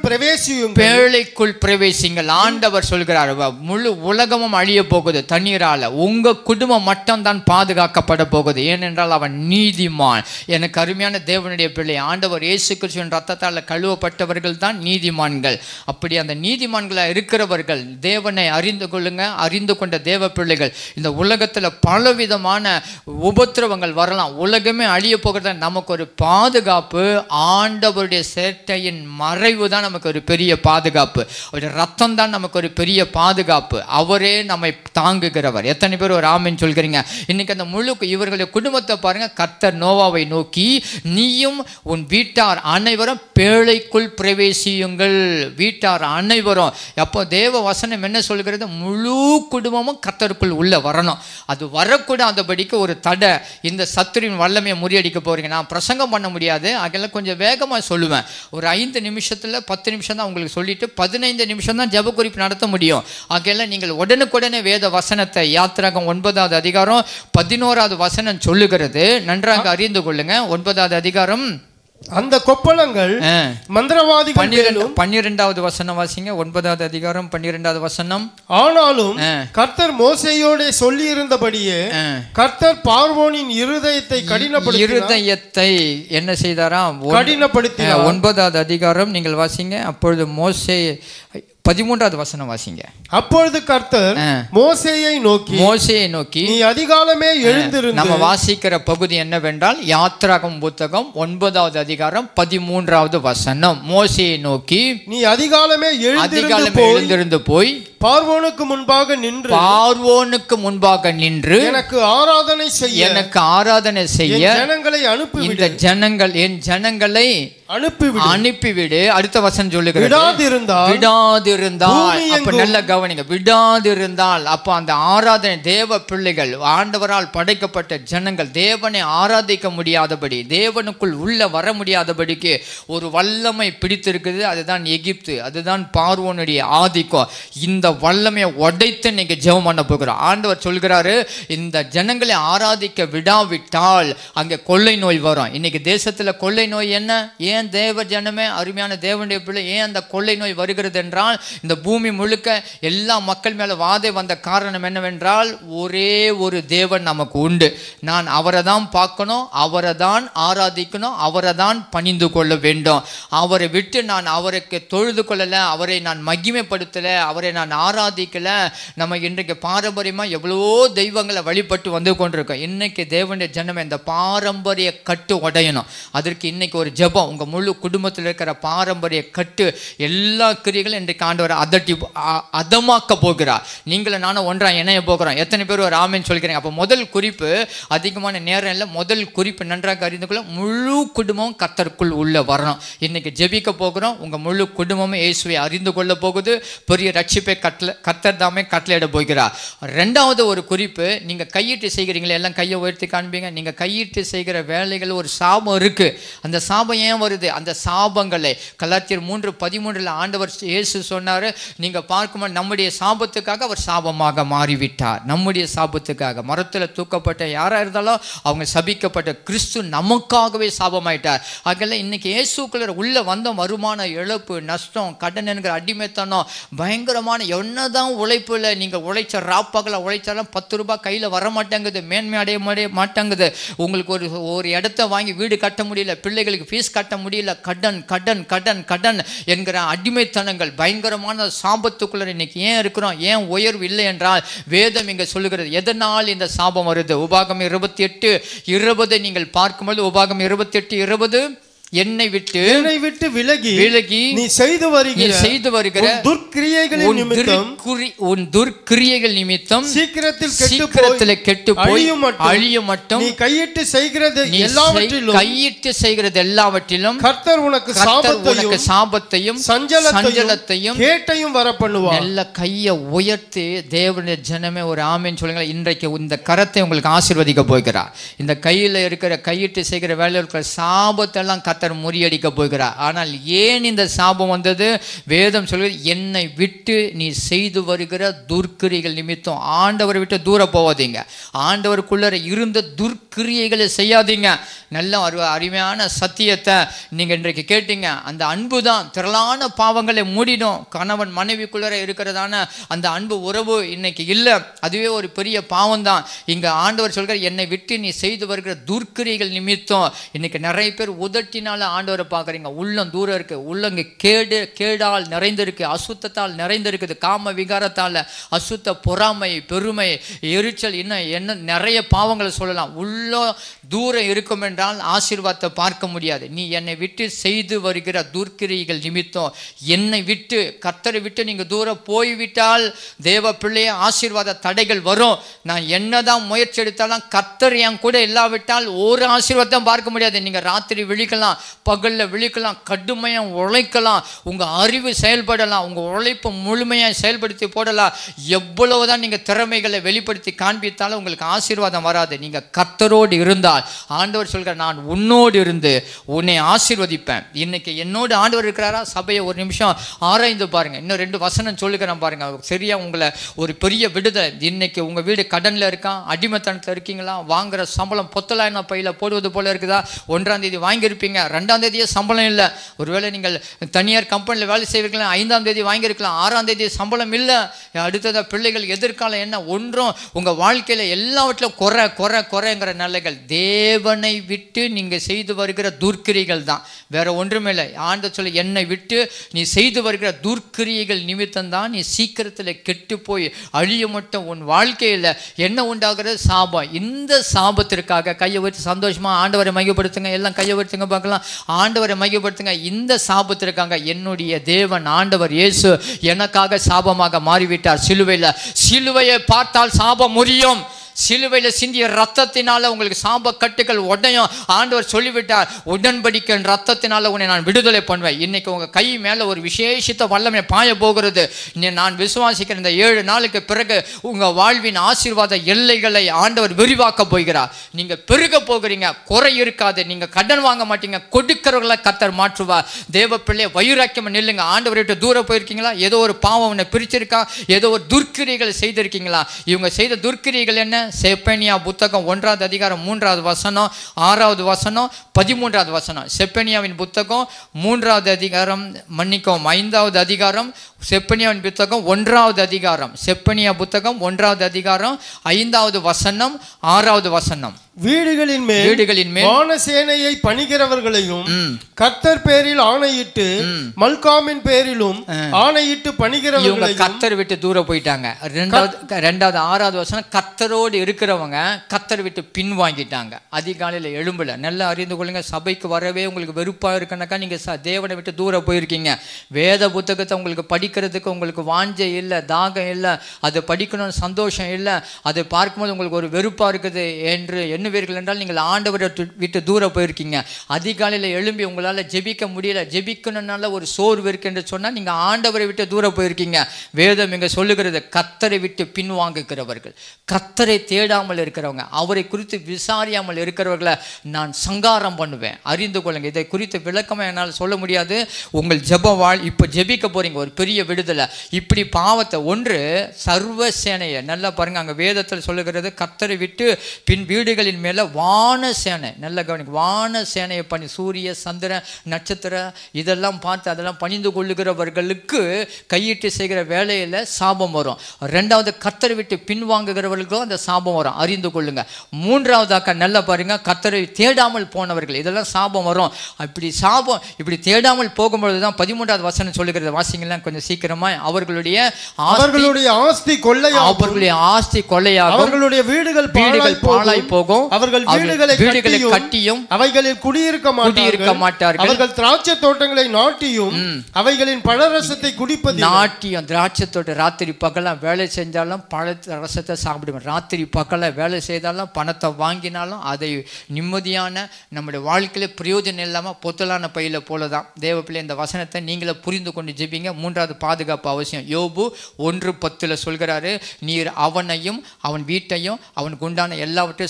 பிரவேசியுங்கள் பேழைக்குள் பிரவேசிங்கள் ஆண்டவர் சொல்கிறார் வ- முழு உலகமும் அழிய போகுது தண்ணீரால உங்க குடும்பம் மட்டும் தான் பாதுகாக்கப்பட போகுது ஏனென்றால் அவன் நீதிமான் எனக்கு அருமையான தேவனுடைய பிள்ளை ஆண்டவர் இயேசு கிறிஸ்துவின் ரத்தத்தால் கழுவப்பட்டவர்கள் தான் நீதிமான்கள் அப்படி அந்த நீதிமான்களாக இருக்கிறவர்கள் தேவனை அறிந்து கொள்ளுங்க அறிந்து கொண்ட தேவ பிள்ளைகள் இந்த உலகத்துல பலவிதமான உபத்திரவங்கள் வரலாம் உலகமே அழிய போகிறத நமக்கு ஒரு பாதுகாப்பு ஆண்டவருடைய சேட்டையின் மறைவு தான் நமக்கு ஒரு பெரிய பாதுகாப்பு அவருடைய ரத்தம் தான் நமக்கு ஒரு பெரிய பாதுகாப்பு அவரே நம்மை தாங்குகிறவர் எத்தனை பேர் ஒரு ஆமென் சொல்கிறீங்க இன்னைக்கு அந்த முழு இவர்களுடைய குடும்பத்தை பாருங்க கர்த்தர் நோவாவை நோக்கி நீயும் உன் வீட்டார் அனைவரும் பேழைக்குள் பிரவேசியுங்கள் வீட்டார் அனைவரும் அப்போ தேவ வசனம் என்ன சொல்கிறது முழு குடும்பமும் கர்த்தருக்குள் உள்ள வரணும் அது வரக்கூடாதபடிக்கு ஒரு தடை இந்த சத்துரின் வல்லமையை முறியடிக்க போறீங்க நான் பிரசங்கம் பண்ண முடியாது அதெல்லாம் கொஞ்சம் வேகமாக சொல்லுவேன் ஒரு ஐந்து நிமிஷத்தில் பத்து நிமிஷம் தான் உங்களுக்கு சொல்லிட்டு பதினைந்து நிமிஷம் தான் ஜெப குறிப்பு நடத்த முடியும் ஆகையால நீங்கள் உடனுக்குடனே வேத வசனத்தை யாத்திராகம் ஒன்பதாவது அதிகாரம் பதினோராவது வசனம் சொல்லுகிறது நன்றாக அறிந்து கொள்ளுங்க ஒன்பதாவது அதிகாரம் அந்த கொப்பளங்கள் ஆ. மந்திரவாதிகள் பன்னிரெண்டு மேலும் பன்னிரெண்டாவது வசனம் வாசிங்க ஒன்பதாவது அதிகாரம் பன்னிரெண்டாவது வசனம் ஆனாலும் ஆ. கர்த்தர் மோசையோட சொல்லி இருந்தபடியே ஆ. கர்த்தர் பார்வோனின் இருதயத்தை கடினப்படுத்தினார் இருதயத்தை என்ன செய்தாராம் ஒன்- கடினப்படுத்தினார். அஹ், ஒன்பதாவது அதிகாரம் நீங்கள் வாசிங்க அப்பொழுது மோசே பதிமூன்றாவது வசனம் வாசிங்க அப்பொழுது கர்த்தர் ஆ. மோசேயை நோக்கி மோசேயை நோக்கி நீ அதிகாலமே எழுந்திருந்து நம்ம வாசிக்கிற பகுதி என்னவென்றால் யாத்திராகம் புத்தகம் ஒன்பதாவது அதிகாரம் பதிமூன்றாவது வசனம் மோசேயை நோக்கி நீ அதிகாலமே எழுந்திருந்து அதிகாலம் போய் எழுந்திருந்து போய் பார்வோனுக்கு முன்பாக நின்று பார்வோனுக்கு முன்பாக நின்று எனக்கு ஆராதனை செய்ய எனக்கு ஆராதனை என் செய்ய ஜனங்களை அனுப்பிவிடு இந்த ஜனங்கள் என் ஜனங்களை அனுப்பிவிடு அனுப்பிவிடு அடுத்த வசனம் சொல்லுகிறது விடாதிருந்தால் விடாதிருந்தால் பூமி அப்ப எங்கும் நல்ல கவனிங்க விடாதிருந்தால் அப்ப அந்த ஆராதனை தேவ பிள்ளைகள் ஆண்டவரால் படைக்கப்பட்ட ஜனங்கள் தேவனை ஆராதிக்க முடியாதபடி தேவனுக்குள் உள்ள வர முடியாதபடிக்கு ஒரு வல்லமை பிடித்திருக்குது அதுதான் எகிப்து அதுதான் பார்வோனுடைய ஆதிக்கம் இந்த வல்லமையை உடைத்து இன்னைக்கு ஜெபம் பண்ண போகிறோம் ஆண்டவர் சொல்கிறாரு இந்த ஜனங்களை ஆராதிக்க விடாவிட்டால் அங்கே கொள்ளை நோய் வரும் இன்னைக்கு தேசத்துல கொள்ளை நோய் என்ன ஏன் தேவ ஜனமே அருமையான தேவனுடைய பிள்ளை ஏன் அந்த கொள்ளை நோய் வருகிறது என்றால் இந்த பூமி முழுக்க எல்லா மக்கள் மேல வாதை வந்த காரணம் என்னவென்றால் ஒரே ஒரு தேவன் நமக்கு உண்டு நான் அவரை தான் பார்க்கணும் அவரை தான் ஆராதிக்கணும் அவரை தான் பணிந்து கொள்ள வேண்டும் அவரை விட்டு நான் அவருக்கு தொழுது கொள்ளலை அவரை நான் மகிமைப்படுத்தலை அவரை நான் ஆராதிக்கல நம்ம இன்றைக்கு பாரம்பரியமாக எவ்வளவோ தெய்வங்களை வழிபட்டு வந்து கொண்டிருக்கோம் இன்னைக்கு தேவனுடைய ஜனமே இந்த பாரம்பரிய கட்டு உடையணும் அதற்கு இன்னைக்கு ஒரு ஜெபம் உங்கள் முழு குடும்பத்தில் இருக்கிற பாரம்பரிய கட்டு எல்லா கிரியைகளும் இன்றைக்கு ஆண்டவர் அதட்டி அ- அதமாக்க போகிறார் நீங்களும் நானும் ஒன்றா இணைய போகிறோம் எத்தனை பேர் ஒரு ஆமென் சொல்கிறீங்க அப்போ முதல் குறிப்பு அதிகமான நேரம் இல்லை முதல் குறிப்பு நன்றாக அறிந்து கொள்ள முழு குடும்பம் கத்தருக்குள் உள்ள வரணும் இன்னைக்கு ஜெபிக்க போகிறோம் உங்கள் முழு குடும்பமும் இயேசுவை அறிந்து கொள்ள போகுது பெரிய ரட்சிப்பை கட்டளை கத்தர் தாமே கட்டளையிட போகிறார் ரெண்டாவது ஒரு குறிப்பு நீங்கள் கையிட்டு செய்கிறீங்களே எல்லாம் கையை உயர்த்தி காண்பீங்க நீங்கள் கையிட்டு செய்கிற வேலைகள் ஒரு சாபம் இருக்கு அந்த சாபம் ஏன் வருது அந்த சாபங்களை கலாத்தியர் மூன்று பதிமூன்றில் ஆண்டவர் இயேசு சொன்னார் நீங்கள் பார்க்கும்போது நம்முடைய சாபத்துக்காக அவர் சாபமாக மாறிவிட்டார் நம்முடைய சாபத்துக்காக மரத்தில் தூக்கப்பட்ட யாராக இருந்தாலும் அவங்க சபிக்கப்பட்ட கிறிஸ்து நமக்காகவே சாபமாயிட்டார் ஆகல இன்னைக்கு இயேசுக்குள்ள உள்ள வந்த வருமான இழப்பு நஷ்டம் கடன் என்கிற அடிமைத்தனம் பயங்கரமான என்னதான் உழைப்புல நீங்க உழைச்ச ராப்பகல உழைச்சாலும் பத்து ரூபாய் கையில வர மாட்டேங்குது மேன்மை அடைய மாட்டே- மாட்டேங்குது உங்களுக்கு ஒரு ஒரு இடத்த வாங்கி வீடு கட்ட முடியல பிள்ளைகளுக்கு ஃபீஸ் கட்ட முடியல கடன் கடன் கடன் கடன் என்கிற அடிமைத்தனங்கள் பயங்கரமான சாபத்துக்குள்ள இன்னைக்கு ஏன் இருக்கிறோம் ஏன் உயர்வு இல்லை என்றால் வேதம் இங்க சொல்லுகிறது எதனால் இந்த சாபம் வருது உபாகம் இருபத்தி எட்டு இருபது நீங்கள் பார்க்கும்போது உபாகம் இருபத்தி எட்டு இருபது என்னை விட்டு என்னை விட்டு விலகி விலகி நீ செய்து நீ வருகிற செய்து வருகிற உன் துர்க்கிரியைகளின் உன் நிமித்தம் துர்க்குறி உன் துர்க்கிரியைகள் நிமித்தம் சீக்கிரத்தில் கெட்டு சீக்கிரத்தில் கெட்டு போய் அழியும் மட்டும் அழியும் மட்டும் நீ கையிட்டு செய்கிறது நீ செய்- எல்லாவற்றிலும் கையிட்டு செய்கிறது எல்லாவற்றிலும் கர்த்தர் உனக்கு கர்த்தர் உனக்கு சாபத்தையும் சாபத்தையும் சஞ்சலத்தையும் சஞ்சலத்தையும் கேட்டையும் வர பண்ணுவார் நல்ல கையை உயர்த்தி தேவனுடைய ஜனமே ஒரு ஆமேன்னு சொல்லுங்க இன்றைக்கு இந்த கரத்தை உங்களுக்கு ஆசீர்வதிக்க போகிறார் இந்த கையில் இருக்கிற கையிட்டு செய்கிற வேலையில் இருக்கிற சாபத்தெல்லாம் கத்த கத்தர் முறியடிக்க போகிறார் ஆனால் ஏன் இந்த சாபம் வந்தது வேதம் சொல்கிறது என்னை விட்டு நீ செய்து வருகிற துர்க்கிரிகள் நிமித்தம் ஆண்டவரை விட்டு தூர போவாதீங்க ஆண்டவருக்குள்ள இருந்த துர்க்கிரியைகளை செய்யாதீங்க நல்ல ஒரு அருமையான சத்தியத்தை நீங்கள் இன்றைக்கு கேட்டீங்க அந்த அன்பு தான் திரளான பாவங்களை மூடிடும் கணவன் மனைவிக்குள்ளர இருக்கிறதான அந்த அன்பு உறவு இன்னைக்கு இல்லை அதுவே ஒரு பெரிய பாவம் தான் இங்கே ஆண்டவர் சொல்கிற என்னை விட்டு நீ செய்து வருகிற துர்க்கிரிகள் நிமித்தம் இன்னைக்கு நிறைய பேர் உதட்டினால ஆண்டவரை பார்க்குறீங்க உள்ளம் தூரம் இருக்கு உள்ளங்க கேடு கேடால் நிறைந்திருக்கு அசுத்தத்தால் நிறைந்திருக்குது காம விகாரத்தால் அசுத்த பொறாமை பெருமை எரிச்சல் இன்னும் என்ன நிறைய பாவங்களை சொல்லலாம் உள்ளம் தூரம் இருக்கும் என்றால் ஆசீர்வாதத்தை பார்க்க முடியாது நீ என்னை விட்டு செய்து வருகிற துர்க்கிரிகள் நிமித்தம் என்னை விட்டு கர்த்தரை விட்டு நீங்கள் தூரம் போய்விட்டால் தேவ பிள்ளைய ஆசீர்வாத தடைகள் வரும் நான் என்னதான் முயற்சி எடுத்தாலும் கர்த்தர் என் கூட இல்லாவிட்டால் ஒரு ஆசீர்வாதம் பார்க்க முடியாது நீங்கள் ராத்திரி விழிக்கலாம் பகலில் விழிக்கலாம் கடுமையாக உழைக்கலாம் உங்கள் அறிவு செயல்படலாம் உங்கள் உழைப்பு முழுமையாக செயல்படுத்தி போடலாம் எவ்வளவுதான் நீங்கள் திறமைகளை வெளிப்படுத்தி காண்பித்தாலும் உங்களுக்கு ஆசீர்வாதம் வராது நீங்கள் கர்த்தரோடு இருந்தால் ஆண்டவர் சொல்கிற நான் உன்னோடு இருந்து உன்னை ஆசீர்வதிப்பேன் இன்னைக்கு என்னோடு ஆண்டவர் இருக்கிறாரா சபையை ஒரு நிமிஷம் ஆராய்ந்து பாருங்க இன்னும் ரெண்டு வசனம் சொல்லுகிறேன் பாருங்க சரியா உங்களை ஒரு பெரிய விடுதலை இன்னைக்கு உங்க வீடு கடன்ல இருக்கா அடிமைத்தனத்தில் இருக்கீங்களா வாங்குற சம்பளம் பொத்தலாயின பையில போடுவது போல இருக்குதா ஒன்றாம் தேதி வாங்கியிருப்பீங்க ரெண்டாம் தேதியே சம்பளம் இல்லை ஒருவேளை நீங்கள் தனியார் கம்பெனியில் வேலை செய்வீர்களா ஐந்தாம் தேதி வாங்கியிருக்கலாம் ஆறாம் தேதி சம்பளம் இல்லை அடுத்ததாக பிள்ளைகள் எதிர்காலம் என்ன ஒன்றும் உங்கள் வாழ்க்கையில் எல்லாவற்றிலும் குறை குறை குறைங்கிற நிலைகள் தேவனை விட்டு நீங்கள் செய்து வருகிற துர்க்கிரிகள் தான் வேற ஒன்றுமே இல்லை ஆண்ட சொல்ல என்னை விட்டு நீ செய்து வருகிற துர்க்கிரியைகள் நிமித்தம் தான் நீ சீக்கிரத்தில் கெட்டு போய் அழிய மட்டும் உன் வாழ்க்கையில் என்ன உண்டாகிறது சாபம் இந்த சாபத்திற்காக கையை வச்சு சந்தோஷமா ஆண்டவரை மையப்படுத்துங்க எல்லாம் கையை வச்சுங்க பார்க்கலாம் ஆண்டவரை மையப்படுத்துங்க இந்த சாபத்திற்காக என்னுடைய தேவன் ஆண்டவர் இயேசு எனக்காக சாபமாக மாறிவிட்டார் சிலுவையில் சிலுவையை பார்த்தால் சாபம் முறியும் சிலுவையில் சிந்திய ரத்தத்தினால உங்களுக்கு சாப கட்டுகள் உடையும் ஆண்டவர் சொல்லிவிட்டார் உடன்படிக்கன் ரத்தத்தினால உன்னை நான் விடுதலை பண்ணுவேன் இன்னைக்கு உங்க கை மேல ஒரு விசேஷித்த வல்லமை பாய போகிறது நீ நான் விசுவாசிக்கிற இந்த ஏழு நாளுக்கு பிறகு உங்க வாழ்வின் ஆசீர்வாத எல்லைகளை ஆண்டவர் விரிவாக்க போகிறார் நீங்க பெருக போகிறீங்க குறை இருக்காது நீங்க கடன் வாங்க மாட்டீங்க கொடுக்கிறவர்களை கத்தர் மாற்றுவார் தேவ பிள்ளை வைராக்கியம் நில்லுங்க ஆண்டவரை விட்டு தூரம் போயிருக்கீங்களா ஏதோ ஒரு பாவம் உன்னை பிரிச்சிருக்கா ஏதோ ஒரு துர்க்கிரிகள் செய்திருக்கீங்களா இவங்க செய்த துர்க்கிரிகள் என்ன செப்பனியா புத்தகம் ஒன்றாவது அதிகாரம் மூன்றாவது வசனம் ஆறாவது வசனம் பதிமூன்றாவது வசனம் செப்பனியாவின் புத்தகம் மூன்றாவது அதிகாரம் மன்னிக்கவும் ஐந்தாவது அதிகாரம் செப்பனியாவின் புத்தகம் ஒன்றாவது அதிகாரம் செப்பனியா புத்தகம் ஒன்றாவது அதிகாரம் ஐந்தாவது வசனம் ஆறாவது வசனம் வீடுகளின் மேல் வீடுகளின் மேல் வானசேனையை பணிகிறவர்களையும் ம். கர்த்தர் பேரில் ஆணையிட்டு மல்காமின் பேரிலும் ஆணையிட்டு இவங்க பணிகிறவர்களையும் கத்தர் விட்டு தூரம் போயிட்டாங்க ரெண்டாவது ரெண்டாவது ஆறாவது வருஷம் கத்தரோடு இருக்கிறவங்க கத்தர் விட்டு பின் வாங்கிட்டாங்க அதிகாலையில் எழும்பல நல்லா அறிந்து கொள்ளுங்க சபைக்கு வரவே உங்களுக்கு வெறுப்பா இருக்குனாக்கா நீங்க ச- தேவனை விட்டு தூரம் போயிருக்கீங்க வேத புத்தகத்தை உங்களுக்கு படிக்கிறதுக்கு உங்களுக்கு வாஞ்சை இல்லை தாகம் இல்லை அதை படிக்கணும்னு சந்தோஷம் இல்லை அதை பார்க்கும்போது உங்களுக்கு ஒரு வெறுப்பா இருக்குது என்று எண்ணுவீர்கள் என்றால் நீங்கள் ஆண்டவரை து- விட்டு தூரம் போயிருக்கீங்க அதிகாலையில் எழும்பி உங்களால் ஜெபிக்க முடியல ஜெபிக்கணும்னால ஒரு சோர்வு இருக்கு என்று சொன்னால் நீங்கள் ஆண்டவரை விட்டு தூரம் போயிருக்கீங்க வேதம் இங்கே சொல்லுகிறது கத்தரை விட்டு பின்வாங்குகிறவர்கள் கத்தரை தேடாமல் இருக்கிறவங்க அவரை குறித்து விசாரியாமல் இருக்கிறவர்களை நான் சங்காரம் பண்ணுவேன் அறிந்து கொள்ளுங்க இதை குறித்து விளக்கமாக என்னால் சொல்ல முடியாது உங்கள் ஜெப வாழ் இப்போ ஜெபிக்க போறீங்க ஒரு பெரிய விடுதலை இப்படி பாவத்தை ஒன்று சர்வ சேனையை நல்லா பாருங்க அங்கே வேதத்தில் சொல்லுகிறது கத்தரை விட்டு பின் வீடுகளின் மேலே வான சேனை நல்ல கவனிக்க வான சேனையை பண்ணி சூரிய சந்திரன் நட்சத்திரம் இதெல்லாம் பார்த்து அதெல்லாம் பணிந்து கொள்ளுகிறவர்களுக்கு கையிட்டு செய்கிற வேலையில் சாபம் வரும் ரெண்டாவது கத்தரை விட்டு பின்வாங்குகிறவர்களுக்கும் அந்த சாபம் வரும் அறிந்து கொள்ளுங்க மூன்றாவதாக்க நல்லா பாருங்க கத்தரை தேடாமல் போனவர்கள் இதெல்லாம் சாபம் வரும் இப்படி சாபம் இப்படி தேடாமல் போகும்பொழுது தான் பதிமூன்றாவது வசனம் சொல்லுகிறது வாசிங்களா கொஞ்சம் சீக்கிரமா அவர்களுடைய ஆஸ்தி அவர்களுடைய ஆஸ்தி கொள்ளையாகும் அவர்களுடைய ஆஸ்தி கொள்ளையாகும் அவர்களுடைய வீடுகள் வீடுகள் பாழாய் போகும் அவர்கள் அவர்கள் வீடுகளை வீடுகளை கட்டியும் கட்டியும் அவைகளில் குடியிருக்க குடியிருக்க மாட்டார்கள் மாட்டார்கள். அவர்கள் திராட்சை தோட்டங்களை நாட்டியும் அவைகளின் பழரசத்தை குடிப்பதில்லை நாட்டியம் திராட்சை தோட்டம் ராத்திரி பகலாம் வேலை செஞ்சாலும் பழ ரசத்தை சாப்பிடுவேன் ராத்திரி பகல வேலை செய்தாலும் பணத்தை வாங்கினாலும் அதை நிம்மதியான நம்முடைய வாழ்க்கையில பிரயோஜனம் இல்லாமல் பொத்தலான பையில போல தான் தேவ பிள்ளை இந்த வசனத்தை நீங்களே புரிந்து கொண்டு ஜெபிங்க மூன்றாவது பாதுகாப்பு அவசியம் யோபு ஒன்று பத்தில் சொல்கிறாரு நீர் அவனையும் அவன் வீட்டையும் அவனுக்கு உண்டான எல்லாவற்றையும் சுற்றி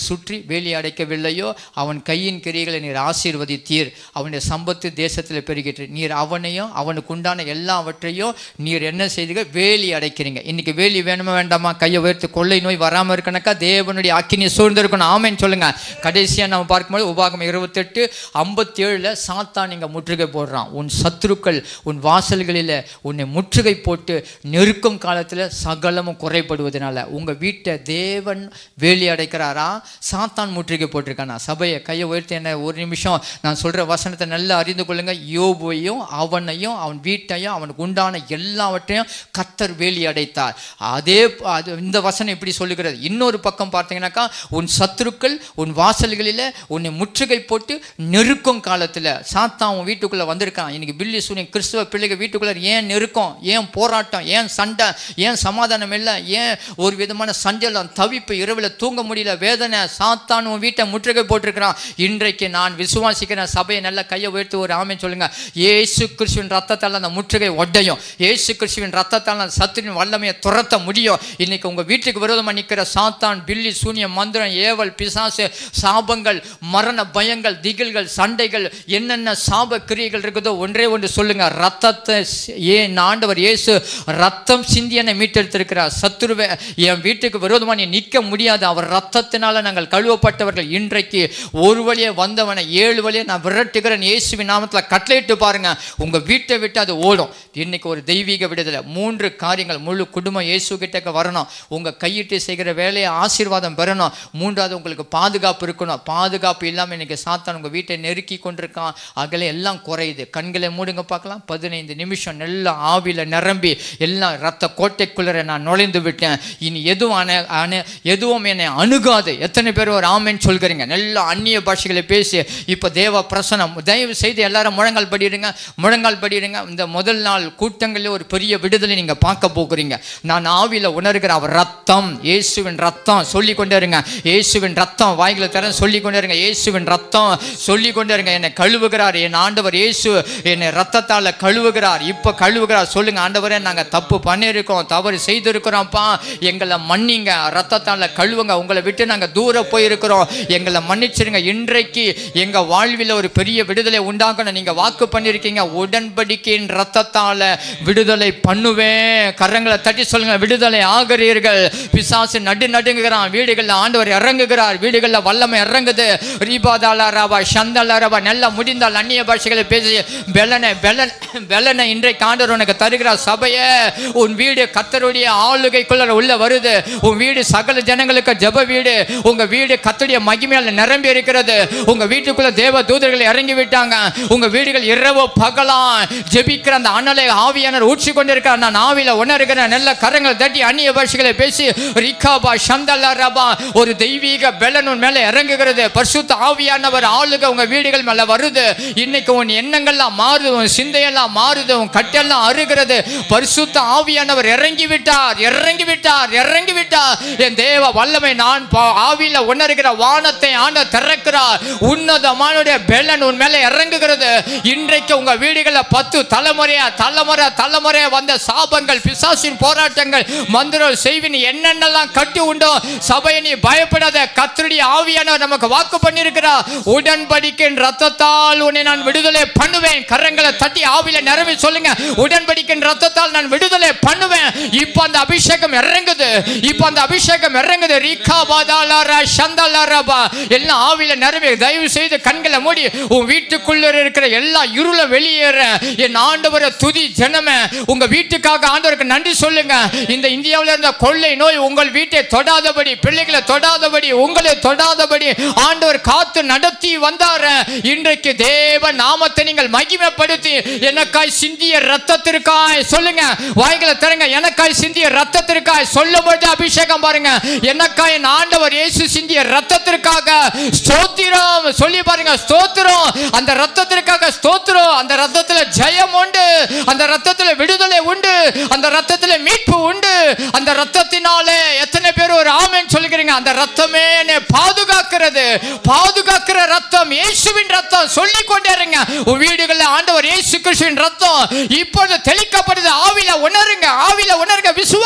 வேலி அடைக்கவில்லையோ அவன் கையின் கிரியைகளை நீர் ஆசீர்வதித்தீர் அவனுடைய சம்பத்து தேசத்தில் பெருகிட்டு நீர் அவனையும் அவனுக்கு உண்டான எல்லாவற்றையும் நீர் என்ன செய்தீங்க வேலி அடைக்கிறீங்க இன்னைக்கு வேலி வேணுமா வேண்டாமா கையை உயர்த்து கொள்ளை நோய் வராமல் இருக்கணுக்கா தேவனுடைய அக்கினி சூழ்ந்திருக்கணும் ஆமென்னு சொல்லுங்க கடைசியாக நம்ம பார்க்கும்போது உபாகம் இருபத்தெட்டு ஐம்பத்தி ஏழில் சாத்தான் இங்கே முற்றுகை போடுறான் உன் சத்துருக்கள் உன் வாசல்களில் உன்னை முற்றுகை போட்டு நெருக்கும் காலத்தில் சகலமும் குறைபடுவதனால உங்கள் வீட்டை தேவன் வேலி அடைக்கிறாரா சாத்தான் முற்றுகை போட்டிருக்கானா சபையை கையை உயர்த்தி என்ன ஒரு நிமிஷம் நான் சொல்கிற வசனத்தை நல்லா அறிந்து கொள்ளுங்க யோபுவையும் அவனையும் அவன் வீட்டையும் அவனுக்கு உண்டான எல்லாவற்றையும் கத்தர் வேலி அடைத்தார் அதே ப- அது இந்த வசனம் இப்படி சொல்லுகிறது இன்னொரு பக்கம் பார்த்தீங்கன்னாக்கா உன் சத்துருக்கள் உன் வாசல்களில் உன்னை முற்றுகை போட்டு நெருக்கும் காலத்தில் சாத்தான் உன் வீட்டுக்குள்ளே வந்திருக்கான் இன்னைக்கு பில்லி சூனியன் கிறிஸ்துவ பிள்ளைகள் வீட்டுக்குள்ளே ஏன் நெருக்கம் ஏன் போராட்டம் ஏன் சண்டை ஏன் சமாதானம் இல்லை ஏன் ஒரு விதமான சஞ்சலம் தவிப்பு இரவில் தூங்க முடியல வேதனை சாத்தான் உன் வீட்டை முற்றுகை போட்டிருக்கிறான் இன்றைக்கு நான் விசுவாசிக்கிறேன் சபையை நல்ல கையை உயர்த்தி ஒரு ஆமென் சொல்லுங்க இயேசு கிறிஸ்துவின் ரத்தத்தால் அந்த முற்றுகை ஒட்டையும் இயேசு கிறிஸ்துவின் ரத்தத்தால் அந்த சத்துரின் வல்லமையை துரத்த முடியும் இன்னைக்கு உங்க வீட்டுக்கு விரோதமாக நிற்கிற சாத்தான் பில்லி சூனியம் மந்திரம் ஏவல் பிசாசு சாபங்கள் மரண பயங்கள் திகில்கள் சண்டைகள் என்னென்ன சாப கிரியைகள் இருக்குதோ ஒன்றே ஒன்று சொல்லுங்க ரத்தத்தை சி- ஏன் ஆண்டவர் இயேசு ரத்தம் சிந்தி என்னை மீட்டெடுத்திருக்கிறார் சத்துருவே என் வீட்டுக்கு விரோதமாக நீ நிற்க முடியாது அவர் ரத்தத்தினால நாங்கள் கழுவப்பட்டவர்கள் இன்றைக்கு ஒரு வழியே வந்தவனை ஏழு வழியே நான் விரட்டுகிறேன் இயேசுவின் நாமத்தில் கட்டளையிட்டு பாருங்க உங்க வீட்டை விட்டு அது ஓடும் இன்னைக்கு ஒரு தெய்வீக விடுதலை மூன்று காரியங்கள் முழு குடும்பம் இயேசு கிட்டக்க வரணும் உங்க கையிட்டு செய்கிற வேலையை ஆசீர்வாதம் பெறணும் மூன்றாவது உங்களுக்கு பாதுகாப்பு இருக்கணும் பாதுகாப்பு இல்லாமல் இன்னைக்கு சாத்தான் உங்க வீட்டை நெருக்கி கொண்டிருக்கான் அகல எல்லாம் குறையுது கண்களை மூடுங்க பார்க்கலாம் பதினைந்து நிமிஷம் நல்லா ஆவியில நிரம்பி எல்லாம் ரத்த கோட்டைக்குள்ளர நான் நுழைந்து விட்டேன் இனி எதுவும் அணை அணை எதுவும் என்னை அணுகாது எத்தனை பேர் ஒரு ஆமென்னு சொல்கிறீங்க நல்லா அந்நிய பாஷைகளை பேசி இப்போ தேவ பிரசனம் தயவு செய்து எல்லாரும் முழங்கால் படிடுங்க முழங்கால் படிடுங்க இந்த முதல் நாள் கூட்டங்களில் ஒரு பெரிய விடுதலை நீங்கள் பார்க்க போகிறீங்க நான் ஆவியில் உணர்கிற அவர் ரத்தம் இயேசுவின் ரத்தம் சொல்லி கொண்டே இருங்க இயேசுவின் ரத்தம் வாய்களை தர சொல்லி கொண்டே இருங்க இயேசுவின் ரத்தம் சொல்லி கொண்டே இருங்க என்னை கழுவுகிறார் என் ஆண்டவர் இயேசு என்னை ரத்தத்தால் கழுவுகிறார் இப்போ கழுவுகிறார் சொல்லுங்க ஆண்டவரே நாங்கள் தப்பு பண்ணியிருக்கோம் தவறு செய்திருக்கிறோம்ப்பா எங்களை மன்னிங்க ரத்தத்தால் கழுவுங்க உங்களை விட்டு நாங்கள் தூர போயிருக்கிறோம் எங்களை மன்னிச்சிருங்க இன்றைக்கு எங்கள் வாழ்வில் ஒரு பெரிய விடுதலை உண்டாக்கணும் நீங்கள் வாக்கு பண்ணியிருக்கீங்க உடன்படிக்கையின் ரத்தத்தால் விடுதலை பண்ணுவேன் கரங்களை தட்டி சொல்லுங்க விடுதலை ஆகிறீர்கள் பிசாசு நடு நடுங்குகிறான் வீடுகளில் ஆண்டவர் இறங்குகிறார் வீடுகளில் வல்லமை இறங்குது ரீபாதாலா ராபா சந்தலா ராபா நல்லா முடிந்தால் அந்நிய பாஷைகளை பேசி பெலனை பெலன் பெலனை இன்றைக்கு ஆண்டவர் உனக்கு தருகிறார் சபையே உன் வீடு கத்தருடைய ஆளுகைக்குள்ள உள்ள வருது உன் வீடு சகல ஜனங்களுக்கு ஜெப வீடு உங்க வீடு கத்தருடைய மகிமையால் நிரம்பி இருக்கிறது உங்க வீட்டுக்குள்ள தேவ தூதர்கள் இறங்கி விட்டாங்க உங்க வீடுகள் இரவு பகலாம் ஜெபிக்கிற அந்த அனலை ஆவியானர் ஊற்றி கொண்டிருக்கிறார் நான் ஆவியில உணர்கிறேன் நல்ல கரங்களை தட்டி அந்நிய பாஷைகளை பேசி ரிகாபா சந்தல்லா ரபா ஒரு தெய்வீக பெலன் உன் மேல இறங்குகிறது பரிசுத்த ஆவியானவர் ஆளுக உங்க வீடுகள் மேல வருது இன்னைக்கு உன் எண்ணங்கள்லாம் மாறுது உன் சிந்தையெல்லாம் மாறுது உன் கட்டெல்லாம் அருகிறது பரிசுத்த ஆவியானவர் இறங்கி விட்டார் இறங்கி விட்டார் இறங்கி விட்டார் என் தேவ வல்லமை நான் பா- ஆவியில உணர்கிற வானத்தை ஆண்ட திறக்கிறார் உன்னதமானுடைய பெலன் உன் மேல இறங்குகிறது இன்றைக்கு உங்க வீடுகளில் பத்து தலைமுறையா தலைமுறை தலைமுறையா வந்த சாபங்கள் பிசாசின் போராட்டங்கள் மந்திரம் செய்வின் என்னென்னலாம் கட்டி உண்டோ சபையை நீ பயப்படாத கத்தருடைய ஆவியானவர் நமக்கு வாக்கு பண்ணியிருக்கிறார் உடன்படிக்கையின் ரத்தத்தால் உன்னை நான் விடுதலை பண்ணுவேன் கரங்களை தட்டி ஆவியில நிரம்பி சொல்லுங்க உடன்படிக்கையின் ரத்தத்தால் நான் விடுதலை பண்ணுவேன் இப்போ அந்த அபிஷேகம் இறங்குது இப்போ அந்த அபிஷேகம் இறங்குது ரீகா பாதாலாரா சந்தாலாராபா எல்லாம் ஆவியில நிரம்பி தயவு செய்து கண்களை மூடி உன் வீட்டுக்குள்ள இருக்கிற எல்லா இருளும் வெளியேற என் ஆண்டவரை துதி ஜனமே உங்க வீட்டுக்காக ஆண்டவருக்கு நன்றி சொல்லுங்க இந்த இந்தியாவில் இருந்த கொள்ளை நோய் உங்கள் வீட்டை தொடாதபடி பிள்ளைகளை தொடாதபடி உங்களை தொடாதபடி ஆண்டவர் காத்து நடத்தி வந்தார் இன்றைக்கு தேவ நாமத்தை நீங்கள் மகிமைப்படுத்தி எனக்காய் சிந்திய ரத்தத்திற்காய் சொல்லுங்க வாய்களை தருங்க எனக்காய் சிந்திய ரத்தத்திற்காய் சொல்லும்போது அபிஷேகம் பாருங்க எனக்காய் என் ஆண்டவர் இயேசு சிந்திய ரத்தத்திற்காக ஸ்தோத்திரம் சொல்லி பாருங்க ஸ்தோத்திரம் அந்த ரத்தத்திற்காக ஸ்தோத்திரம் அந்த ரத்தத்துல ஜெயம் உண்டு அந்த ரத்தத்துல விடுதலை உண்டு அந்த ரத்தத்துல மீட்பு உண்டு அந்த ரத்தத்தினாலே எத்தனை பேர் ஒரு ஆமென் சொல்லுகிறீங்க அந்த ரத்தமே என்னை பாதுகாக்கிறது பாதுகாக்கிற ரத்தம் இயேசுவின் ரத்தம் சொல்லி கொண்டே இருங்க உன் வீடுகளில் ஆண்டவர் இயேசு கிறிஸ்துவின் ரத்தம் இப்பொழுது தெளிக்கப்படுது ஆவில உணருங்க ஆவில உணருங்க விசுவாச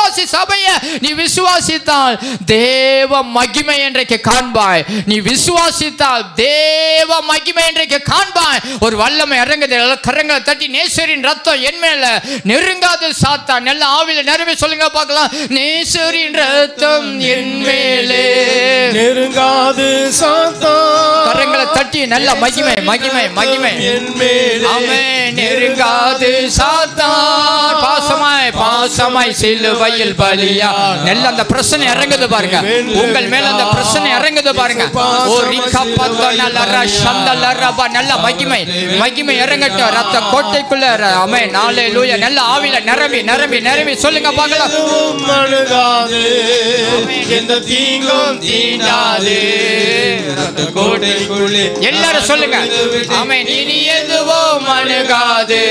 விசுவாசி சபையை நீ விசுவாசித்தால் தேவ மகிமை என்றைக்கு காண்பாய் நீ விசுவாசித்தால் தேவ மகிமை என்றைக்கு காண்பாய் ஒரு வல்லமை இறங்குது எல்லா கரங்களை தட்டி நேசரின் ரத்தம் என் மேல நெருங்காது சாத்தா நல்ல ஆவில நிறைவே சொல்லுங்க பார்க்கலாம் நேசரின் ரத்தம் என் மேலே நெருங்காது சாத்தா கரங்களை தட்டி நல்ல மகிமை மகிமை மகிமை என் மேலே ஆமென் நெருங்காது சாத்தான் பாசமாய் பாசமாய் சிலுவையில் பலியா நல்ல அந்த பிரச்சனை இறங்குது பாருங்க உங்கள் மேல அந்த பிரச்சனை இறங்குது பாருங்க ஓ ரிக்கா பத்தனலர சந்தலரபா நல்ல மகிமை மகிமை இறங்கட்டும் ரத்த கோட்டைக்குள்ள அமே நாளே லூயா நல்ல ஆவில நிரம்பி நிரம்பி நிரம்பி சொல்லுங்க பார்க்கலாம் எதுவும் அணுகாது எந்த தீங்கும் தீண்டாது ரத்த கோட்டைக்குள்ளே எல்லாரும் சொல்லுங்க ஆமென் இனி எதுவும் அணுகாது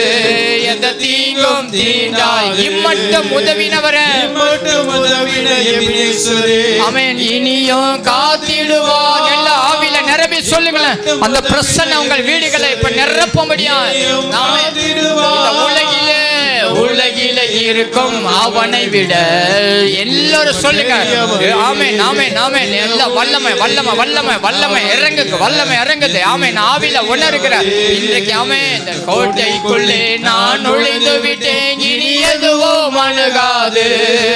எந்த தீங்கும் தீண்டாய் இம்மட்டும் உதவினவரே மட்டும் உதவின எபினேஸ்வரே ஆமென் இனியும் காத்திடுவார் எல்லா ஆவில நிரம்பி சொல்லுங்களேன் அந்த பிரசன்ன உங்கள் வீடுகளை இப்ப நிரப்ப முடியாது இந்த உலகிலே உலகில இருக்கும் அவனை விட எல்லாரும் சொல்லுங்க ஆமே நாமே நாமே எல்லா வல்லமை வல்லமை வல்லமை வல்லமை இறங்குது வல்லமை இறங்குது ஆமே ஆவில உணர்கிற இன்றைக்கு ஆமே இந்த கோட்டைக்குள்ளே நான் நுழைந்து விட்டேன் இனி எதுவோ அணுகாது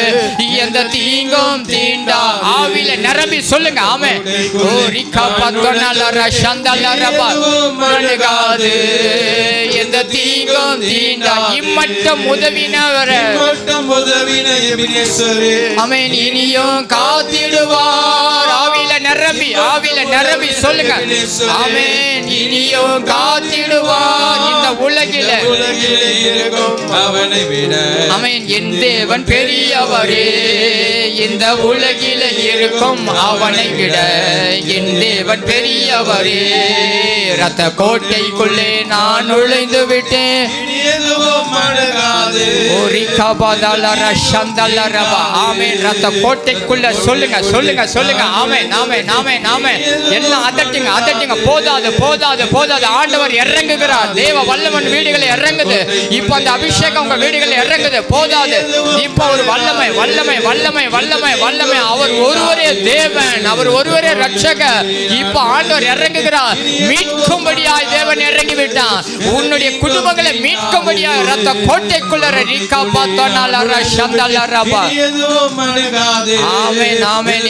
எந்த தீங்கும் தீண்டா ஆவில நிரம்பி சொல்லுங்க ஆமே ஓரிக்கா பத்தொன்னலர சந்தலரபா அணுகாது எந்த தீங்கும் தீண்டா இம்மட்டம் உதவினவர மட்டும் உதவின எபினேஸ்வரே அமேன் இனியும் காத்திடுவார் ஆவில நிரம்பி ஆவில நிரம்பி சொல்லுங்க ஆமென் இனியும் காத்திடுவார் இந்த உலகில உலகிலே இருக்கும் அவனை விட அவன் என் தேவன் பெரியவரே இந்த உலகில இருக்கும் அவனை விட என் தேவன் பெரியவரே ரத்த கோட்டைக்குள்ளே நான் நுழைந்து விட்டேன் இனி எதுவும் அணுகாது ஒரு கபதலர சந்தலரபா ஆமென் ரத்த கோட்டைக்குள்ள சொல்லுங்க சொல்லுங்க சொல்லுங்க ஆமென் ஆமென் ஆமென் ஆமென் எல்லாம் அதட்டுங்க அதட்டுங்க போதாது போதாது போதாது ஆண்டவர் இறங்குகிறார் தேவ வல்லவன் வீடுகளை இறங்குது இப்போ அந்த அபிஷேகம் உங்க வீடுகளை இறங்குது போதாது இப்போ ஒரு வல்லமை வல்லமை வல்லமை வல்லமை வல்லமை அவர் ஒருவரே தேவன் அவர் ஒருவரே ரட்சகர் இப்போ ஆண்டவர் இறங்குகிறார் மீட்கும்படியாய் தேவன் இறங்கி விட்டான் உன்னுடைய குடும்பங்களை மீட்கும்படியாய் ரத்த கோட்டைக்குள்ள ரீகா பார்த்தோனால சந்தலரபா இனி எதுவும் அணுகாது ஆமென் ஆமென்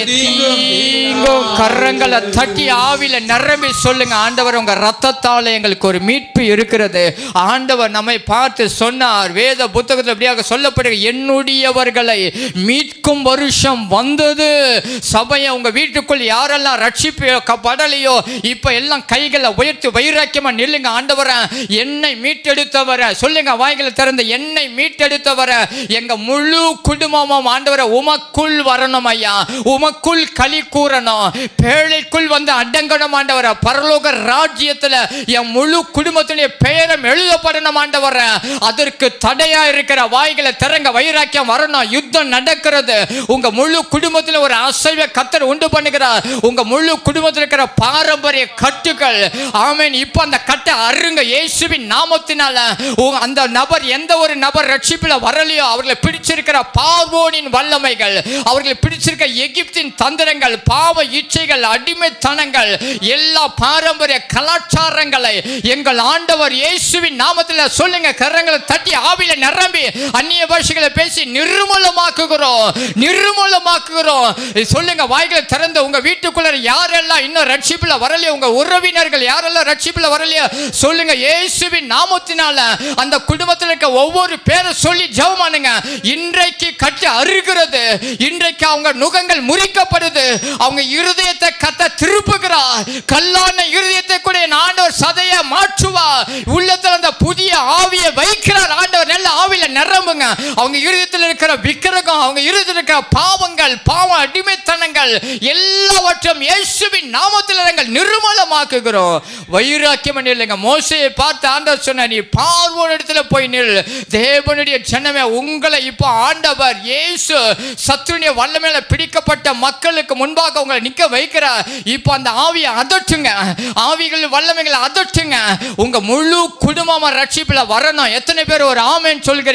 தீங்கும் கரங்களை தட்டி ஆவில நிரம்பி சொல்லுங்க ஆண்டவர் உங்க ரத்தத்தால எங்களுக்கு ஒரு மீட்பு இருக்கிறது ஆண்டவர் நம்மை பார்த்து சொன்னார் வேத புத்தகத்தில் எப்படியாக சொல்லப்படுக என்னுடையவர்களை மீட்கும் வருஷம் வந்தது சபையை உங்க வீட்டுக்குள் யாரெல்லாம் ரட்சிப்பு படலையோ இப்ப எல்லாம் கைகளை உயர்த்தி வைராக்கியமா நில்லுங்க ஆண்டவர என்னை மீட்டெடுத்தவர சொல்லுங்க வாய்களை திறந்து என்னை மீட்டெடுத்தவர எங்க முழு குடும்பமும் ஆண்டவர உமக்குள் வரணும் ஐயா உமக்குள் களி கூறணும் பேழைக்குள் வந்து அடங்கணும் ஆண்டவர பரலோக ராஜ்யத்துல என் முழு குடும்பத்துடைய பெயரும் எழுதப்படணும் ஆண்டவர அதற்கு தடையா இருக்கிற வாய்களை திறங்க வைராக்கியம் வரணும் யுத்தம் நடக்கிறது உங்க முழு குடும்பத்துல ஒரு அசைவ கத்தர் உண்டு பண்ணுகிறார் உங்க முழு குடும்பத்தில் இருக்கிற பாரம்பரிய கட்டுகள் ஆமென் இப்போ அந்த கட்டை அருங்க இயேசுவின் நாமத்தினால உங்க- அந்த நபர் எந்த ஒரு நபர் ரட்சிப்புல வரலையோ அவர்களை பிடிச்சிருக்கிற பார்வோனின் வல்லமைகள் அவர்களை பிடிச்சிருக்க எகிப்தின் தந்திரங்கள் பாவ இச்சைகள் அடிமைத்தனங்கள் எல்லா பாரம்பரிய கலாச்சாரங்களை எங்கள் ஆண்டவர் இயேசுவின் நாமத்தில் சொல்லுங்க கரங்களை தட்டி ஆவில நிரம்பி அந்நிய பாஷைகளை பேசி நிர்மூலமாக்குகிறோம் நிர்மூலமாக்குகிறோம் சொல்லுங்க வாய்களை திறந்து உங்க வீட்டுக்குள்ள யாரெல்லாம் இன்னும் ரட்சிப்புல வரலையோ உங்க உறவினர்கள் யாரெல்லாம் ரட்சிப்புல வரலையோ சொல்லுங்க இயேசுவின் நாமத்தினால அந்த குடும்பத்தில் இருக்க ஒவ்வொரு பேரை சொல்லி ஜெபமானுங்க இன்றைக்கு கட்டி அருகிறது இன்றைக்கு அவங்க நுகங்கள் முறிக்கப்படுது அவங்க இருதயத்தை கத்த திருப்புகிறார் கல்லான இருதயத்தை கூட என் ஆண்டவர் சதைய மாற்றுவார் உள்ளத்துல அந்த புதிய ஆவியை வைக்கிறார் ஆண்டவர் நல்ல ஆவியில நிரம்புங்க அவங்க இருதயத்தில் இருக்கிற விக்கிரகம் அவங்க இருதயத்தில் இருக்கிற பாவங்கள் பாவ அடிமைத்தனங்கள் எல்லாவற்றும் இயேசுவின் நாமத்தில் நாங்கள் நிர்மலமாக்குகிறோம் வைராக்கியம் இல்லைங்க மோசையை பார்த்து ஆண்டவர் சொன்ன நீ பார்வோன் இடத்துல போய் நில் தேவனுடைய ஜனமே உங்களை இப்போ ஆண்டவர் இயேசு சத்துருடைய வல்லமையில பிடிக்கப்பட்ட மக்களுக்கு முன்பாக உங்களை நிக்க வைக்கிறார் இப்போ அந்த ஆவியை அதட்டுங்க ஆவிகள் வல்லமைகளை அதட்டுங்க உங்க முழு குடும்பமா ரட்சிப்புல வரணும் எத்தனை பேர் ஒரு ஆமேன்னு சொல்கிறீங்க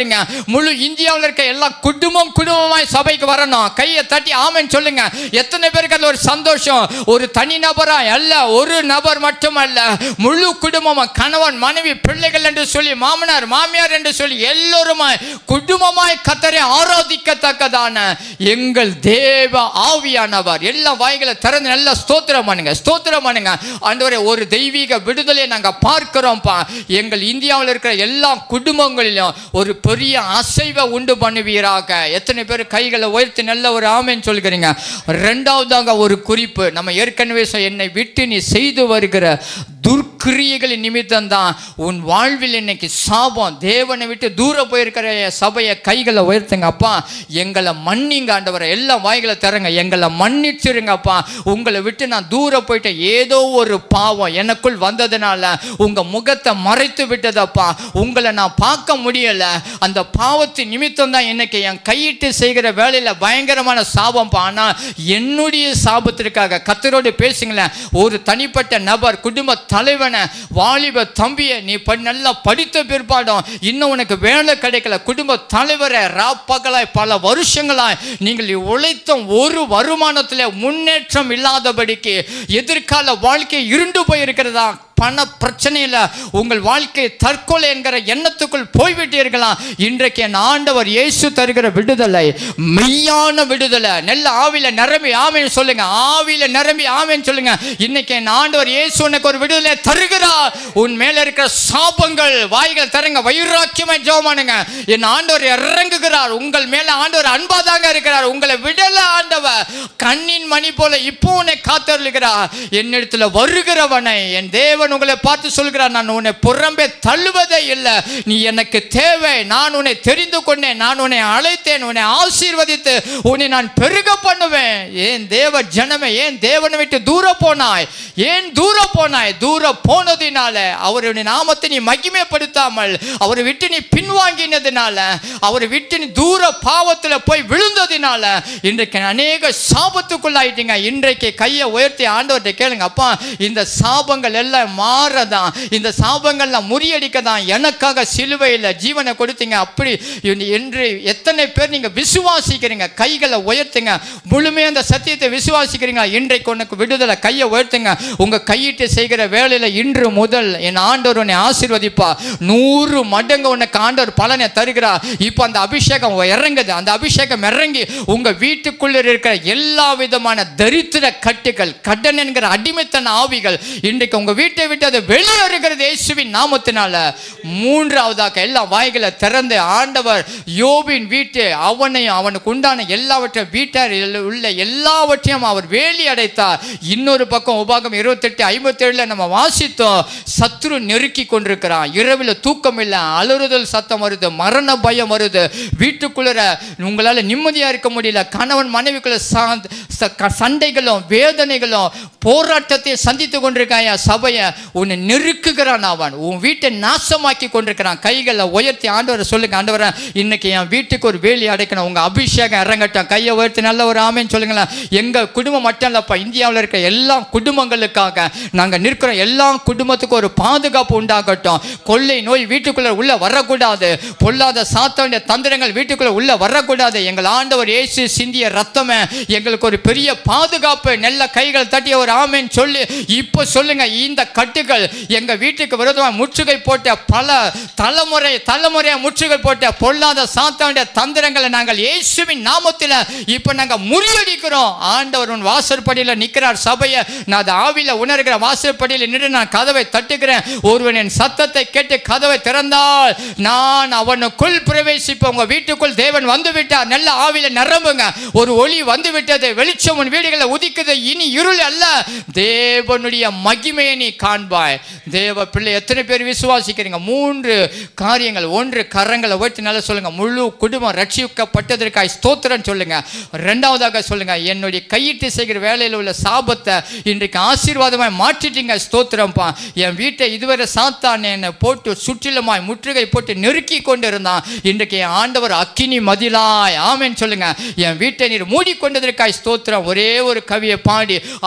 ஆசீர்வதிங்க முழு இந்தியாவில் இருக்க எல்லா குடும்பம் குடும்பமாய் சபைக்கு வரணும் கையை தட்டி ஆமென் சொல்லுங்க எத்தனை பேருக்கு அதுல ஒரு சந்தோஷம் ஒரு தனி நபரா அல்ல ஒரு நபர் மட்டுமல்ல முழு குடும்பமா கணவன் மனைவி பிள்ளைகள் என்று சொல்லி மாமனார் மாமியார் என்று சொல்லி எல்லோருமாய் குடும்பமாய் கத்தரை ஆராதிக்கத்தக்கதான எங்கள் தேவ ஆவியானவர் எல்லா வாய்களை திறந்து நல்லா ஸ்தோத்திரம் பண்ணுங்க ஸ்தோத்திரம் பண்ணுங்க ஆண்டவரே ஒரு தெய்வீக விடுதலையை நாங்க பார்க்கிறோம்ப்பா எங்கள் இந்தியாவில் இருக்கிற எல்லா குடும்பங்களிலும் ஒரு பெரிய அசைவை உண்டு பண்ணுவீராக எத்தனை பேர் கைகளை உயர்த்தி நல்ல ஒரு ஆமைன்னு சொல்கிறீங்க ரெண்டாவதாக ஒரு குறிப்பு நம்ம ஏற்கனவே சொ- என்னை விட்டு நீ செய்து வருகிற துர்க்கிரியைகளின் நிமித்தம் தான் உன் வாழ்வில் இன்னைக்கு சாபம் தேவனை விட்டு தூரம் போயிருக்கிற என் சபையை கைகளை உயர்த்துங்க அப்பா எங்களை மன்னிங்க ஆண்டவரை எல்லாம் வாய்களை தரங்க எங்களை மன்னிச்சிருங்கப்பா உங்களை விட்டு நான் தூரம் போயிட்டேன் ஏதோ ஒரு பாவம் எனக்குள் வந்ததுனால உங்க முகத்தை மறைத்து விட்டதப்பா உங்களை நான் பார்க்க முடியல அந்த பாவத்தின் நிமித்தம் தான் இன்னைக்கு என் கையிட்டு செய்கிற வேலையில பயங்கரமான சாபம் ஆனா என்னுடைய சாபத்திற்காக கத்தரோடு பேசுங்களேன் ஒரு தனிப்பட்ட நபர் குடும்ப தலைவனை வாலிப தம்பியை நீ ப- நல்லா படித்த பிற்பாடும் இன்னும் உனக்கு வேலை கிடைக்கல குடும்ப தலைவரை ராப்பகலாய் பல வருஷங்களாய் நீங்கள் உழைத்த ஒரு வருமானத்தில் முன்னேற்றம் இல்லாதபடிக்கு எதிர்கால வாழ்க்கை இருண்டு போயிருக்கிறதா பண பிரச்சனையில் உங்கள் வாழ்க்கை தற்கொலை என்கிற எண்ணத்துக்குள் போய்விட்டீர்களா இன்றைக்கு என் ஆண்டவர் இயேசு தருகிற விடுதலை மெய்யான விடுதலை நெல்ல ஆவில நிரம்பி ஆமேன்னு சொல்லுங்க ஆவில நிரம்பி ஆமேன்னு சொல்லுங்க இன்னைக்கு என் ஆண்டவர் இயேசு உனக்கு ஒரு விடுதலை தருகிறார் உன் மேல இருக்கிற சாபங்கள் வாய்கள் தருங்க வைராக்கியமா ஜெபமானுங்க என் ஆண்டவர் இறங்குகிறார் உங்கள் மேல ஆண்டவர் அன்பாதாங்க இருக்கிறார் உங்களை விடல ஆண்டவர் கண்ணின் மணி போல இப்போ உன்னை காத்தருளுகிறார் என்னிடத்துல வருகிறவனை என் தேவன் உங்களை பார்த்து சொல்கிறார் நான் உன்னை புறம்பே தள்ளுவதே இல்லை நீ எனக்கு தேவை நான் உன்னை தெரிந்து கொண்டேன் நான் உன்னை அழைத்தேன் உன்னை ஆசீர்வதித்து உன்னை நான் பெருக பண்ணுவேன் ஏன் தேவ ஜனமே ஏன் தேவனை விட்டு தூர போனாய் ஏன் தூர போனாய் தூர போனதினால அவருடைய நாமத்தை நீ மகிமைப்படுத்தாமல் அவரை விட்டு நீ பின்வாங்கினதுனால அவரை விட்டு நீ தூர பாவத்தில் போய் விழுந்ததினால இன்றைக்கு அநேக சாபத்துக்குள்ளாயிட்டீங்க இன்றைக்கு கையை உயர்த்தி ஆண்டவர்கிட்ட கேளுங்க அப்பா இந்த சாபங்கள் எல்லாம் மாறதான் இந்த சாபங்கள்லாம் முறியடிக்க தான் எனக்காக சிலுவையில் ஜீவனை கொடுத்தீங்க அப்படி இன்- என்று எத்தனை பேர் நீங்க விசுவாசிக்கிறீங்க கைகளை உயர்த்துங்க முழுமையாக அந்த சத்தியத்தை விசுவாசிக்கிறீங்க இன்றைக்கு உனக்கு விடுதலை கையை உயர்த்துங்க உங்க கையிட்டு செய்கிற வேலையில இன்று முதல் என் ஆண்டவர் உன்னை ஆசீர்வதிப்பா நூறு மடங்கு உனக்கு ஆண்டவர் பலனை தருகிறார் இப்போ அந்த அபிஷேகம் இறங்குது அந்த அபிஷேகம் இறங்கி உங்க வீட்டுக்குள்ள இருக்கிற எல்லா விதமான தரித்திர கட்டுகள் கடன் என்கிற அடிமைத்தன ஆவிகள் இன்றைக்கு உங்க வீட்டை விட்டு அது வெளியேறுகிறது இயேசுவின் நாமத்தினால மூன்றாவதாக எல்லா வாய்களை திறந்து ஆண்டவர் யோபின் வீட்டு அவனையும் அவனுக்கு உண்டான எல்லாவற்றையும் வீட்டார் உள்ள எல்லாவற்றையும் அவர் வேலி அடைத்தார் இன்னொரு பக்கம் உபாகம் இருபத்தெட்டு ஐம்பத்தேழுல நம்ம வாசித்தோம் சத்ரு நெருக்கி கொண்டிருக்கிறான் இரவில் தூக்கம் இல்லை அலறுதல் சத்தம் வருது மரண பயம் வருது வீட்டுக்குள்ளர உங்களால நிம்மதியா இருக்க முடியல கணவன் மனைவிக்குள்ள சாந்த- ச- க- சண்டைகளும் வேதனைகளும் போராட்டத்தை சந்தித்து கொண்டிருக்காயா சபையை உன்னை நெருக்குகிறான் அவன் உன் வீட்டை நாசமாக்கி கொண்டிருக்கிறான் கைகளை உயர்த்தி ஆண்டவரை சொல்லுங்க ஆண்டவரை இன்னைக்கு என் வீட்டுக்கு ஒரு வேலி அடைக்கணும் உங்க அபிஷேகம் இறங்கட்டும் கையை உயர்த்தி நல்ல ஒரு ஆமேன்னு சொல்லுங்களேன் எங்க குடும்பம் மட்டும் இல்லப்பா இந்தியாவில் இருக்க எல்லா குடும்பங்களுக்காக நாங்க நிற்கிறோம் எல்லா குடும்பத்துக்கும் ஒரு பாதுகாப்பு உண்டாகட்டும் கொள்ளை நோய் வீட்டுக்குள்ள உள்ள வரக்கூடாது பொல்லாத சாத்தானுடைய தந்திரங்கள் வீட்டுக்குள்ள உள்ள வரக்கூடாது எங்கள் ஆண்டவர் இயேசு சிந்திய ரத்தமே எங்களுக்கு ஒரு பெரிய பாதுகாப்பு நல்ல கைகள் தட்டிய ஒரு ஆமேன்னு சொல்லி இப்போ சொல்லுங்க இந்த கட்டுகள் எங்க வீட்டுக்கு விரோதமாக முற்றுகை போட்ட பல தலைமுறை தலைமுறையா முற்றுகை போட்ட பொல்லாத சாத்தானுடைய தந்திரங்களை நாங்கள் இயேசுவின் நாமத்தில் இப்போ நாங்க முறியடிக்கிறோம் ஆண்டவர் உன் வாசற்படியில் நிற்கிறார் சபையை நான் அது ஆவில உணர்கிற வாசற்படியில் நின்று நான் கதவை தட்டுகிறேன் ஒருவன் என் சத்தத்தை கேட்டு கதவை திறந்தால் நான் அவனுக்குள் பிரவேசிப்பேன் உங்க வீட்டுக்குள் தேவன் வந்து விட்டார் நல்ல ஆவில நிரம்புங்க ஒரு ஒளி வந்து விட்டது வெளிச்சம் உன் வீடுகளை உதிக்குது இனி இருள் அல்ல தேவனுடைய மகிமையை நீ காண்பாய் தேவ பிள்ளை எத்தனை பேர் விசுவாசிக்கிறீங்க மூன்று காரியங்கள் ஒன்று கரங்களை உயர்த்தி நல்லா சொல்லுங்க முழு குடும்பம் ரட்சிக்கப்பட்டதற்காய் ஸ்தோத்திரம் சொல்லுங்க ரெண்டாவதாக சொல்லுங்க என்னுடைய கையிட்டு செய்கிற வேலையில் உள்ள சாபத்தை இன்றைக்கு ஆசீர்வாதமாய் மாற்றிட்டீங்க ஸ்தோத்திரம்ப்பா என் வீட்டை இதுவரை சாத்தான் என்னை போட்டு சுற்றிலுமாய் முற்றுகை போட்டு நெருக்கி கொண்டு இருந்தான் இன்றைக்கு என் ஆண்டவர் அக்கினி மதிலாய் ஆமென்னு சொல்லுங்க என் வீட்டை நீர் மூடிக்கொண்டதற்காய் ஸ்தோத்திரம் ஒரே ஒரு கவியை பாடி ஆண்டவரை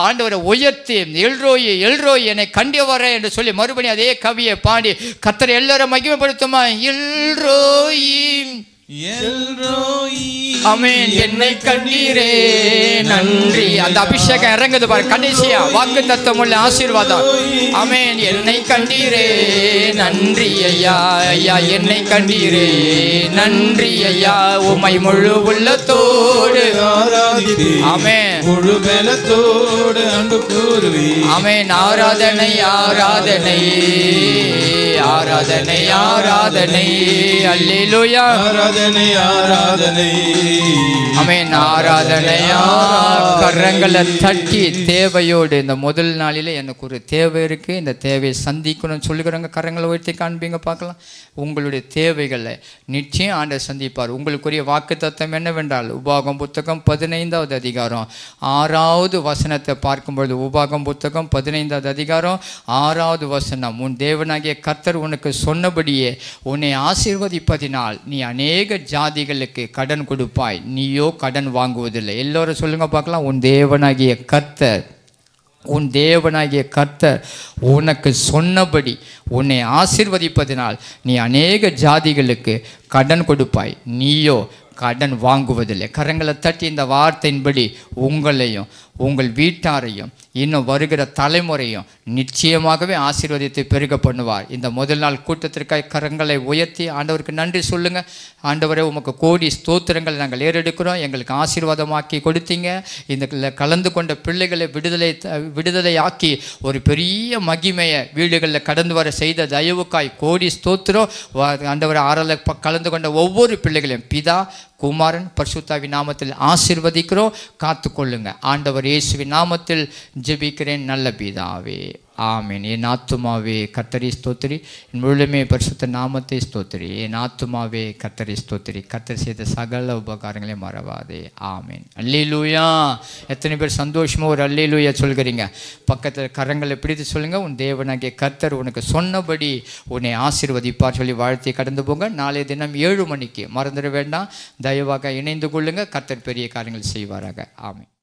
உயர்த்தி எல்ரோய் எல்ரோய் என்னை கண்டியவரே என்று சொல்லி மறுபடியும் அதே கவியை பாடி கத்தரை எல்லாரும் மகிமைப்படுத்துமா எல்ரோய் எல்ரோயி அமேன் என்னை கண்டீரே நன்றி அந்த அபிஷேகம் இறங்குது பாரு கடைசியா வாக்கு தத்துவம் உள்ள ஆசீர்வாதம் அமேன் என்னை கண்டீரே நன்றி ஐயா ஐயா என்னை கண்டீரே நன்றி ஐயா உமை முழு உள்ளத்தோடு ஆராதிப்பே ஆமென். முழு பலத்தோடு அன்பு கூறுவே அமேன் ஆராதனை ஆராதனை ஆராதனை ஆராதனை அல்லேலூயா ஆராதனை ஆராதனை அமேன் ஆராதனையா கரங்களை தட்டி தேவையோடு இந்த முதல் நாளிலே எனக்கு ஒரு தேவை இருக்கு இந்த தேவையை சந்திக்கணும்னு சொல்லுகிறவங்க கரங்களை உயர்த்தி காண்பீங்க பார்க்கலாம் உங்களுடைய தேவைகளை நிச்சயம் ஆண்டவர் சந்திப்பார் உங்களுக்குரிய வாக்கு தத்துவம் என்னவென்றால் உபாகம் புத்தகம் பதினைந்தாவது அதிகாரம் ஆறாவது வசனத்தை பார்க்கும்பொழுது உபாகம் புத்தகம் பதினைந்தாவது அதிகாரம் ஆறாவது வசனம் உன் தேவனாகிய கர்த்தர் உனக்கு சொன்னபடியே உன்னை ஆசீர்வதிப்பதினால் நீ அநேக ஜாதிகளுக்கு கடன் கொடுப்பாய் நீயோ கடன் வாங்குவதில்லை எல்லோரும் சொல்லுங்க பார்க்கலாம் உன் தேவனாகிய கர்த்தர் உன் தேவனாகிய கர்த்தர் உனக்கு சொன்னபடி உன்னை ஆசீர்வதிப்பதினால் நீ அநேக ஜாதிகளுக்கு கடன் கொடுப்பாய் நீயோ கடன் வாங்குவதில்லை கரங்களை தட்டி இந்த வார்த்தையின்படி உங்களையும் உங்கள் வீட்டாரையும் இன்னும் வருகிற தலைமுறையும் நிச்சயமாகவே ஆசீர்வதித்து பெருக பண்ணுவார் இந்த முதல் நாள் கூட்டத்திற்காக கரங்களை உயர்த்தி ஆண்டவருக்கு நன்றி சொல்லுங்க ஆண்டவரே உமக்கு கோடி ஸ்தோத்திரங்களை நாங்கள் ஏறெடுக்கிறோம் எங்களுக்கு ஆசீர்வாதமாக்கி கொடுத்தீங்க இந்த ல- கலந்து கொண்ட பிள்ளைகளை விடுதலை த- விடுதலை ஆக்கி ஒரு பெரிய மகிமையை வீடுகளில் கடந்து வர செய்த தயவுக்காய் கோடி ஸ்தோத்திரம் வா- ஆண்டவர் ஆறல ப- கலந்து கொண்ட ஒவ்வொரு பிள்ளைகளையும் பிதா குமாரன் பரிசுத்தாவி நாமத்தில் ஆசீர்வதிக்கிறோம் காத்துக்கொள்ளுங்க ஆண்டவர் இயேசுவின் நாமத்தில் ஜெபிக்கிறேன் நல்ல பிதாவே ஆமென் என் ஆத்துமாவே கத்தரி ஸ்தோத்திரி என் முழுமே பரிசுத்த நாமத்தை ஸ்தோத்திரி என் ஆத்துமாவே கத்தரி ஸ்தோத்திரி கத்தர் செய்த சகல உபகாரங்களை மறவாதே ஆமென் அல்லேலூயா எத்தனை பேர் சந்தோஷமா ஒரு அல்லேலூயா சொல்கிறீங்க பக்கத்தில் கரங்களை பிடித்து சொல்லுங்க உன் தேவனாகிய கர்த்தர் உனக்கு சொன்னபடி உன்னை ஆசீர்வதிப்பார் சொல்லி வாழ்த்தி கடந்து போங்க நாளைய தினம் ஏழு மணிக்கு மறந்துட வேண்டாம் தயவாக இணைந்து கொள்ளுங்க கர்த்தர் பெரிய காரியங்கள் செய்வாராக ஆமென்